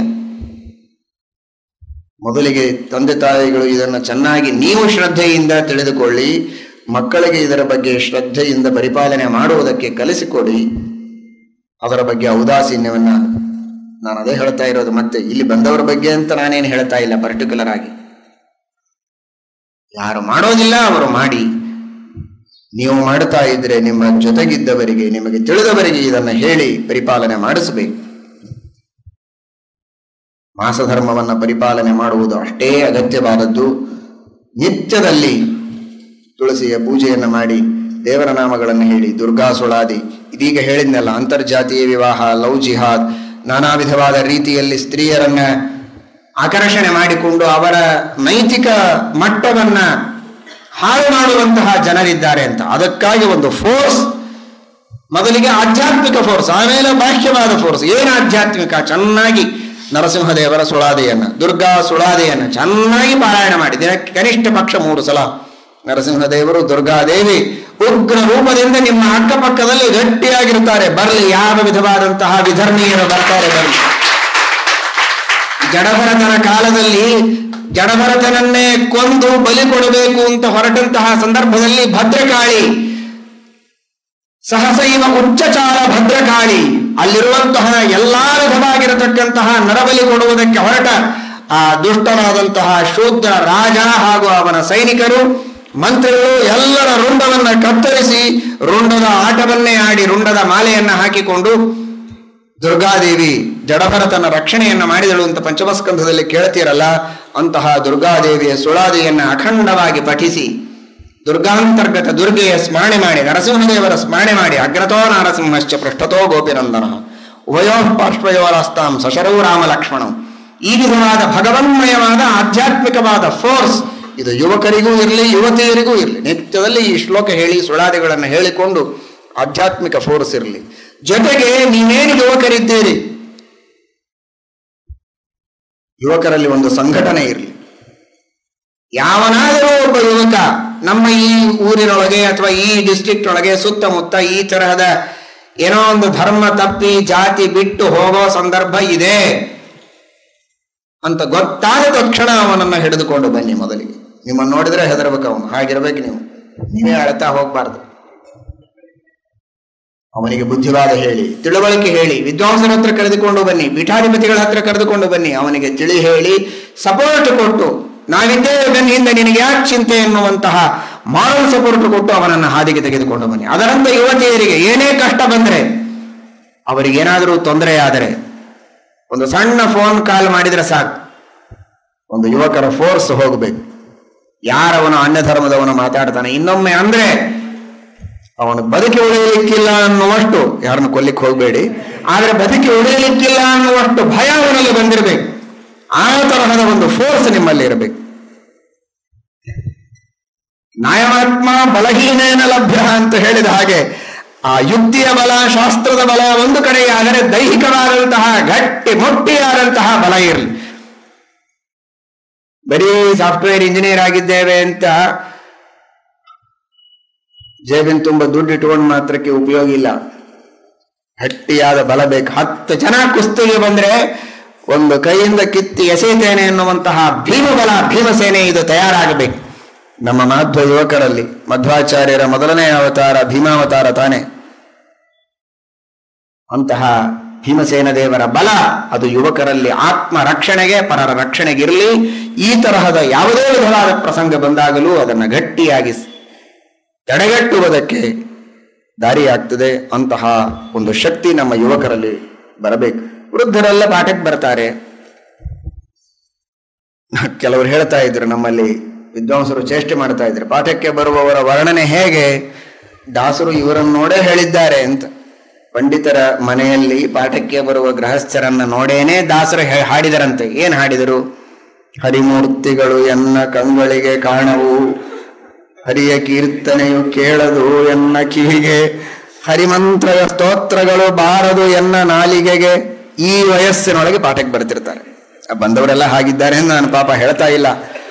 ಮೊದಲಿಗೆ ತಂದೆ ತಾಯಿಗಳು ಇದನ್ನು ಚೆನ್ನಾಗಿ ನೀವು ಶ್ರದ್ಧೆಯಿಂದ ತಿಳಿದುಕೊಳ್ಳಿ ಮಕ್ಕಳಿಗೆ ಇದರ ಬಗ್ಗೆ ಶ್ರದ್ಧೆಯಿಂದ ಪರಿಪಾಲನೆ ಮಾಡುವುದಕ್ಕೆ ಕಲಿಸಿಕೊಡಿ ಅದರ ಬಗ್ಗೆ ಔದಾಸೀನ್ಯವನ್ನ ನಾನು ಅದೇ ಹೇಳ್ತಾ ಇರೋದು ಮತ್ತೆ ಇಲ್ಲಿ ಬಂದವರ ಬಗ್ಗೆ ಅಂತ ನಾನೇನು ಹೇಳ್ತಾ ಇಲ್ಲ ಪರ್ಟಿಕ್ಯುಲರ್ ಆಗಿ ಯಾರು ಮಾಡೋದಿಲ್ಲ ಅವರು ಮಾಡಿ ನೀವು ಮಾಡ್ತಾ ಇದ್ರೆ ನಿಮ್ಮ ಜೊತೆಗಿದ್ದವರಿಗೆ ನಿಮಗೆ ತಿಳಿದವರಿಗೆ ಇದನ್ನು ಹೇಳಿ ಪರಿಪಾಲನೆ ಮಾಡಿಸಬೇಕು ಮಾಸಧರ್ಮವನ್ನು ಪರಿಪಾಲನೆ ಮಾಡುವುದು ಅಷ್ಟೇ ಅಗತ್ಯವಾದದ್ದು ನಿತ್ಯದಲ್ಲಿ ತುಳಸಿಯ ಪೂಜೆಯನ್ನು ಮಾಡಿ ದೇವರ ನಾಮಗಳನ್ನು ಹೇಳಿ ದುರ್ಗಾ ಸುಳಾದಿ ಇದೀಗ ಹೇಳಿದ್ನಲ್ಲ ಅಂತರ್ಜಾತೀಯ ವಿವಾಹ ಲವ್ ಜಿಹಾದ್ ನಾನಾ ವಿಧವಾದ ರೀತಿಯಲ್ಲಿ ಸ್ತ್ರೀಯರನ್ನ ಆಕರ್ಷಣೆ ಮಾಡಿಕೊಂಡು ಅವರ ನೈತಿಕ ಮಟ್ಟವನ್ನ ಹಾಳು ಮಾಡುವಂತಹ ಜನರಿದ್ದಾರೆ ಅಂತ ಅದಕ್ಕಾಗಿ ಒಂದು ಫೋರ್ಸ್ ಮೊದಲಿಗೆ ಆಧ್ಯಾತ್ಮಿಕ ಫೋರ್ಸ್ ಆಮೇಲೆ ಬಾಹ್ಯವಾದ ಫೋರ್ಸ್ ಏನು ಆಧ್ಯಾತ್ಮಿಕ ಚೆನ್ನಾಗಿ ನರಸಿಂಹದೇವರ ಸುಳಾದೆಯನ್ನ ದುರ್ಗಾ ಸುಳಾದೆಯನ್ನ ಚೆನ್ನಾಗಿ ಪಾರಾಯಣ ಮಾಡಿ ದಿನಕ್ಕೆ ಕನಿಷ್ಠ ಪಕ್ಷ ಮೂರು ಸಲ ನರಸಿಂಹದೇವರು ದುರ್ಗಾದೇವಿ ಉಗ್ರ ರೂಪದಿಂದ ನಿಮ್ಮ ಅಕ್ಕಪಕ್ಕದಲ್ಲಿ ಗಟ್ಟಿಯಾಗಿರ್ತಾರೆ ಬರಲಿ ಯಾವ ವಿಧವಾದಂತಹ ವಿಧರ್ಮೀಯರು ಬರ್ತಾರೆ ಬರಲಿ ಜಡಭರತನ ಕಾಲದಲ್ಲಿ ಜಡಭರತನನ್ನೇ ಕೊಂದು ಬಲಿ ಕೊಡಬೇಕು ಅಂತ ಹೊರಟಂತಹ ಸಂದರ್ಭದಲ್ಲಿ ಭದ್ರಕಾಳಿ ಸಹಸೈವ ಉಚ್ಚಚಾರ ಭದ್ರಕಾಳಿ ಅಲ್ಲಿರುವಂತಹ ಎಲ್ಲಾ ವಿಧವಾಗಿರತಕ್ಕಂತಹ ನರಬಲಿ ಕೊಡುವುದಕ್ಕೆ ಹೊರಟ ಆ ದುಷ್ಟನಾದಂತಹ ಶೂದ್ರ ರಾಜ ಹಾಗೂ ಅವನ ಸೈನಿಕರು ಮಂತ್ರಿಗಳು ಎಲ್ಲರ ರುಂಡವನ್ನ ಕತ್ತರಿಸಿ ರುಂಡದ ಆಟವನ್ನೇ ಆಡಿ ರುಂಡದ ಮಾಲೆಯನ್ನ ಹಾಕಿಕೊಂಡು ದುರ್ಗಾದೇವಿ ಜಡಭರತನ ರಕ್ಷಣೆಯನ್ನ ಮಾಡಿದಳು ಅಂತ ಪಂಚಮಸ್ಕಂಧದಲ್ಲಿ ಕೇಳ್ತೀರಲ್ಲ ಅಂತಹ ದುರ್ಗಾದೇವಿಯ ಸುಳಾದಿಯನ್ನ ಅಖಂಡವಾಗಿ ಪಠಿಸಿ ದುರ್ಗಾಂತರ್ಗತ ದುರ್ಗೆಯ ಸ್ಮರಣೆ ಮಾಡಿ ನರಸಿಂಹದೇವರ ಸ್ಮರಣೆ ಮಾಡಿ ಅಗ್ರತೋ ನರಸಿಂಹಶ್ಚ ಪೃಷ್ಠತೋ ಗೋಪಿನಂದನ ಉಭಯೋ ಪಾರ್ಶ್ವಯೋರಸ್ತಾಂ ಸಶರೌ ರಾಮ ಲಕ್ಷ್ಮಣಂ ಈ ವಿಧವಾದ ಭಗವನ್ಮಯವಾದ ಆಧ್ಯಾತ್ಮಿಕವಾದ ಫೋರ್ಸ್ ಇದು ಯುವಕರಿಗೂ ಇರಲಿ ಯುವತಿಯರಿಗೂ ಇರಲಿ ನಿತ್ಯದಲ್ಲಿ ಈ ಶ್ಲೋಕ ಹೇಳಿ ಸುಳಾದಿಗಳನ್ನು ಹೇಳಿಕೊಂಡು ಆಧ್ಯಾತ್ಮಿಕ ಫೋರ್ಸ್ ಇರಲಿ ಜೊತೆಗೆ ನೀವೇನು ಯುವಕರಿದ್ದೀರಿ ಯುವಕರಲ್ಲಿ ಒಂದು ಸಂಘಟನೆ ಇರಲಿ ಯಾವನಾದರೂ ಒಬ್ಬ ಯುವಕ ನಮ್ಮ ಈ ಊರಿನೊಳಗೆ ಅಥವಾ ಈ ಡಿಸ್ಟ್ರಿಕ್ಟ್ ಒಳಗೆ ಸುತ್ತಮುತ್ತ ಈ ತರಹದ ಏನೋ ಒಂದು ಧರ್ಮ ತಪ್ಪಿ ಜಾತಿ ಬಿಟ್ಟು ಹೋಗೋ ಸಂದರ್ಭ ಇದೆ ಅಂತ ಗೊತ್ತಾದ ತಕ್ಷಣ ಅವನನ್ನ ಹಿಡಿದುಕೊಂಡು ಬನ್ನಿ ಮೊದಲಿಗೆ ನಿಮ್ಮನ್ನು ನೋಡಿದ್ರೆ ಹೆದರ್ಬೇಕು ಅವನು ಹಾಗಿರ್ಬೇಕು ನೀವು ನೀವೇ ಅಳ್ತಾ ಹೋಗ್ಬಾರ್ದು ಅವನಿಗೆ ಬುದ್ಧಿವಾದ ಹೇಳಿ ತಿಳುವಳಿಕೆ ಹೇಳಿ ವಿದ್ವಾಂಸರ ಹತ್ರ ಕರೆದುಕೊಂಡು ಬನ್ನಿ ಪೀಠಾಧಿಪತಿಗಳ ಹತ್ರ ಕರೆದುಕೊಂಡು ಬನ್ನಿ ಅವನಿಗೆ ತಿಳಿ ಹೇಳಿ ಸಪೋರ್ಟ್ ಕೊಟ್ಟು ನಾವಿದ್ದೇವೆ ಬೆನ್ನಿಂದ ನಿನಗೆ ಯಾಕೆ ಚಿಂತೆ ಎನ್ನುವಂತಹ ಮಾರಲ್ ಸಪೋರ್ಟ್ ಕೊಟ್ಟು ಅವನನ್ನು ಹಾದಿಗೆ ತೆಗೆದುಕೊಂಡು ಬನ್ನಿ ಅದರಂತೆ ಯುವತಿಯರಿಗೆ ಏನೇ ಕಷ್ಟ ಬಂದರೆ ಅವರಿಗೇನಾದರೂ ತೊಂದರೆ ಆದರೆ ಒಂದು ಸಣ್ಣ ಫೋನ್ ಕಾಲ್ ಮಾಡಿದ್ರೆ ಸಾಕು ಒಂದು ಯುವಕರ ಫೋರ್ಸ್ ಹೋಗಬೇಕು ಯಾರವನು ಅನ್ಯ ಧರ್ಮದವನು ಮಾತಾಡ್ತಾನೆ ಇನ್ನೊಮ್ಮೆ ಅಂದ್ರೆ ಅವನು ಬದುಕಿ ಉಳಿಯಲಿಕ್ಕಿಲ್ಲ ಅನ್ನುವಷ್ಟು ಯಾರನ್ನು ಕೊಲ್ಲಿಕ್ಕೆ ಹೋಗಬೇಡಿ ಆದ್ರೆ ಬದುಕಿ ಉಳಿಯಲಿಕ್ಕಿಲ್ಲ ಅನ್ನುವಷ್ಟು ಭಯ ಅವನಲ್ಲಿ ಬಂದಿರಬೇಕು ಆ ತರಹದ ಒಂದು ಫೋರ್ಸ್ ನಿಮ್ಮಲ್ಲಿ ಇರಬೇಕು ನಾಯಮಾತ್ಮ ಬಲಹೀನೇನ ಲಭ್ಯ ಅಂತ ಹೇಳಿದ ಹಾಗೆ ಆ ಯುಕ್ತಿಯ ಬಲ ಶಾಸ್ತ್ರದ ಬಲ ಒಂದು ಕಡೆಯಾದರೆ ದೈಹಿಕವಾದಂತಹ ಗಟ್ಟಿ ಮುಟ್ಟಿಯಾದಂತಹ ಬಲ ಇರಲಿ ಬರೀ ಸಾಫ್ಟ್ವೇರ್ ಇಂಜಿನಿಯರ್ ಆಗಿದ್ದೇವೆ ಅಂತ ಜೇಬಿನ ತುಂಬ ದುಡ್ಡು ಇಟ್ಕೊಂಡು ಮಾತ್ರಕ್ಕೆ ಉಪಯೋಗ ಇಲ್ಲ ಗಟ್ಟಿಯಾದ ಬಲ ಬೇಕು ಹತ್ತು ಜನ ಕುಸ್ತಿಗೆ ಬಂದ್ರೆ ಒಂದು ಕೈಯಿಂದ ಕಿತ್ತಿ ಎಸೆಯುತ್ತೇನೆ ಎನ್ನುವಂತಹ ಭೀಮಬಲ ಭೀಮಸೇನೆ ಇದು ತಯಾರಾಗಬೇಕು ನಮ್ಮ ಮಾಧ್ವ ಯುವಕರಲ್ಲಿ ಮಧ್ವಾಚಾರ್ಯರ ಮೊದಲನೇ ಅವತಾರ ಭೀಮಾವತಾರ ತಾನೆ ಅಂತಹ ಭೀಮಸೇನ ದೇವರ ಬಲ ಅದು ಯುವಕರಲ್ಲಿ ಆತ್ಮ ರಕ್ಷಣೆಗೆ ಪರರ ರಕ್ಷಣೆಗಿರಲಿ ಈ ತರಹದ ಯಾವುದೇ ವಿಧವಾದ ಪ್ರಸಂಗ ಬಂದಾಗಲೂ ಅದನ್ನು ಗಟ್ಟಿಯಾಗಿ ತಡೆಗಟ್ಟುವುದಕ್ಕೆ ದಾರಿಯಾಗ್ತದೆ ಅಂತಹ ಒಂದು ಶಕ್ತಿ ನಮ್ಮ ಯುವಕರಲ್ಲಿ ಬರಬೇಕು ವೃದ್ಧರೆಲ್ಲ ಪಾಠಕ್ಕೆ ಬರ್ತಾರೆ ಕೆಲವರು ಹೇಳ್ತಾ ಇದ್ರು ನಮ್ಮಲ್ಲಿ ವಿದ್ವಾಂಸರು ಚೇಷ್ಟೆ ಮಾಡ್ತಾ ಇದ್ರು ಪಾಠಕ್ಕೆ ಬರುವವರ ವರ್ಣನೆ ಹೇಗೆ ದಾಸರು ಇವರನ್ನು ನೋಡೇ ಹೇಳಿದ್ದಾರೆ ಅಂತ ಪಂಡಿತರ ಮನೆಯಲ್ಲಿ ಪಾಠಕ್ಕೆ ಬರುವ ಗೃಹಸ್ಥರನ್ನ ನೋಡೇನೆ ದಾಸರು ಹೇ- ಹಾಡಿದರಂತೆ ಏನ್ ಹಾಡಿದರು ಹರಿಮೂರ್ತಿಗಳು ಎನ್ನ ಕಂಗಳಿಗೆ ಕಾಣವು ಹರಿಯ ಕೀರ್ತನೆಯು ಕೇಳದು ಎನ್ನ ಕಿವಿಗೆ ಹರಿಮಂತ್ರ ಸ್ತೋತ್ರಗಳು ಬಾರದು ಎನ್ನ ನಾಲಿಗೆಗೆ ಈ ವಯಸ್ಸಿನೊಳಗೆ ಪಾಠಕ್ಕೆ ಬರ್ತಿರ್ತಾರೆ ಆ ಬಂದವರೆಲ್ಲ ಹಾಗಿದ್ದಾರೆ ಎಂದು ನಾನು ಪಾಪ ಹೇಳ್ತಾ ಇಲ್ಲ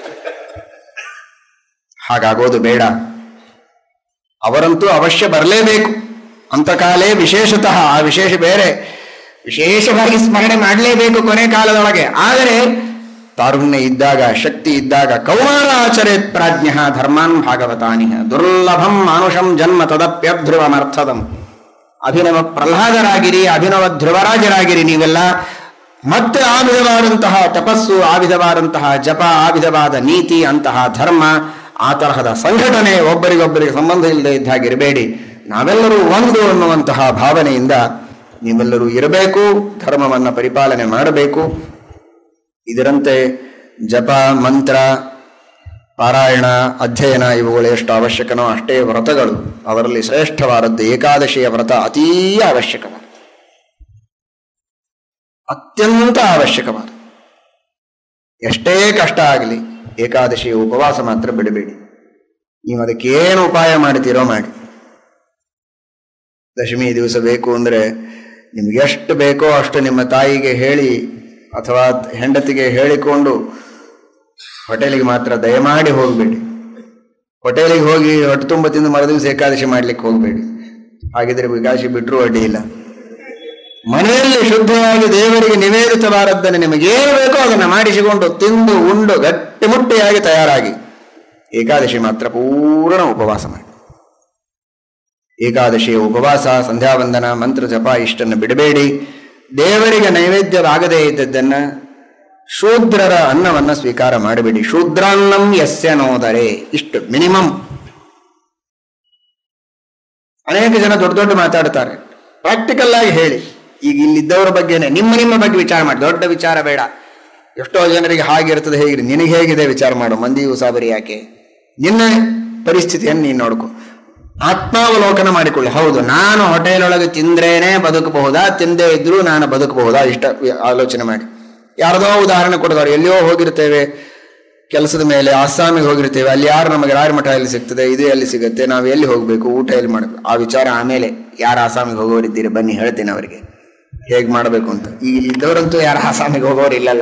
ಹಾಗಾಗೋದು ಬೇಡ ಅವರಂತೂ ಅವಶ್ಯ ಬರಲೇಬೇಕು ಅಂತ ಕಾಲೇ ವಿಶೇಷತಃ ಆ ವಿಶೇಷ ಬೇರೆ ವಿಶೇಷವಾಗಿ ಸ್ಮರಣೆ ಮಾಡಲೇಬೇಕು ಕೊನೆ ಕಾಲದೊಳಗೆ ಆದರೆ ತಾರುಣ್ಯ ಇದ್ದಾಗ ಶಕ್ತಿ ಇದ್ದಾಗ ಕೌಮಾರ ಆಚರೇತ್ ಪ್ರಾಜ್ಞ ಧರ್ಮಾನ್ ಭಾಗವತಾನಿಹ ದುರ್ಲಭಂ ಮಾನುಷಂ ಜನ್ಮ ತದಪ್ಯಧ್ರುವಮರ್ಥದಂ ಅಭಿನವ ಪ್ರಹ್ಲಾದರಾಗಿರಿ ಅಭಿನವ ಧ್ರುವರಾಜರಾಗಿರಿ ನೀವೆಲ್ಲ ಮತ್ತೆ ಆ ವಿಧವಾದಂತಹ ತಪಸ್ಸು ಆ ವಿಧವಾದಂತಹ ಜಪ ಆ ವಿಧವಾದ ನೀತಿ ಅಂತಹ ಧರ್ಮ ಆ ತರಹದ ಸಂಘಟನೆ ಒಬ್ಬರಿಗೊಬ್ಬರಿಗೆ ಸಂಬಂಧ ಇಲ್ಲದೆ ಇದ್ದ ಹಾಗೆ ಇರಬೇಡಿ ನಾವೆಲ್ಲರೂ ಒಂದು ಅನ್ನುವಂತಹ ಭಾವನೆಯಿಂದ ನೀವೆಲ್ಲರೂ ಇರಬೇಕು ಧರ್ಮವನ್ನ ಪರಿಪಾಲನೆ ಮಾಡಬೇಕು ಇದರಂತೆ ಜಪ ಮಂತ್ರ ಪಾರಾಯಣ ಅಧ್ಯಯನ ಇವುಗಳು ಎಷ್ಟು ಅವಶ್ಯಕನೋ ಅಷ್ಟೇ ವ್ರತಗಳು ಅವರಲ್ಲಿ ಶ್ರೇಷ್ಠವಾದದ್ದು ಏಕಾದಶಿಯ ವ್ರತ ಅತೀ ಅವಶ್ಯಕವಾದ ಅತ್ಯಂತ ಅವಶ್ಯಕವಾದ ಎಷ್ಟೇ ಕಷ್ಟ ಆಗಲಿ ಏಕಾದಶಿಯ ಉಪವಾಸ ಮಾತ್ರ ಬಿಡಬೇಡಿ ನೀವು ಅದಕ್ಕೆ ಏನು ಉಪಾಯ ಮಾಡ್ತೀರೋ ಮಾಡಿ ದಶಮಿ ದಿವಸ ಬೇಕು ಅಂದ್ರೆ ನಿಮ್ಗೆ ಎಷ್ಟು ಬೇಕೋ ಅಷ್ಟು ನಿಮ್ಮ ತಾಯಿಗೆ ಹೇಳಿ ಅಥವಾ ಹೆಂಡತಿಗೆ ಹೇಳಿಕೊಂಡು ಹೋಟೆಲಿಗೆ ಮಾತ್ರ ದಯಮಾಡಿ ಹೋಗಬೇಡಿ ಹೋಟೆಲಿಗೆ ಹೋಗಿ ಹೊಟ್ಟೆ ತುಂಬ ತಿಂದು ಮರುದಿವಸ ಏಕಾದಶಿ ಮಾಡ್ಲಿಕ್ಕೆ ಹೋಗಬೇಡಿ ಹಾಗಿದ್ರೆ ಏಕಾದಶಿ ಬಿಟ್ಟರು ಅಡ್ಡಿ ಇಲ್ಲ ಮನೆಯಲ್ಲಿ ಶುದ್ಧವಾಗಿ ದೇವರಿಗೆ ನಿವೇದಿತವಾದದ್ದನ್ನು ನಿಮಗೇನು ಬೇಕೋ ಅದನ್ನು ಮಾಡಿಸಿಕೊಂಡು ತಿಂದು ಉಂಡು ಗಟ್ಟಿಮುಟ್ಟಿಯಾಗಿ ತಯಾರಾಗಿ ಏಕಾದಶಿ ಮಾತ್ರ ಪೂರ್ಣ ಉಪವಾಸ ಮಾಡಿ ಏಕಾದಶಿಯ ಉಪವಾಸ ಸಂಧ್ಯಾವಂದನ ಮಂತ್ರ ಜಪ ಇಷ್ಟನ್ನು ಬಿಡಬೇಡಿ ದೇವರಿಗೆ ನೈವೇದ್ಯವಾಗದೇ ಇದ್ದದ್ದನ್ನ ಶೂದ್ರರ ಅನ್ನವನ್ನ ಸ್ವೀಕಾರ ಮಾಡಬೇಡಿ ಶೂದ್ರಾನ್ನಂ ಯಸ್ಯ ನೋದರೆ ಇಷ್ಟು ಮಿನಿಮಮ್ ಅನೇಕ ಜನ ದೊಡ್ಡ ದೊಡ್ಡ ಮಾತಾಡ್ತಾರೆ ಪ್ರಾಕ್ಟಿಕಲ್ ಆಗಿ ಹೇಳಿ ಈಗ ಇಲ್ಲಿದ್ದವರ ಬಗ್ಗೆನೆ ನಿಮ್ಮ ನಿಮ್ಮ ಬಗ್ಗೆ ವಿಚಾರ ಮಾಡಿ ದೊಡ್ಡ ವಿಚಾರ ಬೇಡ ಎಷ್ಟೋ ಜನರಿಗೆ ಹಾಗಿರ್ತದೆ ಹೇಗಿದೆ ನಿನಗೆ ಹೇಗಿದೆ ವಿಚಾರ ಮಾಡು ಮಂದಿ ಉಸಾಬರಿ ಯಾಕೆ ನಿನ್ನ ಪರಿಸ್ಥಿತಿಯನ್ನು ನೀನು ನೋಡ್ಕೊ ಆತ್ಮಾವಲೋಕನ ಮಾಡಿಕೊಳ್ಳಿ ಹೌದು ನಾನು ಹೋಟೆಲ್ ಒಳಗೆ ತಿಂದ್ರೇನೆ ಬದುಕಬಹುದಾ ತಿಂದೇ ಇದ್ರೂ ನಾನು ಬದುಕಬಹುದಾ ಇಷ್ಟ ಆಲೋಚನೆ ಮಾಡಿ ಯಾರದೋ ಉದಾಹರಣೆ ಕೊಡ್ತಾರೆ ಎಲ್ಲಿಯೋ ಹೋಗಿರ್ತೇವೆ ಕೆಲಸದ ಮೇಲೆ ಅಸ್ಸಾಮಿಗೆ ಹೋಗಿರ್ತೇವೆ ಅಲ್ಲಿ ಯಾರು ನಮಗೆ ರಾಯಮಠ ಎಲ್ಲಿ ಸಿಗ್ತದೆ ಇದು ಎಲ್ಲಿ ಸಿಗುತ್ತೆ ನಾವು ಎಲ್ಲಿ ಹೋಗಬೇಕು ಊಟ ಎಲ್ಲಿ ಮಾಡಬೇಕು ಆ ವಿಚಾರ ಆಮೇಲೆ ಯಾರು ಆಸಾಮಿಗೆ ಹೋಗೋರಿದ್ದೀರಿ ಬನ್ನಿ ಹೇಳ್ತೇನೆ ಅವರಿಗೆ ಹೇಗೆ ಮಾಡಬೇಕು ಅಂತ ಈಗ ಇಲ್ಲಿ ಇದ್ದವರಂತೂ ಯಾರು ಆಸಾಮಿಗೆ ಹೋಗೋರು ಇಲ್ಲಲ್ಲ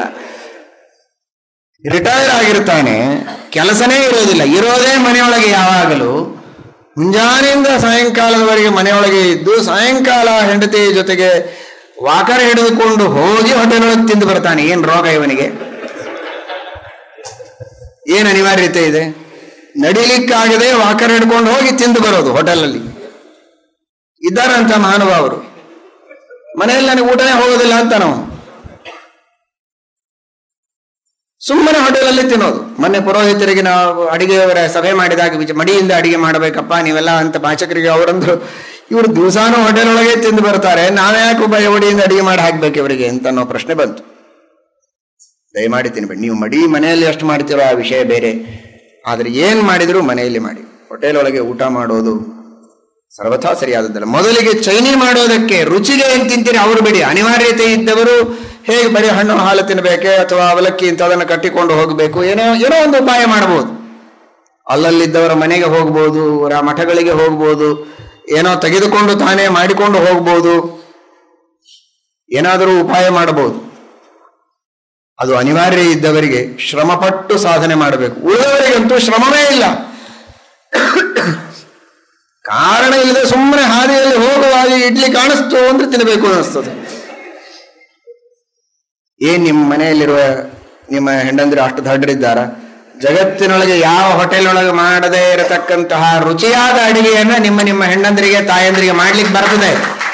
ರಿಟೈರ್ ಆಗಿರ್ತಾನೆ ಕೆಲಸನೇ ಇರೋದಿಲ್ಲ ಇರೋದೇ ಮನೆಯೊಳಗೆ ಯಾವಾಗಲೂ ಮುಂಜಾನೆಯಿಂದ ಸಾಯಂಕಾಲದವರೆಗೆ ಮನೆಯೊಳಗೆ ಇದ್ದು ಸಾಯಂಕಾಲ ಹೆಂಡತಿ ಜೊತೆಗೆ ವಾಕರ್ ಹಿಡಿದುಕೊಂಡು ಹೋಗಿ ಹೋಟೆಲ್ ಒಳಗೆ ತಿಂದು ಬರ್ತಾನೆ ಏನ್ ರೋಗ ಇವನಿಗೆ ಏನ್ ಅನಿವಾರ್ಯತೆ ಇದೆ ನಡಿಲಿಕ್ಕಾಗದೆ ವಾಕರ್ ಹಿಡ್ಕೊಂಡು ಹೋಗಿ ತಿಂದು ಬರೋದು ಹೋಟೆಲಲ್ಲಿ ಇದ್ದಾರಂತ ಮಹಾನುಭಾವರು ಮನೆಯಲ್ಲಿ ನನಗೆ ಊಟನೇ ಹೋಗೋದಿಲ್ಲ ಅಂತ ನಾವು ಸುಮ್ಮನೆ ಹೋಟೆಲಲ್ಲಿ ತಿನ್ನೋದು ಮೊನ್ನೆ ಪುರೋಹಿತರಿಗೆ ನಾವು ಅಡಿಗೆಯವರ ಸಭೆ ಮಾಡಿದಾಗ ವಿಚ- ಮಡಿಯಿಂದ ಅಡಿಗೆ ಮಾಡಬೇಕಪ್ಪ ನೀವೆಲ್ಲ ಅಂತ ಪಾಚಕರಿಗೆ ಅವರಂದ್ರು ಇವರು ದಿವಸಾನು ಹೋಟೆಲ್ ಒಳಗೆ ತಿಂದು ಬರ್ತಾರೆ ನಾವ್ಯಾಕೆ ಒಬ್ಬ ಎವಡಿಯಿಂದ ಅಡಿಗೆ ಮಾಡಿ ಹಾಕ್ಬೇಕು ಇವರಿಗೆ ಅಂತ ಅನ್ನೋ ಪ್ರಶ್ನೆ ಬಂತು ದಯಮಾಡಿ ತಿನ್ಬೇಡಿ ನೀವು ಮಡಿ ಮನೆಯಲ್ಲಿ ಎಷ್ಟು ಮಾಡ್ತೀರೋ ಆ ವಿಷಯ ಬೇರೆ ಆದರೆ ಏನು ಮಾಡಿದರೂ ಮನೆಯಲ್ಲಿ ಮಾಡಿ ಹೋಟೆಲ್ ಒಳಗೆ ಊಟ ಮಾಡೋದು ಸರ್ವಥಾ ಸರಿಯಾದದ್ದಲ್ಲ ಮೊದಲಿಗೆ ಚೈನಿ ಮಾಡೋದಕ್ಕೆ ರುಚಿಗೆ ಏನು ತಿಂತೀರಿ ಅವರು ಬಿಡಿ ಅನಿವಾರ್ಯತೆ ಇದ್ದವರು ಹೇಗೆ ಬರೀ ಹಣ್ಣು ಹಾಲು ತಿನ್ನಬೇಕೆ ಅಥವಾ ಅವಲಕ್ಕಿ ಇಂಥದನ್ನು ಕಟ್ಟಿಕೊಂಡು ಹೋಗಬೇಕು ಏನೋ ಏನೋ ಒಂದು ಉಪಾಯ ಮಾಡಬಹುದು ಅಲ್ಲಲ್ಲಿದ್ದವರ ಮನೆಗೆ ಹೋಗ್ಬೋದು ಅವರ ಮಠಗಳಿಗೆ ಹೋಗ್ಬೋದು ಏನೋ ತೆಗೆದುಕೊಂಡು ತಾನೇ ಮಾಡಿಕೊಂಡು ಹೋಗ್ಬೋದು ಏನಾದರೂ ಉಪಾಯ ಮಾಡಬಹುದು ಅದು ಅನಿವಾರ್ಯ ಇದ್ದವರಿಗೆ ಶ್ರಮಪಟ್ಟು ಸಾಧನೆ ಮಾಡಬೇಕು ಉಳಿದವರಿಗಂತೂ ಶ್ರಮವೇ ಇಲ್ಲ ಕಾರಣ ಇಲ್ಲದೆ ಸುಮ್ಮನೆ ಹಾದಿಯಲ್ಲಿ ಹೋಗುವಾಗ ಇಡ್ಲಿ ಕಾಣಿಸ್ತು ಅಂದ್ರೆ ತಿನ್ನಬೇಕು ಅನಿಸ್ತದೆ ಏನ್ ನಿಮ್ಮ ಮನೆಯಲ್ಲಿರುವ ನಿಮ್ಮ ಹೆಂಡಂದಿರು ಅಷ್ಟು ದಡ್ಡರಿದ್ದಾರ ಜಗತ್ತಿನೊಳಗೆ ಯಾವ ಹೋಟೆಲ್ ಒಳಗೆ ಮಾಡದೇ ಇರತಕ್ಕಂತಹ ರುಚಿಯಾದ ಅಡಿಗೆಯನ್ನ ನಿಮ್ಮ ನಿಮ್ಮ ಹೆಂಡಂದರಿಗೆ ತಾಯಂದರಿಗೆ ಮಾಡ್ಲಿಕ್ಕೆ ಬರ್ತದೆ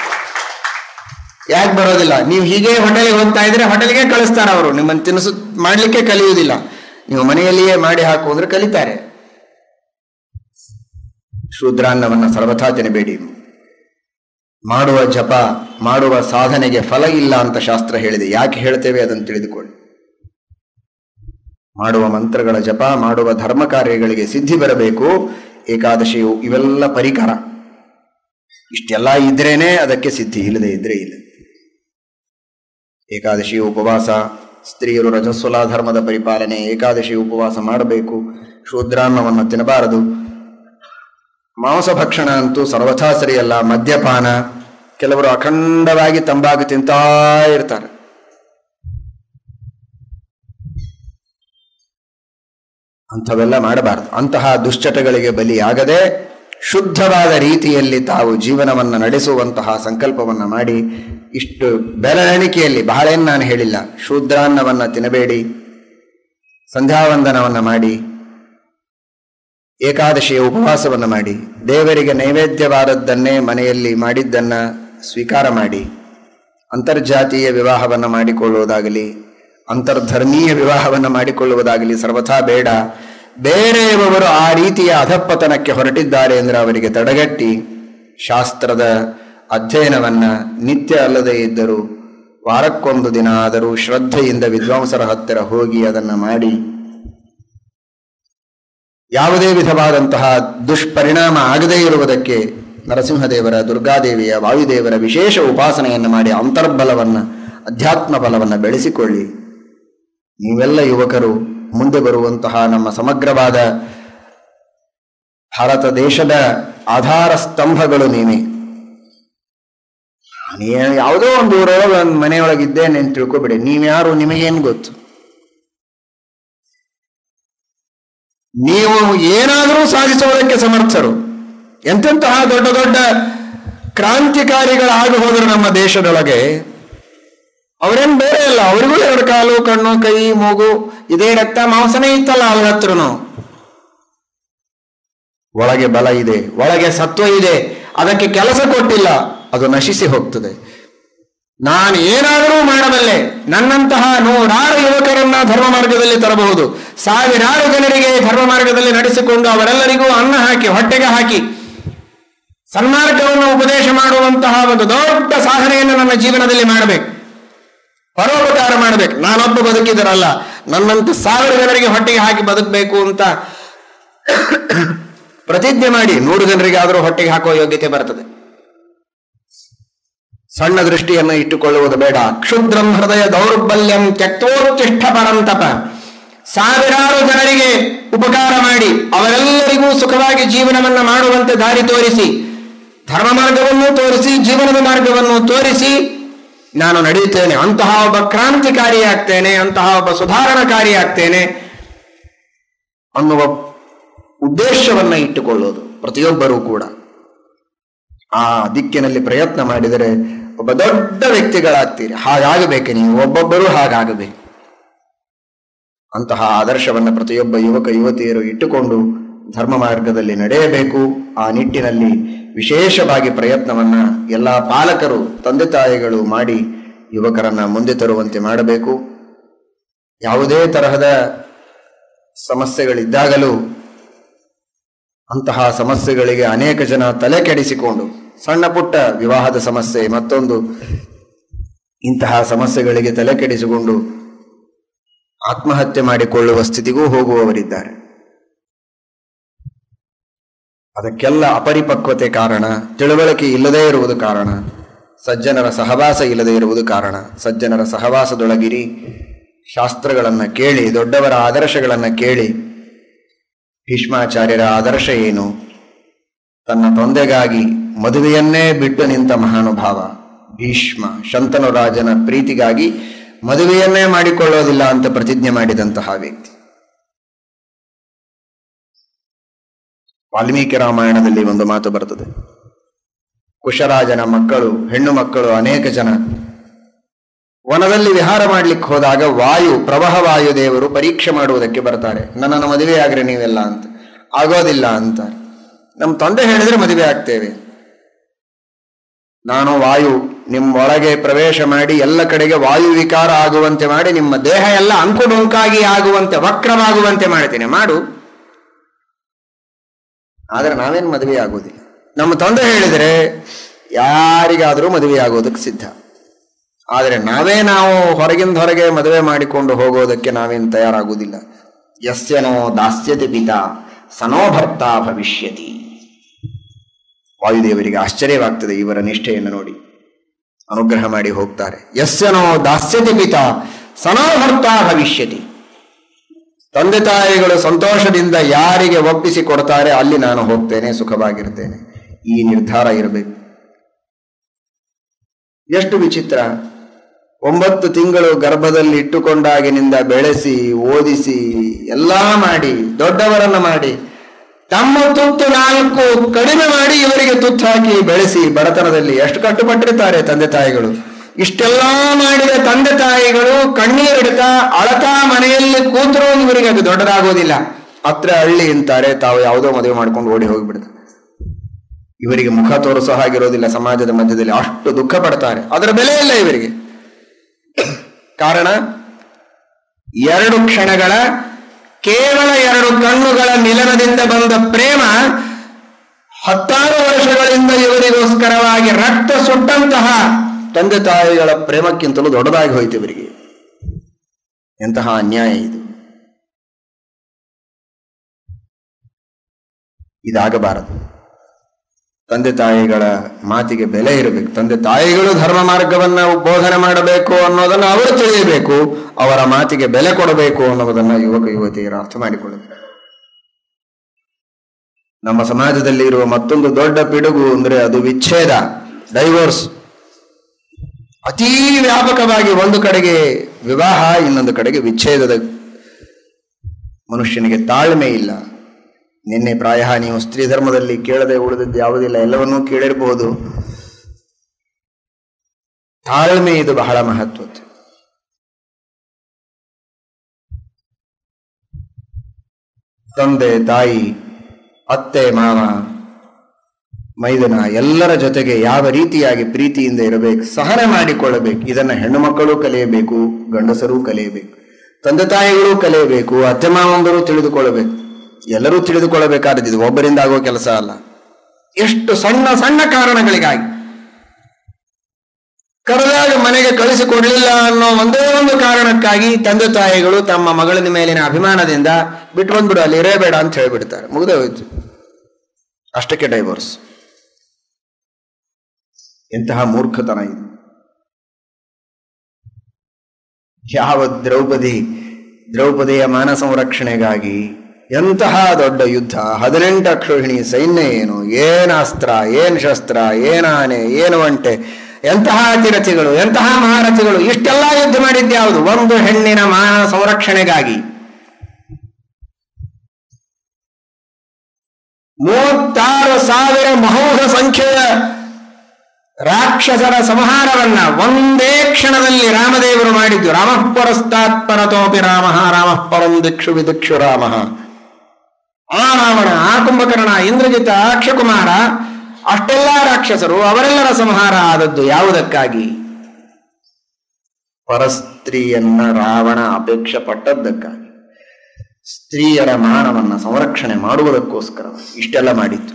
ಯಾಕೆ ಬರೋದಿಲ್ಲ ನೀವು ಹೀಗೆ ಹೋಟೆಲ್ಗೆ ಹೋಗ್ತಾ ಇದ್ರೆ ಹೋಟೆಲ್ಗೆ ಕಳಿಸ್ತಾರ ಅವರು ನಿಮ್ಮನ್ನು ತಿನಿಸು ಮಾಡ್ಲಿಕ್ಕೆ ಕಲಿಯುವುದಿಲ್ಲ ನೀವು ಮನೆಯಲ್ಲಿಯೇ ಮಾಡಿ ಹಾಕು ಅಂದ್ರೆ ಕಲಿತಾರೆ ಶೂದ್ರಾನ್ನವನ್ನ ಸರ್ವಥಾ ತಿನ್ನಬೇಡಿ ಮಾಡುವ ಜಪ ಮಾಡುವ ಸಾಧನೆಗೆ ಫಲ ಇಲ್ಲ ಅಂತ ಶಾಸ್ತ್ರ ಹೇಳಿದೆ ಯಾಕೆ ಹೇಳ್ತೇವೆ ಅದನ್ನು ತಿಳಿದುಕೊಳ್ಳಿ ಮಾಡುವ ಮಂತ್ರಗಳ ಜಪ ಮಾಡುವ ಧರ್ಮ ಕಾರ್ಯಗಳಿಗೆ ಸಿದ್ಧಿ ಬರಬೇಕು ಏಕಾದಶಿಯು ಇವೆಲ್ಲ ಪರಿಕರ ಇಷ್ಟೆಲ್ಲ ಇದ್ರೇನೆ ಅದಕ್ಕೆ ಸಿದ್ಧಿ ಇಲ್ಲದೆ ಇದ್ರೆ ಇಲ್ಲ ಏಕಾದಶಿ ಉಪವಾಸ ಸ್ತ್ರೀಯರು ರಜಸ್ವಲ ಧರ್ಮದ ಪರಿಪಾಲನೆ ಏಕಾದಶಿ ಉಪವಾಸ ಮಾಡಬೇಕು ಶೂದ್ರಾನ್ನವನ್ನು ತಿನ್ನಬಾರದು ಮಾಂಸ ಭಕ್ಷಣ ಅಂತೂ ಸರ್ವಥಾ ಸರಿಯಲ್ಲ ಮದ್ಯಪಾನ ಕೆಲವರು ಅಖಂಡವಾಗಿ ತಂಬಾಕು ತಿಂತಾ ಇರ್ತಾರೆ ಅಂಥವೆಲ್ಲ ಮಾಡಬಾರದು ಅಂತಹ ದುಶ್ಚಟಗಳಿಗೆ ಬಲಿಯಾಗದೆ ಶುದ್ಧವಾದ ರೀತಿಯಲ್ಲಿ ತಾವು ಜೀವನವನ್ನು ನಡೆಸುವಂತಹ ಸಂಕಲ್ಪವನ್ನು ಮಾಡಿ ಇಷ್ಟು ಬೆರಳೆಣಿಕೆಯಲ್ಲಿ ಬಹಳೇನು ನಾನು ಹೇಳಿಲ್ಲ ಶೂದ್ರಾನ್ನವನ್ನು ತಿನ್ನಬೇಡಿ ಸಂಧ್ಯಾವಂದನವನ್ನು ಮಾಡಿ ಏಕಾದಶಿಯ ಉಪವಾಸವನ್ನು ಮಾಡಿ ದೇವರಿಗೆ ನೈವೇದ್ಯವಾದದ್ದನ್ನೇ ಮನೆಯಲ್ಲಿ ಮಾಡಿದ್ದನ್ನ ಸ್ವೀಕಾರ ಮಾಡಿ ಅಂತರ್ಜಾತೀಯ ವಿವಾಹವನ್ನು ಮಾಡಿಕೊಳ್ಳುವುದಾಗಲಿ ಅಂತರ್ಧರ್ಮೀಯ ವಿವಾಹವನ್ನು ಮಾಡಿಕೊಳ್ಳುವುದಾಗಲಿ ಸರ್ವಥಾ ಬೇಡ ಬೇರೆಯವರು ಆ ರೀತಿಯ ಅಧಪ್ಪತನಕ್ಕೆ ಹೊರಟಿದ್ದಾರೆ ಅಂದರೆ ಅವರಿಗೆ ತಡೆಗಟ್ಟಿ ಶಾಸ್ತ್ರದ ಅಧ್ಯಯನವನ್ನ ನಿತ್ಯ ಅಲ್ಲದೆ ಇದ್ದರೂ ವಾರಕ್ಕೊಂದು ದಿನ ಆದರೂ ಶ್ರದ್ಧೆಯಿಂದ ವಿದ್ವಾಂಸರ ಹತ್ತಿರ ಹೋಗಿ ಅದನ್ನು ಮಾಡಿ ಯಾವುದೇ ವಿಧವಾದಂತಹ ದುಷ್ಪರಿಣಾಮ ಆಗದೇ ಇರುವುದಕ್ಕೆ ನರಸಿಂಹದೇವರ ದುರ್ಗಾದೇವಿಯ ವಾಯುದೇವರ ವಿಶೇಷ ಉಪಾಸನೆಯನ್ನು ಮಾಡಿ ಅಂತರ್ಬಲವನ್ನು ಅಧ್ಯಾತ್ಮ ಬಲವನ್ನು ಬೆಳೆಸಿಕೊಳ್ಳಿ ನೀವೆಲ್ಲ ಯುವಕರು ಮುಂದೆ ಬರುವಂತಹ ನಮ್ಮ ಸಮಗ್ರವಾದ ಭಾರತ ದೇಶದ ಆಧಾರ ಸ್ತಂಭಗಳು ನೀವೇ ನೀ ಯಾವುದೋ ಒಂದು ಊರೊಳಗೆ ಒಂದು ಮನೆಯೊಳಗಿದ್ದೇನೆ ಅಂತ ತಿಳ್ಕೊಬೇಡಿ ನೀವ್ಯಾರು ನಿಮಗೇನು ಗೊತ್ತು ನೀವು ಏನಾದರೂ ಸಾಧಿಸುವುದಕ್ಕೆ ಸಮರ್ಥರು ಎಂತೆಂತಹ ದೊಡ್ಡ ದೊಡ್ಡ ಕ್ರಾಂತಿಕಾರಿಗಳಾಗಿ ಹೋದರು ನಮ್ಮ ದೇಶದೊಳಗೆ ಅವರೇನು ಬೇರೆ ಅಲ್ಲ ಅವರಿಗೂ ಎರಡು ಕಾಲು ಕಣ್ಣು ಕೈ ಮೂಗು ಇದೇ ರಕ್ತ ಮಾಂಸನೇ ಇತ್ತಲ್ಲ ಅವ್ರ ಹತ್ರನು ಒಳಗೆ ಬಲ ಇದೆ ಒಳಗೆ ಸತ್ವ ಇದೆ ಅದಕ್ಕೆ ಕೆಲಸ ಕೊಟ್ಟಿಲ್ಲ ಅದು ನಶಿಸಿ ಹೋಗ್ತದೆ ನಾನು ಏನಾದರೂ ಮಾಡಬಲ್ಲೆ ನನ್ನಂತಹ ನೂರಾರು ಯುವಕರನ್ನ ಧರ್ಮ ಮಾರ್ಗದಲ್ಲಿ ತರಬಹುದು ಸಾವಿರಾರು ಜನರಿಗೆ ಧರ್ಮ ಮಾರ್ಗದಲ್ಲಿ ನಡೆಸಿಕೊಂಡು ಅವರೆಲ್ಲರಿಗೂ ಅನ್ನ ಹಾಕಿ ಹೊಟ್ಟೆಗೆ ಹಾಕಿ ಸನ್ಮಾರ್ಗವನ್ನು ಉಪದೇಶ ಮಾಡುವಂತಹ ಒಂದು ದೊಡ್ಡ ಸಾಧನೆಯನ್ನು ನನ್ನ ಜೀವನದಲ್ಲಿ ಮಾಡಬೇಕು ಪರೋಪಕಾರ ಮಾಡಬೇಕು ನಾನೊಬ್ಬ ಬದುಕಿದರಲ್ಲ ನನ್ನಂತ ಸಾವಿರ ಜನರಿಗೆ ಹೊಟ್ಟೆಗೆ ಹಾಕಿ ಬದುಕಬೇಕು ಅಂತ ಪ್ರತಿಜ್ಞೆ ಮಾಡಿ ನೂರು ಜನರಿಗೆ ಆದರೂ ಹೊಟ್ಟೆಗೆ ಹಾಕುವ ಯೋಗ್ಯತೆ ಬರ್ತದೆ ಸಣ್ಣ ದೃಷ್ಟಿಯನ್ನು ಇಟ್ಟುಕೊಳ್ಳುವುದು ಬೇಡ ಕ್ಷುದ್ರಂ ಹೃದಯ ದೌರ್ಬಲ್ಯಂ ತ್ಯಕ್ತೋತ್ತಿಷ್ಠ ಪರಂತಪ ಸಾವಿರಾರು ಜನರಿಗೆ ಉಪಕಾರ ಮಾಡಿ ಅವರೆಲ್ಲರಿಗೂ ಸುಖವಾಗಿ ಜೀವನವನ್ನು ಮಾಡುವಂತೆ ದಾರಿ ತೋರಿಸಿ ಧರ್ಮ ಮಾರ್ಗವನ್ನು ತೋರಿಸಿ ಜೀವನದ ಮಾರ್ಗವನ್ನು ತೋರಿಸಿ ನಾನು ನಡೆಯುತ್ತೇನೆ ಅಂತಹ ಒಬ್ಬ ಕ್ರಾಂತಿಕಾರಿ ಆಗ್ತೇನೆ ಅಂತಹ ಒಬ್ಬ ಸುಧಾರಣಕಾರಿ ಆಗ್ತೇನೆ ಅನ್ನುವ ಉದ್ದೇಶವನ್ನ ಇಟ್ಟುಕೊಳ್ಳೋದು ಪ್ರತಿಯೊಬ್ಬರೂ ಕೂಡ ಆ ದಿಕ್ಕಿನಲ್ಲಿ ಪ್ರಯತ್ನ ಮಾಡಿದರೆ ಒಬ್ಬ ದೊಡ್ಡ ವ್ಯಕ್ತಿಗಳಾಗ್ತೀರಿ ಹಾಗಾಗಬೇಕು ನೀವು ಒಬ್ಬೊಬ್ಬರೂ ಹಾಗಾಗಬೇಕು ಅಂತಹ ಆದರ್ಶವನ್ನು ಪ್ರತಿಯೊಬ್ಬ ಯುವಕ ಯುವತಿಯರು ಇಟ್ಟುಕೊಂಡು ಧರ್ಮ ಮಾರ್ಗದಲ್ಲಿ ನಡೆಯಬೇಕು ಆ ನಿಟ್ಟಿನಲ್ಲಿ ವಿಶೇಷವಾಗಿ ಪ್ರಯತ್ನವನ್ನ ಎಲ್ಲ ಪಾಲಕರು ತಂದೆ ತಾಯಿಗಳು ಮಾಡಿ ಯುವಕರನ್ನ ಮುಂದೆ ತರುವಂತೆ ಮಾಡಬೇಕು ಯಾವುದೇ ತರಹದ ಸಮಸ್ಯೆಗಳಿದ್ದಾಗಲೂ ಅಂತಹ ಸಮಸ್ಯೆಗಳಿಗೆ ಅನೇಕ ಜನ ತಲೆ ಕೆಡಿಸಿಕೊಂಡು ಸಣ್ಣ ಪುಟ್ಟ ವಿವಾಹದ ಸಮಸ್ಯೆ ಮತ್ತೊಂದು ಇಂತಹ ಸಮಸ್ಯೆಗಳಿಗೆ ತಲೆ ಕೆಡಿಸಿಕೊಂಡು ಆತ್ಮಹತ್ಯೆ ಮಾಡಿಕೊಳ್ಳುವ ಸ್ಥಿತಿಗೂ ಹೋಗುವವರಿದ್ದಾರೆ ಅದಕ್ಕೆಲ್ಲ ಅಪರಿಪಕ್ವತೆ ಕಾರಣ ತಿಳುವಳಿಕೆ ಇಲ್ಲದೇ ಇರುವುದು ಕಾರಣ ಸಜ್ಜನರ ಸಹವಾಸ ಇಲ್ಲದೇ ಇರುವುದು ಕಾರಣ ಸಜ್ಜನರ ಸಹವಾಸದೊಳಗಿರಿ ಶಾಸ್ತ್ರಗಳನ್ನು ಕೇಳಿ ದೊಡ್ಡವರ ಆದರ್ಶಗಳನ್ನು ಕೇಳಿ ಭೀಷ್ಮಾಚಾರ್ಯರ ಆದರ್ಶ ಏನು ತನ್ನ ತಂದೆಗಾಗಿ ಮದುವೆಯನ್ನೇ ಬಿಟ್ಟು ನಿಂತ ಮಹಾನುಭಾವ ಭೀಷ್ಮ ಶಂತನು ರಾಜನ ಪ್ರೀತಿಗಾಗಿ ಮದುವೆಯನ್ನೇ ಮಾಡಿಕೊಳ್ಳೋದಿಲ್ಲ ಅಂತ ಪ್ರತಿಜ್ಞೆ ಮಾಡಿದಂತಹ ವ್ಯಕ್ತಿ ವಾಲ್ಮೀಕಿ ರಾಮಾಯಣದಲ್ಲಿ ಒಂದು ಮಾತು ಬರ್ತದೆ ಕುಶರಾಜನ ಮಕ್ಕಳು ಹೆಣ್ಣು ಮಕ್ಕಳು ಅನೇಕ ಜನ ವನದಲ್ಲಿ ವಿಹಾರ ಮಾಡ್ಲಿಕ್ಕೆ ಹೋದಾಗ ವಾಯು ಪ್ರವಾಹ ವಾಯು ದೇವರು ಪರೀಕ್ಷೆ ಮಾಡುವುದಕ್ಕೆ ಬರ್ತಾರೆ ನನ್ನನ್ನು ಮದುವೆ ಆಗ್ರಿ ನೀವೆಲ್ಲ ಅಂತ ಆಗೋದಿಲ್ಲ ಅಂತ ನಮ್ಮ ತಂದೆ ಹೇಳಿದ್ರೆ ಮದುವೆ ಆಗ್ತೇವೆ ನಾನು ವಾಯು ನಿಮ್ಮ ಒಳಗೆ ಪ್ರವೇಶ ಮಾಡಿ ಎಲ್ಲ ಕಡೆಗೆ ವಾಯು ವಿಕಾರ ಆಗುವಂತೆ ಮಾಡಿ ನಿಮ್ಮ ದೇಹ ಎಲ್ಲ ಅಂಕುಡೊಂಕಾಗಿ ಆಗುವಂತೆ ವಕ್ರವಾಗುವಂತೆ ಮಾಡ್ತೇನೆ ಮಾಡು ಆದರೆ ನಾವೇನು ಮದುವೆ ಆಗೋದಿಲ್ಲ ನಮ್ಮ ತಂದೆ ಹೇಳಿದರೆ ಯಾರಿಗಾದರೂ ಮದುವೆ ಆಗೋದಕ್ಕೆ ಸಿದ್ಧ ಆದರೆ ನಾವೇ ನಾವು ಹೊರಗಿಂದ ಹೊರಗೆ ಮದುವೆ ಮಾಡಿಕೊಂಡು ಹೋಗೋದಕ್ಕೆ ನಾವೇನು ತಯಾರಾಗುವುದಿಲ್ಲ ಯಸ್ಯನೋ ದಾಸ್ಯತೆ ಪಿತ ಸನೋ ಭರ್ತ ಭವಿಷ್ಯತಿ ವಾಯುದೇವರಿಗೆ ಆಶ್ಚರ್ಯವಾಗ್ತದೆ ಇವರ ನಿಷ್ಠೆಯನ್ನು ನೋಡಿ ಅನುಗ್ರಹ ಮಾಡಿ ಹೋಗ್ತಾರೆ ಯಸ್ಯನೋ ದಾಸ್ಯತೆ ಪಿತ ಸನೋ ಭರ್ತ ಭವಿಷ್ಯತಿ ತಂದೆ ತಾಯಿಗಳು ಸಂತೋಷದಿಂದ ಯಾರಿಗೆ ಒಪ್ಪಿಸಿ ಕೊಡ್ತಾರೆ ಅಲ್ಲಿ ನಾನು ಹೋಗ್ತೇನೆ ಸುಖವಾಗಿರ್ತೇನೆ ಈ ನಿರ್ಧಾರ ಇರಬೇಕು ಎಷ್ಟು ವಿಚಿತ್ರ ಒಂಬತ್ತು ತಿಂಗಳು ಗರ್ಭದಲ್ಲಿ ಇಟ್ಟುಕೊಂಡಾಗಿನಿಂದ ಬೆಳೆಸಿ ಓದಿಸಿ ಎಲ್ಲಾ ಮಾಡಿ ದೊಡ್ಡವರನ್ನ ಮಾಡಿ ತಮ್ಮ ತುತ್ತು ನಾಲ್ಕು ಕಡಿಮೆ ಮಾಡಿ ಇವರಿಗೆ ತುತ್ತು ಹಾಕಿ ಬೆಳೆಸಿ ಬಡತನದಲ್ಲಿ ಎಷ್ಟು ಕಟ್ಟುಪಟ್ಟಿರ್ತಾರೆ ತಂದೆ ತಾಯಿಗಳು ಇಷ್ಟೆಲ್ಲ ಮಾಡಿದ ತಂದೆ ತಾಯಿಗಳು ಕಣ್ಣೀರಿಡ್ತಾ ಅಳತಾ ಮನೆಯಲ್ಲಿ ಕೂತರೂ ಇವರಿಗೆ ಅದು ದೊಡ್ಡದಾಗೋದಿಲ್ಲ ಹತ್ರ ಹಳ್ಳಿ ಅಂತಾರೆ ತಾವು ಯಾವುದೋ ಮದುವೆ ಮಾಡ್ಕೊಂಡು ಓಡಿ ಹೋಗಿಬಿಡ್ತಾರೆ ಇವರಿಗೆ ಮುಖ ತೋರಿಸೋ ಹಾಗಿರೋದಿಲ್ಲ ಸಮಾಜದ ಮಧ್ಯದಲ್ಲಿ ಅಷ್ಟು ದುಃಖ ಪಡ್ತಾರೆ ಅದರ ಬೆಲೆ ಇಲ್ಲ ಇವರಿಗೆ ಕಾರಣ ಎರಡು ಕ್ಷಣಗಳ ಕೇವಲ ಎರಡು ಕಣ್ಣುಗಳ ಮಿಲನದಿಂದ ಬಂದ ಪ್ರೇಮ ಹತ್ತಾರು ವರ್ಷಗಳಿಂದ ಇವರಿಗೋಸ್ಕರವಾಗಿ ರಕ್ತ ಸುಟ್ಟಂತಹ ತಂದೆ ತಾಯಿಗಳ ಪ್ರೇಮಕ್ಕಿಂತಲೂ ದೊಡ್ಡದಾಗಿ ಹೋಯ್ತು ಇವರಿಗೆ ಎಂತಹ ಅನ್ಯಾಯ ಇದು ಇದಾಗಬಾರದು ತಂದೆ ತಾಯಿಗಳ ಮಾತಿಗೆ ಬೆಲೆ ಇರಬೇಕು ತಂದೆ ತಾಯಿಗಳು ಧರ್ಮ ಮಾರ್ಗವನ್ನ ಬೋಧನೆ ಮಾಡಬೇಕು ಅನ್ನೋದನ್ನು ಅವರು ತಿಳಿಯಬೇಕು ಅವರ ಮಾತಿಗೆ ಬೆಲೆ ಕೊಡಬೇಕು ಅನ್ನೋದನ್ನ ಯುವಕ ಯುವತಿಯರು ಅರ್ಥ ಮಾಡಿಕೊಳ್ಳಬೇಕು ನಮ್ಮ ಸಮಾಜದಲ್ಲಿ ಇರುವ ಮತ್ತೊಂದು ದೊಡ್ಡ ಪಿಡುಗು ಅಂದ್ರೆ ಅದು ವಿಚ್ಛೇದ ಡೈವೋರ್ಸ್ ಅತೀ ವ್ಯಾಪಕವಾಗಿ ಒಂದು ಕಡೆಗೆ ವಿವಾಹ ಇನ್ನೊಂದು ಕಡೆಗೆ ವಿಚ್ಛೇದದ ಮನುಷ್ಯನಿಗೆ ತಾಳ್ಮೆ ಇಲ್ಲ ನಿನ್ನೆ ಪ್ರಾಯ ನೀವು ಸ್ತ್ರೀ ಧರ್ಮದಲ್ಲಿ ಕೇಳದೆ ಉಳಿದದ್ದು ಯಾವುದಿಲ್ಲ ಎಲ್ಲವನ್ನೂ ಕೇಳಿರಬಹುದು ತಾಳ್ಮೆ ಇದು ಬಹಳ ಮಹತ್ವದ್ದು ತಂದೆ ತಾಯಿ ಅತ್ತೆ ಮಾವ ಮೈದನ ಎಲ್ಲರ ಜೊತೆಗೆ ಯಾವ ರೀತಿಯಾಗಿ ಪ್ರೀತಿಯಿಂದ ಇರಬೇಕು ಸಹನೆ ಮಾಡಿಕೊಳ್ಳಬೇಕು ಇದನ್ನ ಹೆಣ್ಣು ಮಕ್ಕಳು ಕಲಿಯಬೇಕು ಗಂಡಸರೂ ಕಲಿಯಬೇಕು ತಂದೆ ತಾಯಿಗಳು ಕಲಿಯಬೇಕು ಅತ್ತೆ ಮಾವಂದರು ತಿಳಿದುಕೊಳ್ಳಬೇಕು ಎಲ್ಲರೂ ತಿಳಿದುಕೊಳ್ಳಬೇಕಾದದ್ದು ಇದು ಒಬ್ಬರಿಂದ ಆಗುವ ಕೆಲಸ ಅಲ್ಲ ಎಷ್ಟು ಸಣ್ಣ ಸಣ್ಣ ಕಾರಣಗಳಿಗಾಗಿ ಕರೆದಾಗ ಮನೆಗೆ ಕಳಿಸಿಕೊಡ್ಲಿಲ್ಲ ಅನ್ನೋ ಒಂದೇ ಒಂದು ಕಾರಣಕ್ಕಾಗಿ ತಂದೆ ತಾಯಿಗಳು ತಮ್ಮ ಮಗಳಿನ ಮೇಲಿನ ಅಭಿಮಾನದಿಂದ ಬಿಟ್ಟು ಬಂದ್ಬಿಡು ಅಲ್ಲಿ ಇರೇಬೇಡ ಅಂತ ಹೇಳಿಬಿಡ್ತಾರೆ ಮುಗಿದೇ ಹೋಯ್ತು ಅಷ್ಟಕ್ಕೆ ಡೈವೋರ್ಸ್ ಎಂತಹ ಮೂರ್ಖತನ ಇದು ಯಾವ ದ್ರೌಪದಿ ದ್ರೌಪದಿಯ ಮಾನ ಸಂರಕ್ಷಣೆಗಾಗಿ ಎಂತಹ ದೊಡ್ಡ ಯುದ್ಧ ಹದಿನೆಂಟು ಅಕ್ಷೋಹಿಣಿ ಸೈನ್ಯ ಏನು ಏನ್ ಅಸ್ತ್ರ ಏನ್ ಶಸ್ತ್ರ ಏನ್ ಆನೆ ಏನು ಒಂಟೆ ಎಂತಹ ಅತಿರಥಿಗಳು ಎಂತಹ ಮಹಾರಥಿಗಳು ಇಷ್ಟೆಲ್ಲ ಯುದ್ಧ ಮಾಡಿದ್ಯಾವುದು ಒಂದು ಹೆಣ್ಣಿನ ಮಾನ ಸಂರಕ್ಷಣೆಗಾಗಿ ಮೂವತ್ತಾರು ಸಾವಿರ ಮಹೋಘ ಸಂಖ್ಯೆಯ ರಾಕ್ಷಸರ ಸಂಹಾರವನ್ನ ಒಂದೇ ಕ್ಷಣದಲ್ಲಿ ರಾಮದೇವರು ಮಾಡಿದ್ದು ರಾಮ ಪರಸ್ತಾತ್ ಪರತೋಪಿ ರಾಮ ರಾಮ ಪರಂ ದಿಕ್ಷು ವಿದಿಕ್ಷು ರಾಮ ಆ ರಾವಣ ಆ ಕುಂಭಕರ್ಣ ಇಂದ್ರಜಿತ ಅಕ್ಷಕುಮಾರ ಅಷ್ಟೆಲ್ಲ ರಾಕ್ಷಸರು ಅವರೆಲ್ಲರ ಸಂಹಾರ ಆದದ್ದು ಯಾವುದಕ್ಕಾಗಿ ಪರಸ್ತ್ರೀಯನ್ನ ರಾವಣ ಅಪೇಕ್ಷೆ ಪಟ್ಟದ್ದಕ್ಕಾಗಿ ಸ್ತ್ರೀಯರ ಮಾನವನ್ನ ಸಂರಕ್ಷಣೆ ಮಾಡುವುದಕ್ಕೋಸ್ಕರ ಇಷ್ಟೆಲ್ಲ ಮಾಡಿತ್ತು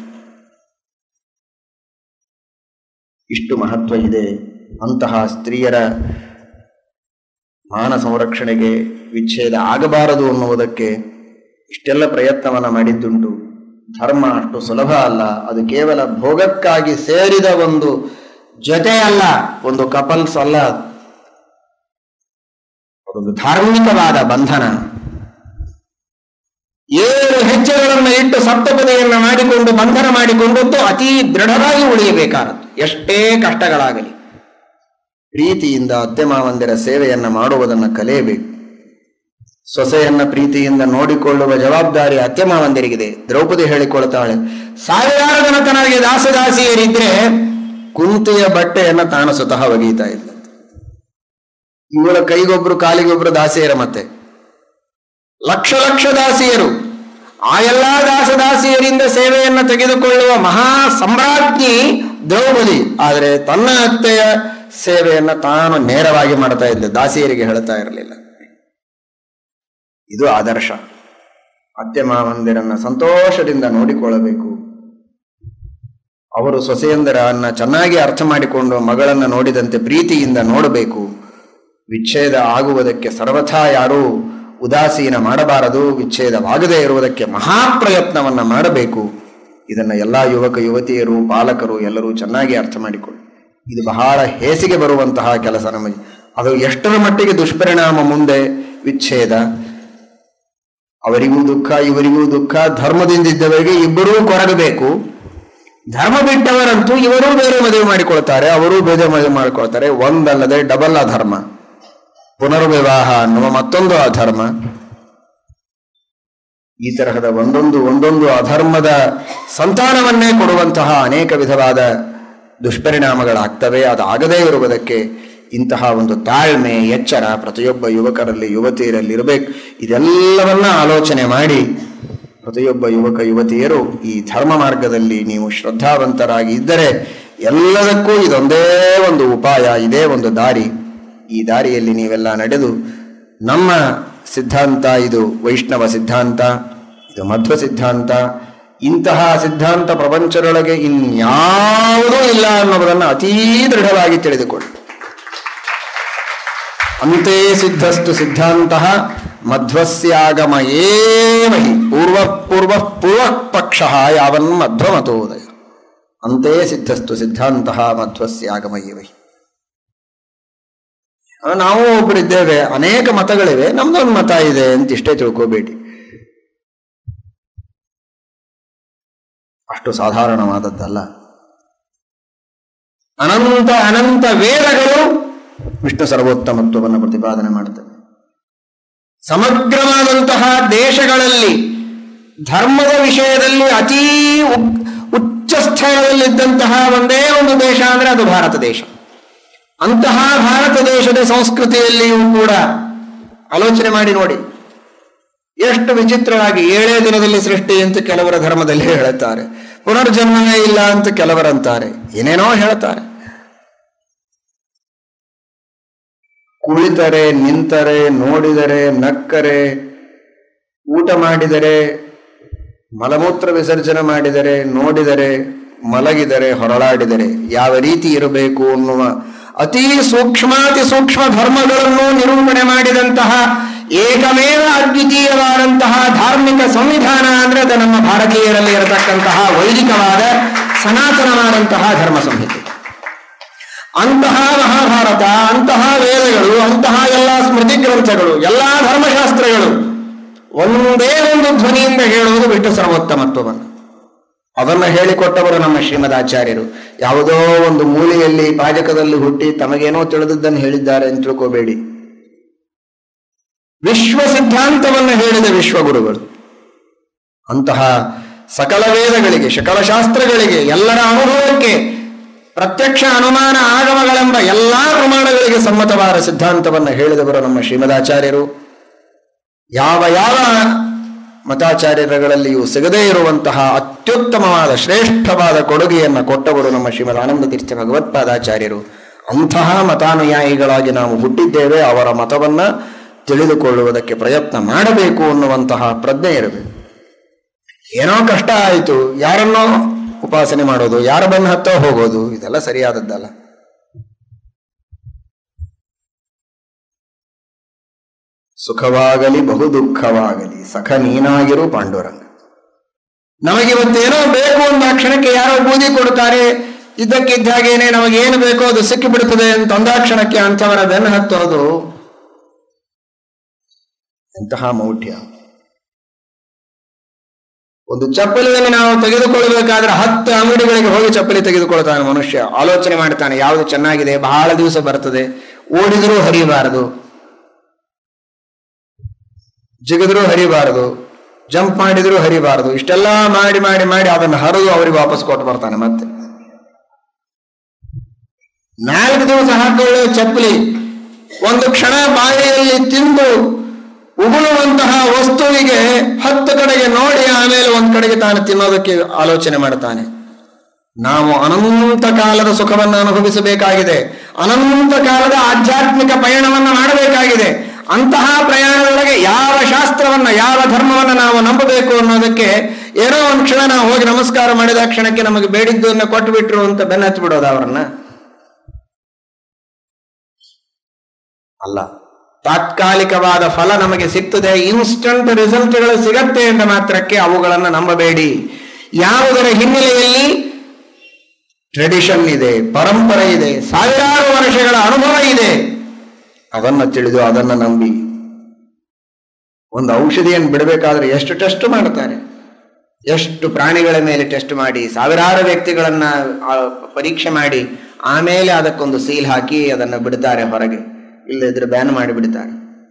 ಇಷ್ಟು ಮಹತ್ವ ಇದೆ ಅಂತಹ ಸ್ತ್ರೀಯರ ಮಾನ ಸಂರಕ್ಷಣೆಗೆ ವಿಚ್ಛೇದ ಆಗಬಾರದು ಅನ್ನುವುದಕ್ಕೆ ಇಷ್ಟೆಲ್ಲ ಪ್ರಯತ್ನವನ್ನ ಮಾಡಿದ್ದುಂಟು ಧರ್ಮ ಅಷ್ಟು ಸುಲಭ ಅಲ್ಲ ಅದು ಕೇವಲ ಭೋಗಕ್ಕಾಗಿ ಸೇರಿದ ಒಂದು ಜೊತೆ ಅಲ್ಲ ಒಂದು ಕಪಲ್ಸ್ ಅಲ್ಲ ಅದೊಂದು ಧಾರ್ಮಿಕವಾದ ಬಂಧನ ಏಳು ಹೆಜ್ಜೆಗಳನ್ನು ಇಟ್ಟು ಸಪ್ತಪದಿಯನ್ನು ಮಾಡಿಕೊಂಡು ಬಂಧನ ಮಾಡಿಕೊಂಡದ್ದು ಅತಿ ದೃಢವಾಗಿ ಉಳಿಯಬೇಕಾದದ್ದು ಎಷ್ಟೇ ಕಷ್ಟಗಳಾಗಲಿ ಪ್ರೀತಿಯಿಂದ ಅತ್ತೆ ಮಾವಂದಿರ ಸೇವೆಯನ್ನ ಮಾಡುವುದನ್ನು ಕಲಿಯಬೇಕು ಸೊಸೆಯನ್ನ ಪ್ರೀತಿಯಿಂದ ನೋಡಿಕೊಳ್ಳುವ ಜವಾಬ್ದಾರಿ ಅತ್ತೆ ಮಾವಂದಿರಿಗಿದೆ ದ್ರೌಪದಿ ಹೇಳಿಕೊಳ್ತಾಳೆ ಸಾವಿರಾರು ಜನ ತನಗೆ ದಾಸದಾಸಿಯರಿದ್ರೆ ಕುಂತಿಯ ಬಟ್ಟೆಯನ್ನ ತಾನು ಸ್ವತಃ ಒಗೀತಾ ಇಲ್ಲ ಇವಳ ಕೈಗೊಬ್ರು ಕಾಲಿಗೊಬ್ರು ದಾಸಿಯರ ಮತ್ತೆ ಲಕ್ಷ ಲಕ್ಷ ದಾಸಿಯರು ಆ ಎಲ್ಲಾ ದಾಸದಾಸಿಯರಿಂದ ಸೇವೆಯನ್ನ ತೆಗೆದುಕೊಳ್ಳುವ ಮಹಾ ಸಮ್ರಾಜ್ಞಿ ದ್ರೌಪದಿ ಆದರೆ ತನ್ನ ಅತ್ತೆಯ ಸೇವೆಯನ್ನ ತಾನು ನೇರವಾಗಿ ಮಾಡ್ತಾ ಇದ್ದ ದಾಸಿಯರಿಗೆ ಹೇಳ್ತಾ ಇರಲಿಲ್ಲ ಇದು ಆದರ್ಶ ಅತ್ತೆ ಮಾವಂದಿರನ್ನ ಸಂತೋಷದಿಂದ ನೋಡಿಕೊಳ್ಳಬೇಕು ಅವರು ಸೊಸೆಯಂದರನ್ನ ಚೆನ್ನಾಗಿ ಅರ್ಥ ಮಾಡಿಕೊಂಡು ಮಗಳನ್ನ ನೋಡಿದಂತೆ ಪ್ರೀತಿಯಿಂದ ನೋಡಬೇಕು ವಿಚ್ಛೇದ ಆಗುವುದಕ್ಕೆ ಸರ್ವಥಾ ಯಾರೂ ಉದಾಸೀನ ಮಾಡಬಾರದು ವಿಚ್ಛೇದವಾಗದೇ ಇರುವುದಕ್ಕೆ ಮಹಾಪ್ರಯತ್ನವನ್ನ ಮಾಡಬೇಕು ಇದನ್ನ ಎಲ್ಲಾ ಯುವಕ ಯುವತಿಯರು ಪಾಲಕರು ಎಲ್ಲರೂ ಚೆನ್ನಾಗಿ ಅರ್ಥ ಮಾಡಿಕೊಳ್ಳಿ ಇದು ಬಹಳ ಹೇಸಿಗೆ ಬರುವಂತಹ ಕೆಲಸ ನಮಗೆ ಅದು ಎಷ್ಟರ ಮಟ್ಟಿಗೆ ದುಷ್ಪರಿಣಾಮ ಮುಂದೆ ವಿಚ್ಛೇದ ಅವರಿಗೂ ದುಃಖ ಇವರಿಗೂ ದುಃಖ ಧರ್ಮದಿಂದಿದ್ದವರಿಗೆ ಇಬ್ಬರೂ ಕೊರಗಬೇಕು ಧರ್ಮ ಬಿಟ್ಟವರಂತೂ ಇವರೂ ಬೇರೆ ಮದುವೆ ಮಾಡಿಕೊಳ್ತಾರೆ ಅವರೂ ಬೇರೆ ಮದುವೆ ಮಾಡಿಕೊಳ್ತಾರೆ ಒಂದಲ್ಲದೆ ಡಬಲ್ ಅಧರ್ಮ ಪುನರ್ವಿವಾಹ ಅನ್ನುವ ಮತ್ತೊಂದು ಅಧರ್ಮ ಈ ತರಹದ ಒಂದೊಂದು ಒಂದೊಂದು ಅಧರ್ಮದ ಸಂತಾನವನ್ನೇ ಕೊಡುವಂತಹ ಅನೇಕ ವಿಧವಾದ ದುಷ್ಪರಿಣಾಮಗಳಾಗ್ತವೆ ಅದಾಗದೇ ಇರುವುದಕ್ಕೆ ಇಂತಹ ಒಂದು ತಾಳ್ಮೆ ಎಚ್ಚರ ಪ್ರತಿಯೊಬ್ಬ ಯುವಕರಲ್ಲಿ ಯುವತಿಯರಲ್ಲಿ ಇರಬೇಕು ಇದೆಲ್ಲವನ್ನ ಆಲೋಚನೆ ಮಾಡಿ ಪ್ರತಿಯೊಬ್ಬ ಯುವಕ ಯುವತಿಯರು ಈ ಧರ್ಮ ಮಾರ್ಗದಲ್ಲಿ ನೀವು ಶ್ರದ್ಧಾವಂತರಾಗಿ ಇದ್ದರೆ ಎಲ್ಲದಕ್ಕೂ ಇದೊಂದೇ ಒಂದು ಉಪಾಯ ಇದೇ ಒಂದು ದಾರಿ ಈ ದಾರಿಯಲ್ಲಿ ನೀವೆಲ್ಲ ನಡೆದು ನಮ್ಮ ಸಿದ್ಧಾಂತ ಇದು ವೈಷ್ಣವ ಸಿದ್ಧಾಂತ ಇದು ಮಧ್ವ ಸಿದ್ಧಾಂತ ಇಂತಹ ಸಿದ್ಧಾಂತ ಪ್ರಪಂಚದೊಳಗೆ ಇನ್ಯಾವುದೂ ಇಲ್ಲ ಅನ್ನೋದನ್ನು ಅತೀ ದೃಢವಾಗಿ ತಿಳಿದುಕೊಳ್ಳಿ ಅಂತೆ ಸಿದ್ಧಸ್ತು ಸಿದ್ಧಾಂತ ಮಧ್ವಸ್ಯಾಗಮ ಏವ ಹಿ ಪೂರ್ವ ಪೂರ್ವ ಪೂರ್ವ ಪಕ್ಷ ಯಾವನ್ ಮಧ್ವಮತೋದಯ ಅಂತೆ ಸಿದ್ಧಸ್ತು ಸಿದ್ಧಾಂತ ಮಧ್ವಸ್ಯಾಗಮ ಏವ ಹಿ ನಾವು ಒಬ್ಬರಿದ್ದೇವೆ ಅನೇಕ ಮತಗಳಿವೆ ನಮ್ದೊಂದು ಮತ ಇದೆ ಅಂತ ಇಷ್ಟೇ ತಿಳ್ಕೋಬೇಡಿ ಅಷ್ಟು ಸಾಧಾರಣವಾದದ್ದಲ್ಲ ಅನಂತ ಅನಂತ ವೇದಗಳು ವಿಷ್ಣು ಸರ್ವೋತ್ತಮತ್ವವನ್ನು ಪ್ರತಿಪಾದನೆ ಮಾಡುತ್ತವೆ ಸಮಗ್ರವಾದಂತಹ ದೇಶಗಳಲ್ಲಿ ಧರ್ಮದ ವಿಷಯದಲ್ಲಿ ಅತೀ ಉ- ಉಚ್ಚ ಸ್ಥಾನದಲ್ಲಿದ್ದಂತಹ ಒಂದೇ ಒಂದು ದೇಶ ಅಂದ್ರೆ ಅದು ಭಾರತ ದೇಶ ಅಂತಹ ಭಾರತ ದೇಶದ ಸಂಸ್ಕೃತಿಯಲ್ಲಿಯೂ ಕೂಡ ಆಲೋಚನೆ ಮಾಡಿ ನೋಡಿ ಎಷ್ಟು ವಿಚಿತ್ರವಾಗಿ ಏಳೇ ದಿನದಲ್ಲಿ ಸೃಷ್ಟಿ ಅಂತ ಕೆಲವರ ಧರ್ಮದಲ್ಲಿ ಹೇಳುತ್ತಾರೆ ಪುನರ್ಜನ್ಮವೇ ಇಲ್ಲ ಅಂತ ಕೆಲವರಂತಾರೆ ಏನೇನೋ ಹೇಳ್ತಾರೆ ಕುಳಿತರೆ ನಿಂತರೆ ನೋಡಿದರೆ ನಕ್ಕರೆ ಊಟ ಮಾಡಿದರೆ ಮಲಮೂತ್ರ ವಿಸರ್ಜನೆ ಮಾಡಿದರೆ ನೋಡಿದರೆ ಮಲಗಿದರೆ ಹೊರಳಾಡಿದರೆ ಯಾವ ರೀತಿ ಇರಬೇಕು ಅನ್ನುವ ಅತಿ ಸೂಕ್ಷ್ಮಾತಿ ಸೂಕ್ಷ್ಮ ಧರ್ಮಗಳನ್ನು ನಿರೂಪಣೆ ಮಾಡಿದಂತಹ ಏಕಮೇವ ಅದ್ವಿತೀಯವಾದಂತಹ ಧಾರ್ಮಿಕ ಸಂವಿಧಾನ ಅಂದ್ರೆ ಅದು ನಮ್ಮ ಭಾರತೀಯರಲ್ಲಿ ಇರತಕ್ಕಂತಹ ವೈದಿಕವಾದ ಸನಾತನವಾದಂತಹ ಧರ್ಮ ಸಂಹಿತೆ ಅಂತಹ ಮಹಾಭಾರತ ಅಂತಹ ವೇದಗಳು ಅಂತಹ ಎಲ್ಲ ಸ್ಮೃತಿ ಗ್ರಂಥಗಳು ಎಲ್ಲಾ ಧರ್ಮಶಾಸ್ತ್ರಗಳು ಒಂದೇ ಒಂದು ಧ್ವನಿಯಿಂದ ಹೇಳುವುದು ಬಿಟ್ಟು ಸರ್ವೋತ್ತಮತ್ವವನ್ನು ಅದನ್ನು ಹೇಳಿಕೊಟ್ಟವರು ನಮ್ಮ ಶ್ರೀಮದಾಚಾರ್ಯರು ಯಾವುದೋ ಒಂದು ಮೂಲೆಯಲ್ಲಿ ಪಾಜಕದಲ್ಲಿ ಹುಟ್ಟಿ ತಮಗೇನೋ ತಿಳಿದದ್ದನ್ನು ಹೇಳಿದ್ದಾರೆ ಅಂತ ತಿಳ್ಕೋಬೇಡಿ ವಿಶ್ವ ಸಿದ್ಧಾಂತವನ್ನು ಹೇಳಿದ ವಿಶ್ವಗುರುಗಳು ಅಂತಹ ಸಕಲ ವೇದಗಳಿಗೆ ಸಕಲ ಶಾಸ್ತ್ರಗಳಿಗೆ ಎಲ್ಲರ ಅನುಭವಕ್ಕೆ ಪ್ರತ್ಯಕ್ಷ ಅನುಮಾನ ಆಗಮಗಳೆಂಬ ಎಲ್ಲಾ ಪ್ರಮಾಣಗಳಿಗೆ ಸಮ್ಮತವಾದ ಸಿದ್ಧಾಂತವನ್ನು ಹೇಳಿದವರು ನಮ್ಮ ಶ್ರೀಮದಾಚಾರ್ಯರು ಯಾವ ಯಾವ ಮತಾಚಾರ್ಯರುಗಳಲ್ಲಿಯೂ ಸಿಗದೇ ಇರುವಂತಹ ಅತ್ಯುತ್ತಮವಾದ ಶ್ರೇಷ್ಠವಾದ ಕೊಡುಗೆಯನ್ನು ಕೊಟ್ಟವರು ನಮ್ಮ ಶ್ರೀಮದ್ ಆನಂದ ತೀರ್ಥ ಭಗವತ್ಪಾದಾಚಾರ್ಯರು ಅಂತಹ ಮತಾನುಯಾಯಿಗಳಾಗಿ ನಾವು ಹುಟ್ಟಿದ್ದೇವೆ ಅವರ ಮತವನ್ನ ತಿಳಿದುಕೊಳ್ಳುವುದಕ್ಕೆ ಪ್ರಯತ್ನ ಮಾಡಬೇಕು ಅನ್ನುವಂತಹ ಪ್ರಜ್ಞೆ ಇರಬೇಕು ಏನೋ ಕಷ್ಟ ಆಯಿತು ಯಾರನ್ನೋ ಉಪಾಸನೆ ಮಾಡೋದು ಯಾರ ಬೆನ್ನ ಹತ್ತೋ ಹೋಗೋದು ಇದೆಲ್ಲ ಸರಿಯಾದದ್ದಲ್ಲ ಸುಖವಾಗಲಿ ಬಹು ದುಃಖವಾಗಲಿ ಸಖ ನೀನಾಗಿರು ಪಾಂಡುರಂಗ ನಮಗಿವತ್ತೇನೋ ಬೇಕು ಅಂದ ಕ್ಷಣಕ್ಕೆ ಯಾರೋ ಬೂದಿ ಕೊಡ್ತಾರೆ ಇದ್ದಕ್ಕಿದ್ದ ಹಾಗೇನೆ ನಮಗೇನು ಬೇಕೋ ಅದು ಸಿಕ್ಕಿ ಬಿಡುತ್ತದೆ ಅಂತ ಅಂದಾಕ್ಷಣಕ್ಕೆ ಅಂಥವರ ಬೆನ್ನು ಹತ್ತೋದು ಎಂತಹ ಮೌಢ್ಯ ಒಂದು ಚಪ್ಪಲಿಯನ್ನು ನಾವು ತೆಗೆದುಕೊಳ್ಳಬೇಕಾದ್ರೆ ಹತ್ತು ಅಂಗಡಿಗಳಿಗೆ ಹೋಗಿ ಚಪ್ಪಲಿ ತೆಗೆದುಕೊಳ್ತಾನೆ ಮನುಷ್ಯ ಆಲೋಚನೆ ಮಾಡ್ತಾನೆ ಯಾವುದು ಚೆನ್ನಾಗಿದೆ ಬಹಳ ದಿವಸ ಬರ್ತದೆ ಓಡಿದರೂ ಹರಿಬಾರದು ಜಿಗಿದ್ರೂ ಹರಿಬಾರದು ಜಂಪ್ ಮಾಡಿದ್ರೂ ಹರಿಬಾರದು ಇಷ್ಟೆಲ್ಲ ಮಾಡಿ ಮಾಡಿ ಮಾಡಿ ಅದನ್ನು ಹರಿದು ಅವರಿಗೆ ವಾಪಸ್ ಕೊಟ್ಟು ಬರ್ತಾನೆ ಮತ್ತೆ ನಾಲ್ಕು ದಿವಸ ಹಾಕೊಳ್ಳೋ ಚಪ್ಪಲಿ ಒಂದು ಕ್ಷಣ ಬಾಯಿಯಲ್ಲಿ ತಿಂದು ಉಗುಳುವಂತಹ ವಸ್ತುವಿಗೆ ಹತ್ತು ಕಡೆಗೆ ನೋಡಿ ಆಮೇಲೆ ಒಂದ್ ಕಡೆಗೆ ತಾನು ತಿನ್ನೋದಕ್ಕೆ ಆಲೋಚನೆ ಮಾಡ್ತಾನೆ ನಾವು ಅನಂತ ಕಾಲದ ಸುಖವನ್ನು ಅನುಭವಿಸಬೇಕಾಗಿದೆ ಅನಂತ ಕಾಲದ ಆಧ್ಯಾತ್ಮಿಕ ಪಯಣವನ್ನು ಮಾಡಬೇಕಾಗಿದೆ ಅಂತಹ ಪ್ರಯಾಣದೊಳಗೆ ಯಾವ ಶಾಸ್ತ್ರವನ್ನ ಯಾವ ಧರ್ಮವನ್ನ ನಾವು ನಂಬಬೇಕು ಅನ್ನೋದಕ್ಕೆ ಏನೋ ಒಂದು ಕ್ಷಣ ನಾವು ಹೋಗಿ ನಮಸ್ಕಾರ ಮಾಡಿದ ಕ್ಷಣಕ್ಕೆ ನಮಗೆ ಬೇಡಿದ್ದನ್ನ ಕೊಟ್ಟು ಬಿಟ್ರು ಅಂತ ಬೆನ್ನತ್ತಿ ಬಿಡೋದು ಅವರನ್ನ ಅಲ್ಲ ತಾತ್ಕಾಲಿಕವಾದ ಫಲ ನಮಗೆ ಸಿಗ್ತದೆ ಇನ್ಸ್ಟಂಟ್ ರಿಸಲ್ಟ್ಗಳು ಸಿಗತ್ತೆ ಎಂದ ಮಾತ್ರಕ್ಕೆ ಅವುಗಳನ್ನು ನಂಬಬೇಡಿ ಯಾವುದರ ಹಿನ್ನೆಲೆಯಲ್ಲಿ ಟ್ರೆಡಿಷನ್ ಇದೆ ಪರಂಪರೆ ಇದೆ ಸಾವಿರಾರು ವರ್ಷಗಳ ಅನುಭವ ಇದೆ ಅದನ್ನ ತಿಳಿದು ಅದನ್ನ ನಂಬಿ ಒಂದು ಔಷಧಿಯನ್ನು ಬಿಡಬೇಕಾದ್ರೆ ಎಷ್ಟು ಟೆಸ್ಟ್ ಮಾಡ್ತಾರೆ ಎಷ್ಟು ಪ್ರಾಣಿಗಳ ಮೇಲೆ ಟೆಸ್ಟ್ ಮಾಡಿ ಸಾವಿರಾರು ವ್ಯಕ್ತಿಗಳನ್ನ ಆ, ಪರೀಕ್ಷೆ ಮಾಡಿ ಆಮೇಲೆ ಅದಕ್ಕೊಂದು ಸೀಲ್ ಹಾಕಿ ಅದನ್ನು ಬಿಡ್ತಾರೆ ಹೊರಗೆ ಇಲ್ಲದಿದ್ರೆ ಬ್ಯಾನ್ ಮಾಡಿ ಬಿಡ್ತಾರೆ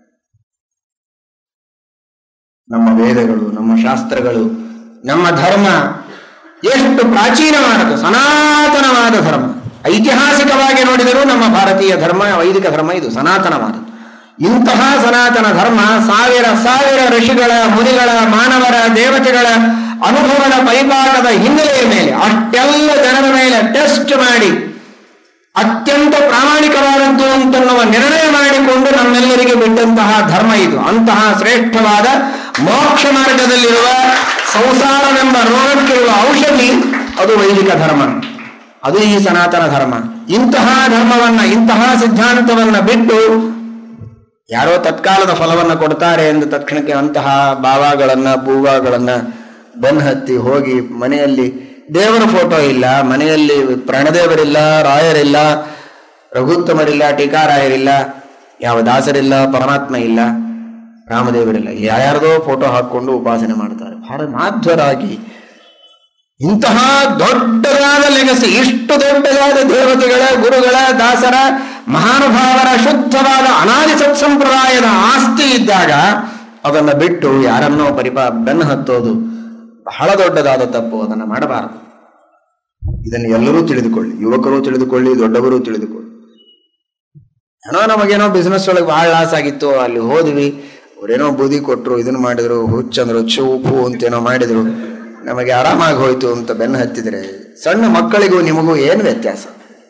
ನಮ್ಮ ವೇದಗಳು ನಮ್ಮ ಶಾಸ್ತ್ರಗಳು ನಮ್ಮ ಧರ್ಮ ಎಷ್ಟು ಪ್ರಾಚೀನವಾದದ್ದು ಸನಾತನವಾದ ಧರ್ಮ ಐತಿಹಾಸಿಕವಾಗಿ ನೋಡಿದರೂ ನಮ್ಮ ಭಾರತೀಯ ಧರ್ಮ ವೈದಿಕ ಧರ್ಮ ಇದು ಸನಾತನವಾದದ್ದು ಇಂತಹ ಸನಾತನ ಧರ್ಮ ಸಾವಿರ ಸಾವಿರ ಋಷಿಗಳ ಮುನಿಗಳ ಮಾನವರ ದೇವತೆಗಳ ಅನುಭವದ ಪರಿಪಾಠದ ಹಿನ್ನೆಲೆಯ ಮೇಲೆ ಅಷ್ಟೆಲ್ಲ ಜನರ ಮೇಲೆ ಟೆಸ್ಟ್ ಮಾಡಿ ಅತ್ಯಂತ ಪ್ರಾಮಾಣಿಕವಾದದ್ದು ಅಂತನ್ನುವ ನಿರ್ಣಯ ಮಾಡಿಕೊಂಡು ನಮ್ಮೆಲ್ಲರಿಗೆ ಬಿಟ್ಟಂತಹ ಧರ್ಮ ಇದು ಅಂತಹ ಶ್ರೇಷ್ಠವಾದ ಮೋಕ್ಷ ಮಾರ್ಗದಲ್ಲಿರುವ ಸಂಸಾರವೆಂಬ ರೋಗಕ್ಕಿರುವ ಔಷಧಿ ಅದು ವೈದಿಕ ಧರ್ಮ ಅದು ಈ ಸನಾತನ ಧರ್ಮ ಇಂತಹ ಧರ್ಮವನ್ನ ಇಂತಹ ಸಿದ್ಧಾಂತವನ್ನ ಬಿಟ್ಟು ಯಾರೋ ತತ್ಕಾಲದ ಫಲವನ್ನ ಕೊಡ್ತಾರೆ ಎಂದು ತಕ್ಷಣಕ್ಕೆ ಅಂತಹ ಬಾವಾಗಳನ್ನ ಬೂವಾಗಳನ್ನ ಬೆನ್ನಹತ್ತಿ ಹೋಗಿ ಮನೆಯಲ್ಲಿ ದೇವರ ಫೋಟೋ ಇಲ್ಲ ಮನೆಯಲ್ಲಿ ಪ್ರಾಣದೇವರಿಲ್ಲ ರಾಯರಿಲ್ಲ ರಘುತ್ತಮರಿಲ್ಲ ಟೀಕಾರಾಯರಿಲ್ಲ ಯಾವ ದಾಸರಿಲ್ಲ ಪರಮಾತ್ಮ ಇಲ್ಲ ರಾಮದೇವರಿಲ್ಲ ಯಾರ್ಯಾರದೋ ಫೋಟೋ ಹಾಕೊಂಡು ಉಪಾಸನೆ ಮಾಡ್ತಾರೆ ಬಹಳ ಮಾಧ್ವರಾಗಿ ಇಂತಹ ದೊಡ್ಡದಾದ ಲೆಗಸಿ ಇಷ್ಟು ದೊಡ್ಡದಾದ ದೇವತೆಗಳ ಗುರುಗಳ ದಾಸರ ಮಹಾನುಭಾವರ ಶುದ್ಧವಾದ ಅನಾದಿ ಸತ್ಸಂಪ್ರದಾಯದ ಆಸ್ತಿ ಇದ್ದಾಗ ಅದನ್ನ ಬಿಟ್ಟು ಯಾರನ್ನೋ ಪರಿಪಾ ಬೆನ್ನು ಹತ್ತೋದು ಬಹಳ ದೊಡ್ಡದಾದ ತಪ್ಪು ಅದನ್ನು ಮಾಡಬಾರದು ಇದನ್ನು ಎಲ್ಲರೂ ತಿಳಿದುಕೊಳ್ಳಿ ಯುವಕರು ತಿಳಿದುಕೊಳ್ಳಿ ದೊಡ್ಡವರು ತಿಳಿದುಕೊಳ್ಳಿ ಏನೋ ನಮಗೇನೋ ಬಿಸ್ನೆಸ್ ಒಳಗೆ ಬಹಳ ಲಾಸ್ ಆಗಿತ್ತು ಅಲ್ಲಿ ಹೋದ್ವಿ ಅವ್ರೇನೋ ಬೂದಿ ಕೊಟ್ರು ಇದನ್ನ ಮಾಡಿದ್ರು ಹುಚ್ಚಂದ್ರು ಚೂಪು ಅಂತೇನೋ ಮಾಡಿದ್ರು ನಮಗೆ ಆರಾಮಾಗಿ ಹೋಯ್ತು ಅಂತ ಬೆನ್ನು ಹತ್ತಿದ್ರೆ ಸಣ್ಣ ಮಕ್ಕಳಿಗೂ ನಿಮಗೂ ಏನು ವ್ಯತ್ಯಾಸ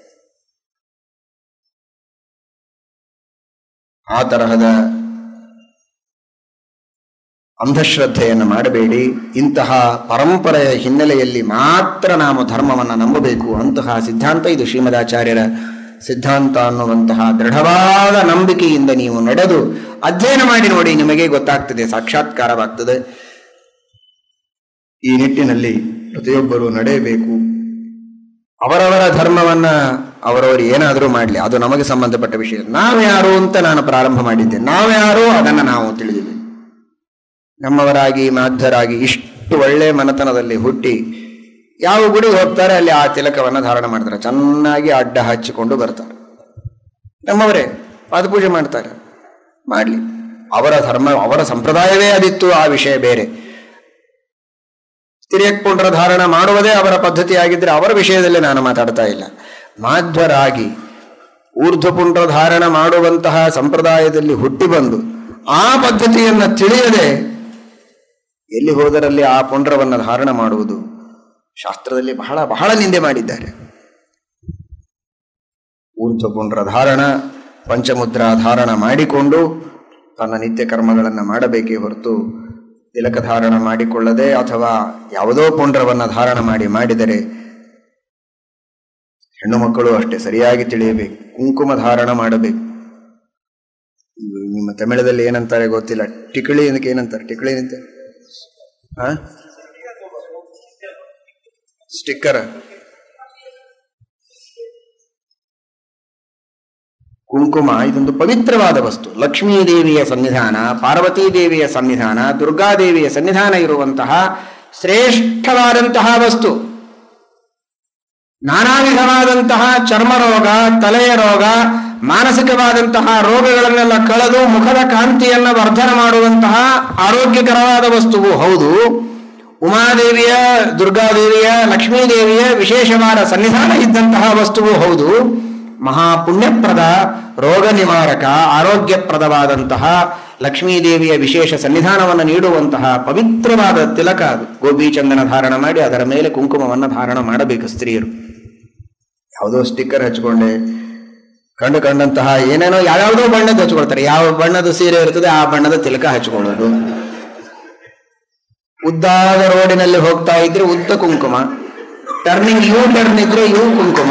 ಆ ತರಹದ ಅಂಧಶ್ರದ್ಧೆಯನ್ನು ಮಾಡಬೇಡಿ ಇಂತಹ ಪರಂಪರೆಯ ಹಿನ್ನೆಲೆಯಲ್ಲಿ ಮಾತ್ರ ನಾವು ಧರ್ಮವನ್ನು ನಂಬಬೇಕು ಅಂತಹ ಸಿದ್ಧಾಂತ ಇದು ಶ್ರೀಮದಾಚಾರ್ಯರ ಸಿದ್ಧಾಂತ ಅನ್ನುವಂತಹ ದೃಢವಾದ ನಂಬಿಕೆಯಿಂದ ನೀವು ನಡೆದು ಅಧ್ಯಯನ ಮಾಡಿ ನೋಡಿ ನಿಮಗೆ ಗೊತ್ತಾಗ್ತದೆ ಸಾಕ್ಷಾತ್ಕಾರವಾಗ್ತದೆ ಈ ನಿಟ್ಟಿನಲ್ಲಿ ಪ್ರತಿಯೊಬ್ಬರು ನಡೆಯಬೇಕು ಅವರವರ ಧರ್ಮವನ್ನ ಅವರವರು ಏನಾದರೂ ಮಾಡಲಿ ಅದು ನಮಗೆ ಸಂಬಂಧಪಟ್ಟ ವಿಷಯ ನಾವ್ಯಾರು ಅಂತ ನಾನು ಪ್ರಾರಂಭ ಮಾಡಿದ್ದೆ ನಾವ್ಯಾರು ಅದನ್ನ ನಾವು ತಿಳಿದಿದ್ದೇವೆ ನಮ್ಮವರಾಗಿ ಮಾಧ್ಯರಾಗಿ ಇಷ್ಟು ಒಳ್ಳೆ ಮನತನದಲ್ಲಿ ಹುಟ್ಟಿ ಯಾವ ಗುಡಿಗೆ ಹೋಗ್ತಾರೆ ಅಲ್ಲಿ ಆ ತಿಲಕವನ್ನ ಧಾರಣ ಮಾಡ್ತಾರೆ ಚೆನ್ನಾಗಿ ಅಡ್ಡ ಹಚ್ಚಿಕೊಂಡು ಬರ್ತಾರೆ ನಮ್ಮವರೇ ಪಾದಪೂಜೆ ಮಾಡ್ತಾರೆ ಮಾಡಲಿ ಅವರ ಧರ್ಮ ಅವರ ಸಂಪ್ರದಾಯವೇ ಅದಿತ್ತು ಆ ವಿಷಯ ಬೇರೆ ತಿರಿಯಕ್ಪುಂಡ್ರ ಧಾರಣ ಮಾಡುವುದೇ ಅವರ ಪದ್ಧತಿಯಾಗಿದ್ದರೆ ಅವರ ವಿಷಯದಲ್ಲಿ ನಾನು ಮಾತಾಡ್ತಾ ಇಲ್ಲ ಮಾಧ್ವರಾಗಿ ಊರ್ಧ್ವಪುಂಡ್ರ ಧಾರಣ ಮಾಡುವಂತಹ ಸಂಪ್ರದಾಯದಲ್ಲಿ ಹುಟ್ಟಿ ಬಂದು ಆ ಪದ್ಧತಿಯನ್ನು ತಿಳಿಯದೆ ಎಲ್ಲಿ ಹೋದರಲ್ಲಿ ಆ ಪುಂಡ್ರವನ್ನು ಧಾರಣ ಮಾಡುವುದು ಶಾಸ್ತ್ರದಲ್ಲಿ ಬಹಳ ಬಹಳ ನಿಂದೆ ಮಾಡಿದ್ದಾರೆ ಊರ್ಧ್ವಪುಂಡ್ರ ಧಾರಣ ಪಂಚಮುದ್ರಾ ಧಾರಣ ಮಾಡಿಕೊಂಡು ತನ್ನ ನಿತ್ಯ ಕರ್ಮಗಳನ್ನು ಮಾಡಬೇಕೇ ಹೊರತು ತಿಲಕ ಧಾರಣ ಮಾಡಿಕೊಳ್ಳದೆ ಅಥವಾ ಯಾವುದೋ ಪುಂಡ್ರವನ್ನು ಧಾರಣ ಮಾಡಿ ಮಾಡಿದರೆ ಹೆಣ್ಣು ಮಕ್ಕಳು ಅಷ್ಟೇ ಸರಿಯಾಗಿ ತಿಳಿಯಬೇಕು ಕುಂಕುಮ ಧಾರಣ ಮಾಡಬೇಕು ಇದು ನಿಮ್ಮ ತಮಿಳದಲ್ಲಿ ಏನಂತಾರೆ ಗೊತ್ತಿಲ್ಲ ಟಿಕಳಿ ಅದಕ್ಕೆ ಏನಂತಾರೆ ಟಿಕಳಿ ಅಂತ ಹಾ ಸ್ಟಿಕ್ಕರ್ ಕುಂಕುಮ ಇದೊಂದು ಪವಿತ್ರವಾದ ವಸ್ತು ಲಕ್ಷ್ಮೀ ದೇವಿಯ ಸನ್ನಿಧಾನ ಪಾರ್ವತೀ ದೇವಿಯ ಸನ್ನಿಧಾನ ದುರ್ಗಾದೇವಿಯ ಸನ್ನಿಧಾನ ಇರುವಂತಹ ಶ್ರೇಷ್ಠವಾದಂತಹ ವಸ್ತು ನಾನಾ ವಿಧವಾದಂತಹ ಚರ್ಮ ರೋಗ ತಲೆಯ ರೋಗ ಮಾನಸಿಕವಾದಂತಹ ರೋಗಗಳನ್ನೆಲ್ಲ ಕಳೆದು ಮುಖದ ಕಾಂತಿಯನ್ನ ವರ್ಧನ ಮಾಡುವಂತಹ ಆರೋಗ್ಯಕರವಾದ ವಸ್ತುವು ಹೌದು ಉಮಾದೇವಿಯ ದುರ್ಗಾದೇವಿಯ ಲಕ್ಷ್ಮೀದೇವಿಯ ವಿಶೇಷವಾದ ಸನ್ನಿಧಾನ ಇದ್ದಂತಹ ವಸ್ತುವು ಹೌದು ಮಹಾಪುಣ್ಯಪ್ರದ ರೋಗ ನಿವಾರಕ ಆರೋಗ್ಯಪ್ರದವಾದಂತಹ ಲಕ್ಷ್ಮೀದೇವಿಯ ವಿಶೇಷ ಸನ್ನಿಧಾನವನ್ನು ನೀಡುವಂತಹ ಪವಿತ್ರವಾದ ತಿಲಕ ಅದು ಗೋಪಿ ಚಂದನ ಧಾರಣ ಮಾಡಿ ಅದರ ಮೇಲೆ ಕುಂಕುಮವನ್ನು ಧಾರಣ ಮಾಡಬೇಕು ಸ್ತ್ರೀಯರು ಯಾವುದೋ ಸ್ಟಿಕ್ಕರ್ ಹಚ್ಕೊಂಡೆ ಕಂಡು ಕಂಡಂತಹ ಏನೇನೋ ಯಾವ್ಯಾವುದೋ ಬಣ್ಣದ ಹಚ್ಕೊಳ್ತಾರೆ ಯಾವ ಬಣ್ಣದ ಸೀರೆ ಇರ್ತದೆ ಆ ಬಣ್ಣದ ತಿಲಕ ಹಚ್ಕೊಳ್ಳೋದು ಉದ್ದಾದ ರೋಡಿನಲ್ಲಿ ಹೋಗ್ತಾ ಇದ್ರೆ ಉದ್ದ ಕುಂಕುಮ ಟರ್ನಿಂಗ್ ಯೂ ಟರ್ನ್ ಇದ್ರೆ ಯೂ ಕುಂಕುಮ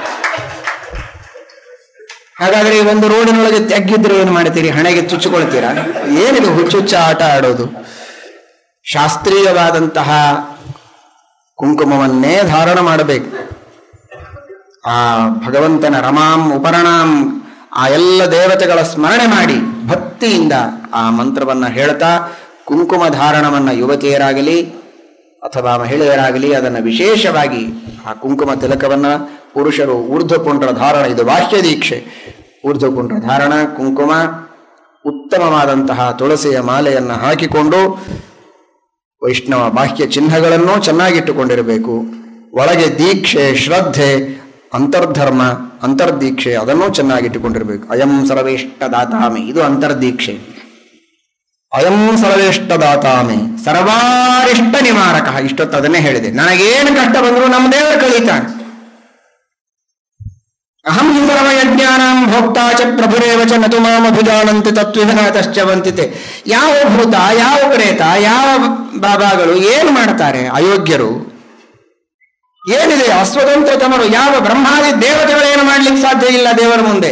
ಹಾಗಾದ್ರೆ ಈ ಒಂದು ರೋಡಿನೊಳಗೆ ತೆಗ್ಗಿದ್ರೆ ಏನು ಮಾಡ್ತೀರಿ ಹಣೆಗೆ ಚುಚ್ಚಿಕೊಳ್ತೀರಾ ಏನಿದು ಹುಚ್ಚುಚ್ಚ ಆಟ ಆಡೋದು ಶಾಸ್ತ್ರೀಯವಾದಂತಹ ಕುಂಕುಮವನ್ನೇ ಧಾರಣ ಮಾಡಬೇಕು ಆ ಭಗವಂತನ ರಮಾಂ ಉಪರಣಾಂ ಆ ಎಲ್ಲ ದೇವತೆಗಳ ಸ್ಮರಣೆ ಮಾಡಿ ಭಕ್ತಿಯಿಂದ ಆ ಮಂತ್ರವನ್ನ ಹೇಳ್ತಾ ಕುಂಕುಮ ಧಾರಣವನ್ನ ಯುವತಿಯರಾಗಲಿ ಅಥವಾ ಮಹಿಳೆಯರಾಗಲಿ ಅದನ್ನು ವಿಶೇಷವಾಗಿ ಆ ಕುಂಕುಮ ತಿಲಕವನ್ನ ಪುರುಷರು ಊರ್ಧ್ವಪುಂಡ್ರ ಧಾರಣ ಇದು ಬಾಹ್ಯ ದೀಕ್ಷೆ ಊರ್ಧ್ವಪುಂಡ್ರ ಧಾರಣ ಕುಂಕುಮ ಉತ್ತಮವಾದಂತಹ ತುಳಸಿಯ ಮಾಲೆಯನ್ನು ಹಾಕಿಕೊಂಡು ವೈಷ್ಣವ ಬಾಹ್ಯ ಚಿಹ್ನಗಳನ್ನು ಚೆನ್ನಾಗಿಟ್ಟುಕೊಂಡಿರಬೇಕು ಒಳಗೆ ದೀಕ್ಷೆ ಶ್ರದ್ಧೆ ಅಂತರ್ಧರ್ಮ ಅಂತರ್ದೀಕ್ಷೆ ಅದನ್ನು ಚೆನ್ನಾಗಿಟ್ಟುಕೊಂಡಿರಬೇಕು ಅಯಂ ಸರ್ವೇಷ್ಟ ದಾತಾಮಿ ಇದು ಅಂತರ್ದೀಕ್ಷೆ ಅಯಂ ಸರ್ವೇಷ್ಟ ದಾತಾಮಿ ಸರ್ವಾರಿಷ್ಟ ನಿವಾರಕ ಇಷ್ಟೊತ್ತು ಅದನ್ನೇ ಹೇಳಿದೆ ನನಗೇನು ಕಷ್ಟ ಬಂದರೂ ನಮ್ಮ ದೇವರು ಕಳೀತಾನೆ ಅಹಂ ಹಿ ಸರ್ವಯಜ್ಞಾನಾಂ ಭೋಕ್ತಾ ಚ ಪ್ರಭುರೇವ ಚ ನತು ಮಾಮ ಅಭಿಜಾನಂತಿ ತತ್ವಿಧಾತಶ್ಚ ವಂತಿತೆ ಯಾವ ಭೂತ ಯಾವ ಪ್ರೇತ ಯಾವ ಬಾಬಾಗಳು ಏನು ಮಾಡ್ತಾರೆ ಅಯೋಗ್ಯರು ಏನಿದೆ ಅಸ್ವತಂತ್ರ ತಮರು ಯಾವ ಬ್ರಹ್ಮಾದಿ ದೇವತೆಗಳೇನು ಮಾಡ್ಲಿಕ್ಕೆ ಸಾಧ್ಯ ಇಲ್ಲ ದೇವರ ಮುಂದೆ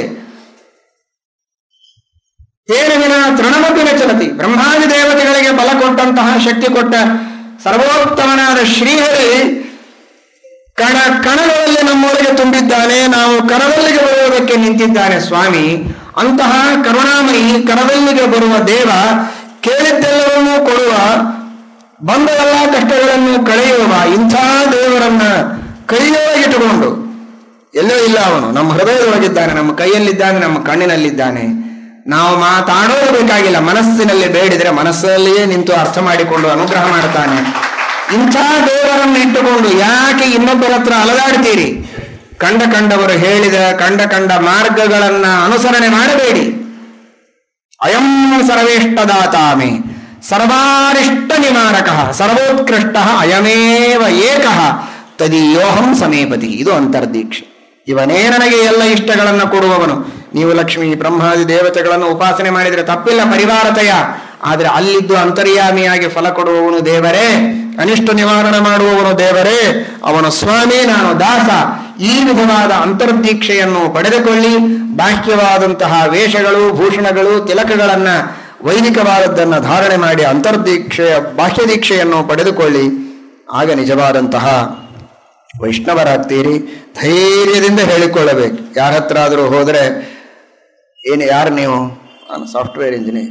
ಏನು ವಿನ ತೃಣಮಪಿನ ಚಲತಿ ಬ್ರಹ್ಮಾದಿ ದೇವತೆಗಳಿಗೆ ಬಲ ಕೊಟ್ಟಂತಹ ಶಕ್ತಿ ಕೊಟ್ಟ ಸರ್ವೋತ್ತಮನಾದ ಶ್ರೀಹರಿ ಕಣ ಕಣಗಳಲ್ಲಿ ನಮ್ಮೊಳಗೆ ತುಂಬಿದ್ದಾನೆ ನಾವು ಕರದಲ್ಲಿಗೆ ಬರುವುದಕ್ಕೆ ನಿಂತಿದ್ದಾನೆ ಸ್ವಾಮಿ ಅಂತಹ ಕರುಣಾಮಯಿ ಕರದಲ್ಲಿಗೆ ಬರುವ ದೇವ ಕೇಳಿದ್ದೆಲ್ಲವನ್ನೂ ಕೊಡುವ ಬಂದ ಎಲ್ಲ ಕಷ್ಟಗಳನ್ನು ಕಳೆಯುವ ಇಂಥ ದೇವರನ್ನ ಕೈಯೊಳಗಿಟ್ಟುಕೊಂಡು ಎಲ್ಲೋ ಇಲ್ಲ ಅವನು ನಮ್ಮ ಹೃದಯದೊಳಗಿದ್ದಾನೆ ನಮ್ಮ ಕೈಯಲ್ಲಿದ್ದಾನೆ ನಮ್ಮ ಕಣ್ಣಿನಲ್ಲಿದ್ದಾನೆ ನಾವು ಮಾತಾಡೋದು ಬೇಕಾಗಿಲ್ಲ ಮನಸ್ಸಿನಲ್ಲಿ ಬೇಡಿದರೆ ಮನಸ್ಸಲ್ಲಿಯೇ ನಿಂತು ಅರ್ಥ ಮಾಡಿಕೊಂಡು ಅನುಗ್ರಹ ಮಾಡ್ತಾನೆ ಇಂಥ ದೇವರನ್ನು ಇಟ್ಟುಕೊಂಡು ಯಾಕೆ ಇನ್ನೊಬ್ಬರ ಹತ್ರ ಅಲದಾಡ್ತೀರಿ ಕಂಡ ಕಂಡವರು ಹೇಳಿದ ಕಂಡ ಕಂಡ ಮಾರ್ಗಗಳನ್ನ ಅನುಸರಣೆ ಮಾಡಬೇಡಿ ಅಯಂ ಸರ್ವೇಷ್ಟದಾತಾಮೆ ಸರ್ವಾರಿಷ್ಟ ನಿವಾರಕ ಸರ್ವೋತ್ಕೃಷ್ಟ ಅಯಮೇವ ಏಕಃ ತದೀಯೋಹಂ ಸಮೀಪತಿ ಇದು ಅಂತರ್ದೀಕ್ಷೆ ಇವನೇ ನನಗೆ ಎಲ್ಲ ಇಷ್ಟಗಳನ್ನು ಕೊಡುವವನು ನೀವು ಲಕ್ಷ್ಮಿ ಬ್ರಹ್ಮಾದಿ ದೇವತೆಗಳನ್ನು ಉಪಾಸನೆ ಮಾಡಿದರೆ ತಪ್ಪಿಲ್ಲ ಪರಿವಾರತೆಯ ಆದರೆ ಅಲ್ಲಿದ್ದು ಅಂತರ್ಯಾಮಿಯಾಗಿ ಫಲ ಕೊಡುವವನು ದೇವರೇ ಅನಿಷ್ಟ ನಿವಾರಣೆ ಮಾಡುವವನು ದೇವರೇ ಅವನ ಸ್ವಾಮಿ ನಾನು ದಾಸ ಈ ವಿಧವಾದ ಅಂತರ್ದೀಕ್ಷೆಯನ್ನು ಪಡೆದುಕೊಳ್ಳಿ ಬಾಹ್ಯವಾದಂತಹ ವೇಷಗಳು ಭೂಷಣಗಳು ತಿಲಕಗಳನ್ನ ವೈದಿಕವಾದದ್ದನ್ನ ಧಾರಣೆ ಮಾಡಿ ಅಂತರ್ದೀಕ್ಷೆಯ ಬಾಹ್ಯ ದೀಕ್ಷೆಯನ್ನು ಪಡೆದುಕೊಳ್ಳಿ ಆಗ ನಿಜವಾದಂತಹ ವೈಷ್ಣವರಾಗ್ತೀರಿ ಧೈರ್ಯದಿಂದ ಹೇಳಿಕೊಳ್ಳಬೇಕು ಯಾರ ಹತ್ರ ಆದರೂ ಹೋದರೆ ಏನು ಯಾರು ನೀವು ನಾನು ಸಾಫ್ಟ್ವೇರ್ ಇಂಜಿನಿಯರ್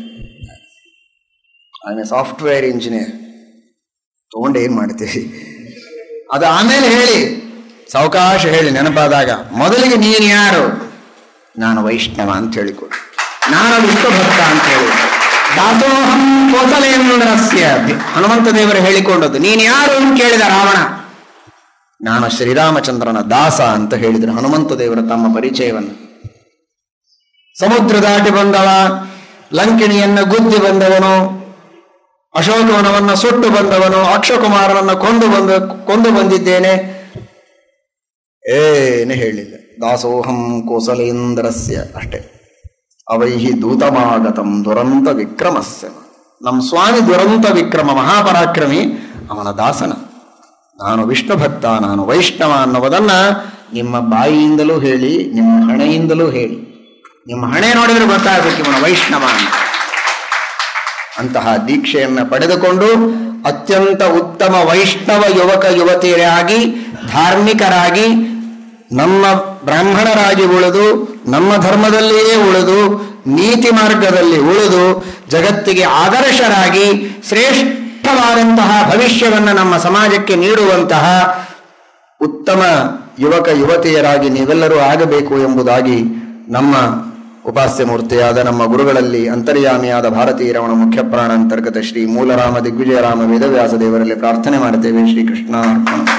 ನಾನು ಸಾಫ್ಟ್ವೇರ್ ಇಂಜಿನಿಯರ್ ತಗೊಂಡು ಏನು ಮಾಡ್ತೀವಿ ಅದು ಆಮೇಲೆ ಹೇಳಿ ಸಾವಕಾಶ ಹೇಳಿ ನೆನಪಾದಾಗ ಮೊದಲಿಗೆ ನೀನು ಯಾರು ನಾನು ವೈಷ್ಣವ ಅಂತ ಹೇಳಿಕೊಡು ನಾನು ವಿಷ್ಣು ಭಕ್ತ ಅಂತ ಹೇಳಿ ದಾಸೋಹಂ ಕೋಸಲೇಂದ್ರಸ್ಯ ಹನುಮಂತ ದೇವರು ಹೇಳಿಕೊಂಡದ್ದು ನೀನು ಯಾರು ಅಂತ ಕೇಳಿದ ರಾವಣ ನಾನು ಶ್ರೀರಾಮಚಂದ್ರನ ದಾಸ ಅಂತ ಹೇಳಿದ್ರು ಹನುಮಂತ ದೇವರ ತಮ್ಮ ಪರಿಚಯವನ್ನು ಸಮುದ್ರ ದಾಟಿ ಬಂದವ ಲಂಕಿಣಿಯನ್ನ ಗುದ್ದಿ ಬಂದವನು ಅಶೋಕವನವನ್ನ ಸುಟ್ಟು ಬಂದವನು ಅಕ್ಷಕುಮಾರನನ್ನ ಕೊಂದು ಬಂದ ಕೊಂದು ಬಂದಿದ್ದೇನೆ ಏನು ಹೇಳಿಲ್ಲ ದಾಸೋಹಂ ಕೋಸಲೇಂದ್ರಸ್ಯ ಅಷ್ಟೇ ಅವೈಹಿ ದೂತಮಾಗತಂ ದುರಂತ ವಿಕ್ರಮಸ್ಯ ನಮ್ಮ ಸ್ವಾಮಿ ದುರಂತ ವಿಕ್ರಮ ಮಹಾಪರಾಕ್ರಮಿ ಅವನ ದಾಸನ ನಾನು ವಿಷ್ಣು ಭಕ್ತ ನಾನು ವೈಷ್ಣವ ಅನ್ನುವುದನ್ನ ನಿಮ್ಮ ಬಾಯಿಯಿಂದಲೂ ಹೇಳಿ ನಿಮ್ಮ ಹಣೆಯಿಂದಲೂ ಹೇಳಿ ನಿಮ್ಮ ಹಣೆ ನೋಡಿದ್ರೆ ಗೊತ್ತಾಗಬೇಕು ಇವನ ವೈಷ್ಣವ ಅಂತ ಅಂತಹ ದೀಕ್ಷೆಯನ್ನ ಪಡೆದುಕೊಂಡು ಅತ್ಯಂತ ಉತ್ತಮ ವೈಷ್ಣವ ಯುವಕ ಯುವತಿಯರಾಗಿ ಧಾರ್ಮಿಕರಾಗಿ ನಮ್ಮ ಬ್ರಾಹ್ಮಣರಾಗಿ ಉಳಿದು ನಮ್ಮ ಧರ್ಮದಲ್ಲಿಯೇ ಉಳಿದು ನೀತಿ ಮಾರ್ಗದಲ್ಲಿ ಉಳಿದು ಜಗತ್ತಿಗೆ ಆದರ್ಶರಾಗಿ ಶ್ರೇಷ್ಠವಾದಂತಹ ಭವಿಷ್ಯವನ್ನು ನಮ್ಮ ಸಮಾಜಕ್ಕೆ ನೀಡುವಂತಹ ಉತ್ತಮ ಯುವಕ ಯುವತಿಯರಾಗಿ ನೀವೆಲ್ಲರೂ ಆಗಬೇಕು ಎಂಬುದಾಗಿ ನಮ್ಮ ಉಪಾಸ್ಯ ಮೂರ್ತಿಯಾದ ನಮ್ಮ ಗುರುಗಳಲ್ಲಿ ಅಂತರ್ಯಾಮಿಯಾದ ಭಾರತೀಯ ರಮಣ ಮುಖ್ಯ ಪ್ರಾಣ ಅಂತರ್ಗತ ಶ್ರೀ ಮೂಲರಾಮ ದಿಗ್ವಿಜಯರಾಮ ವೇದವ್ಯಾಸ ದೇವರಲ್ಲಿ ಪ್ರಾರ್ಥನೆ ಮಾಡುತ್ತೇವೆ ಶ್ರೀಕೃಷ್ಣ ಅರ್ಪಣ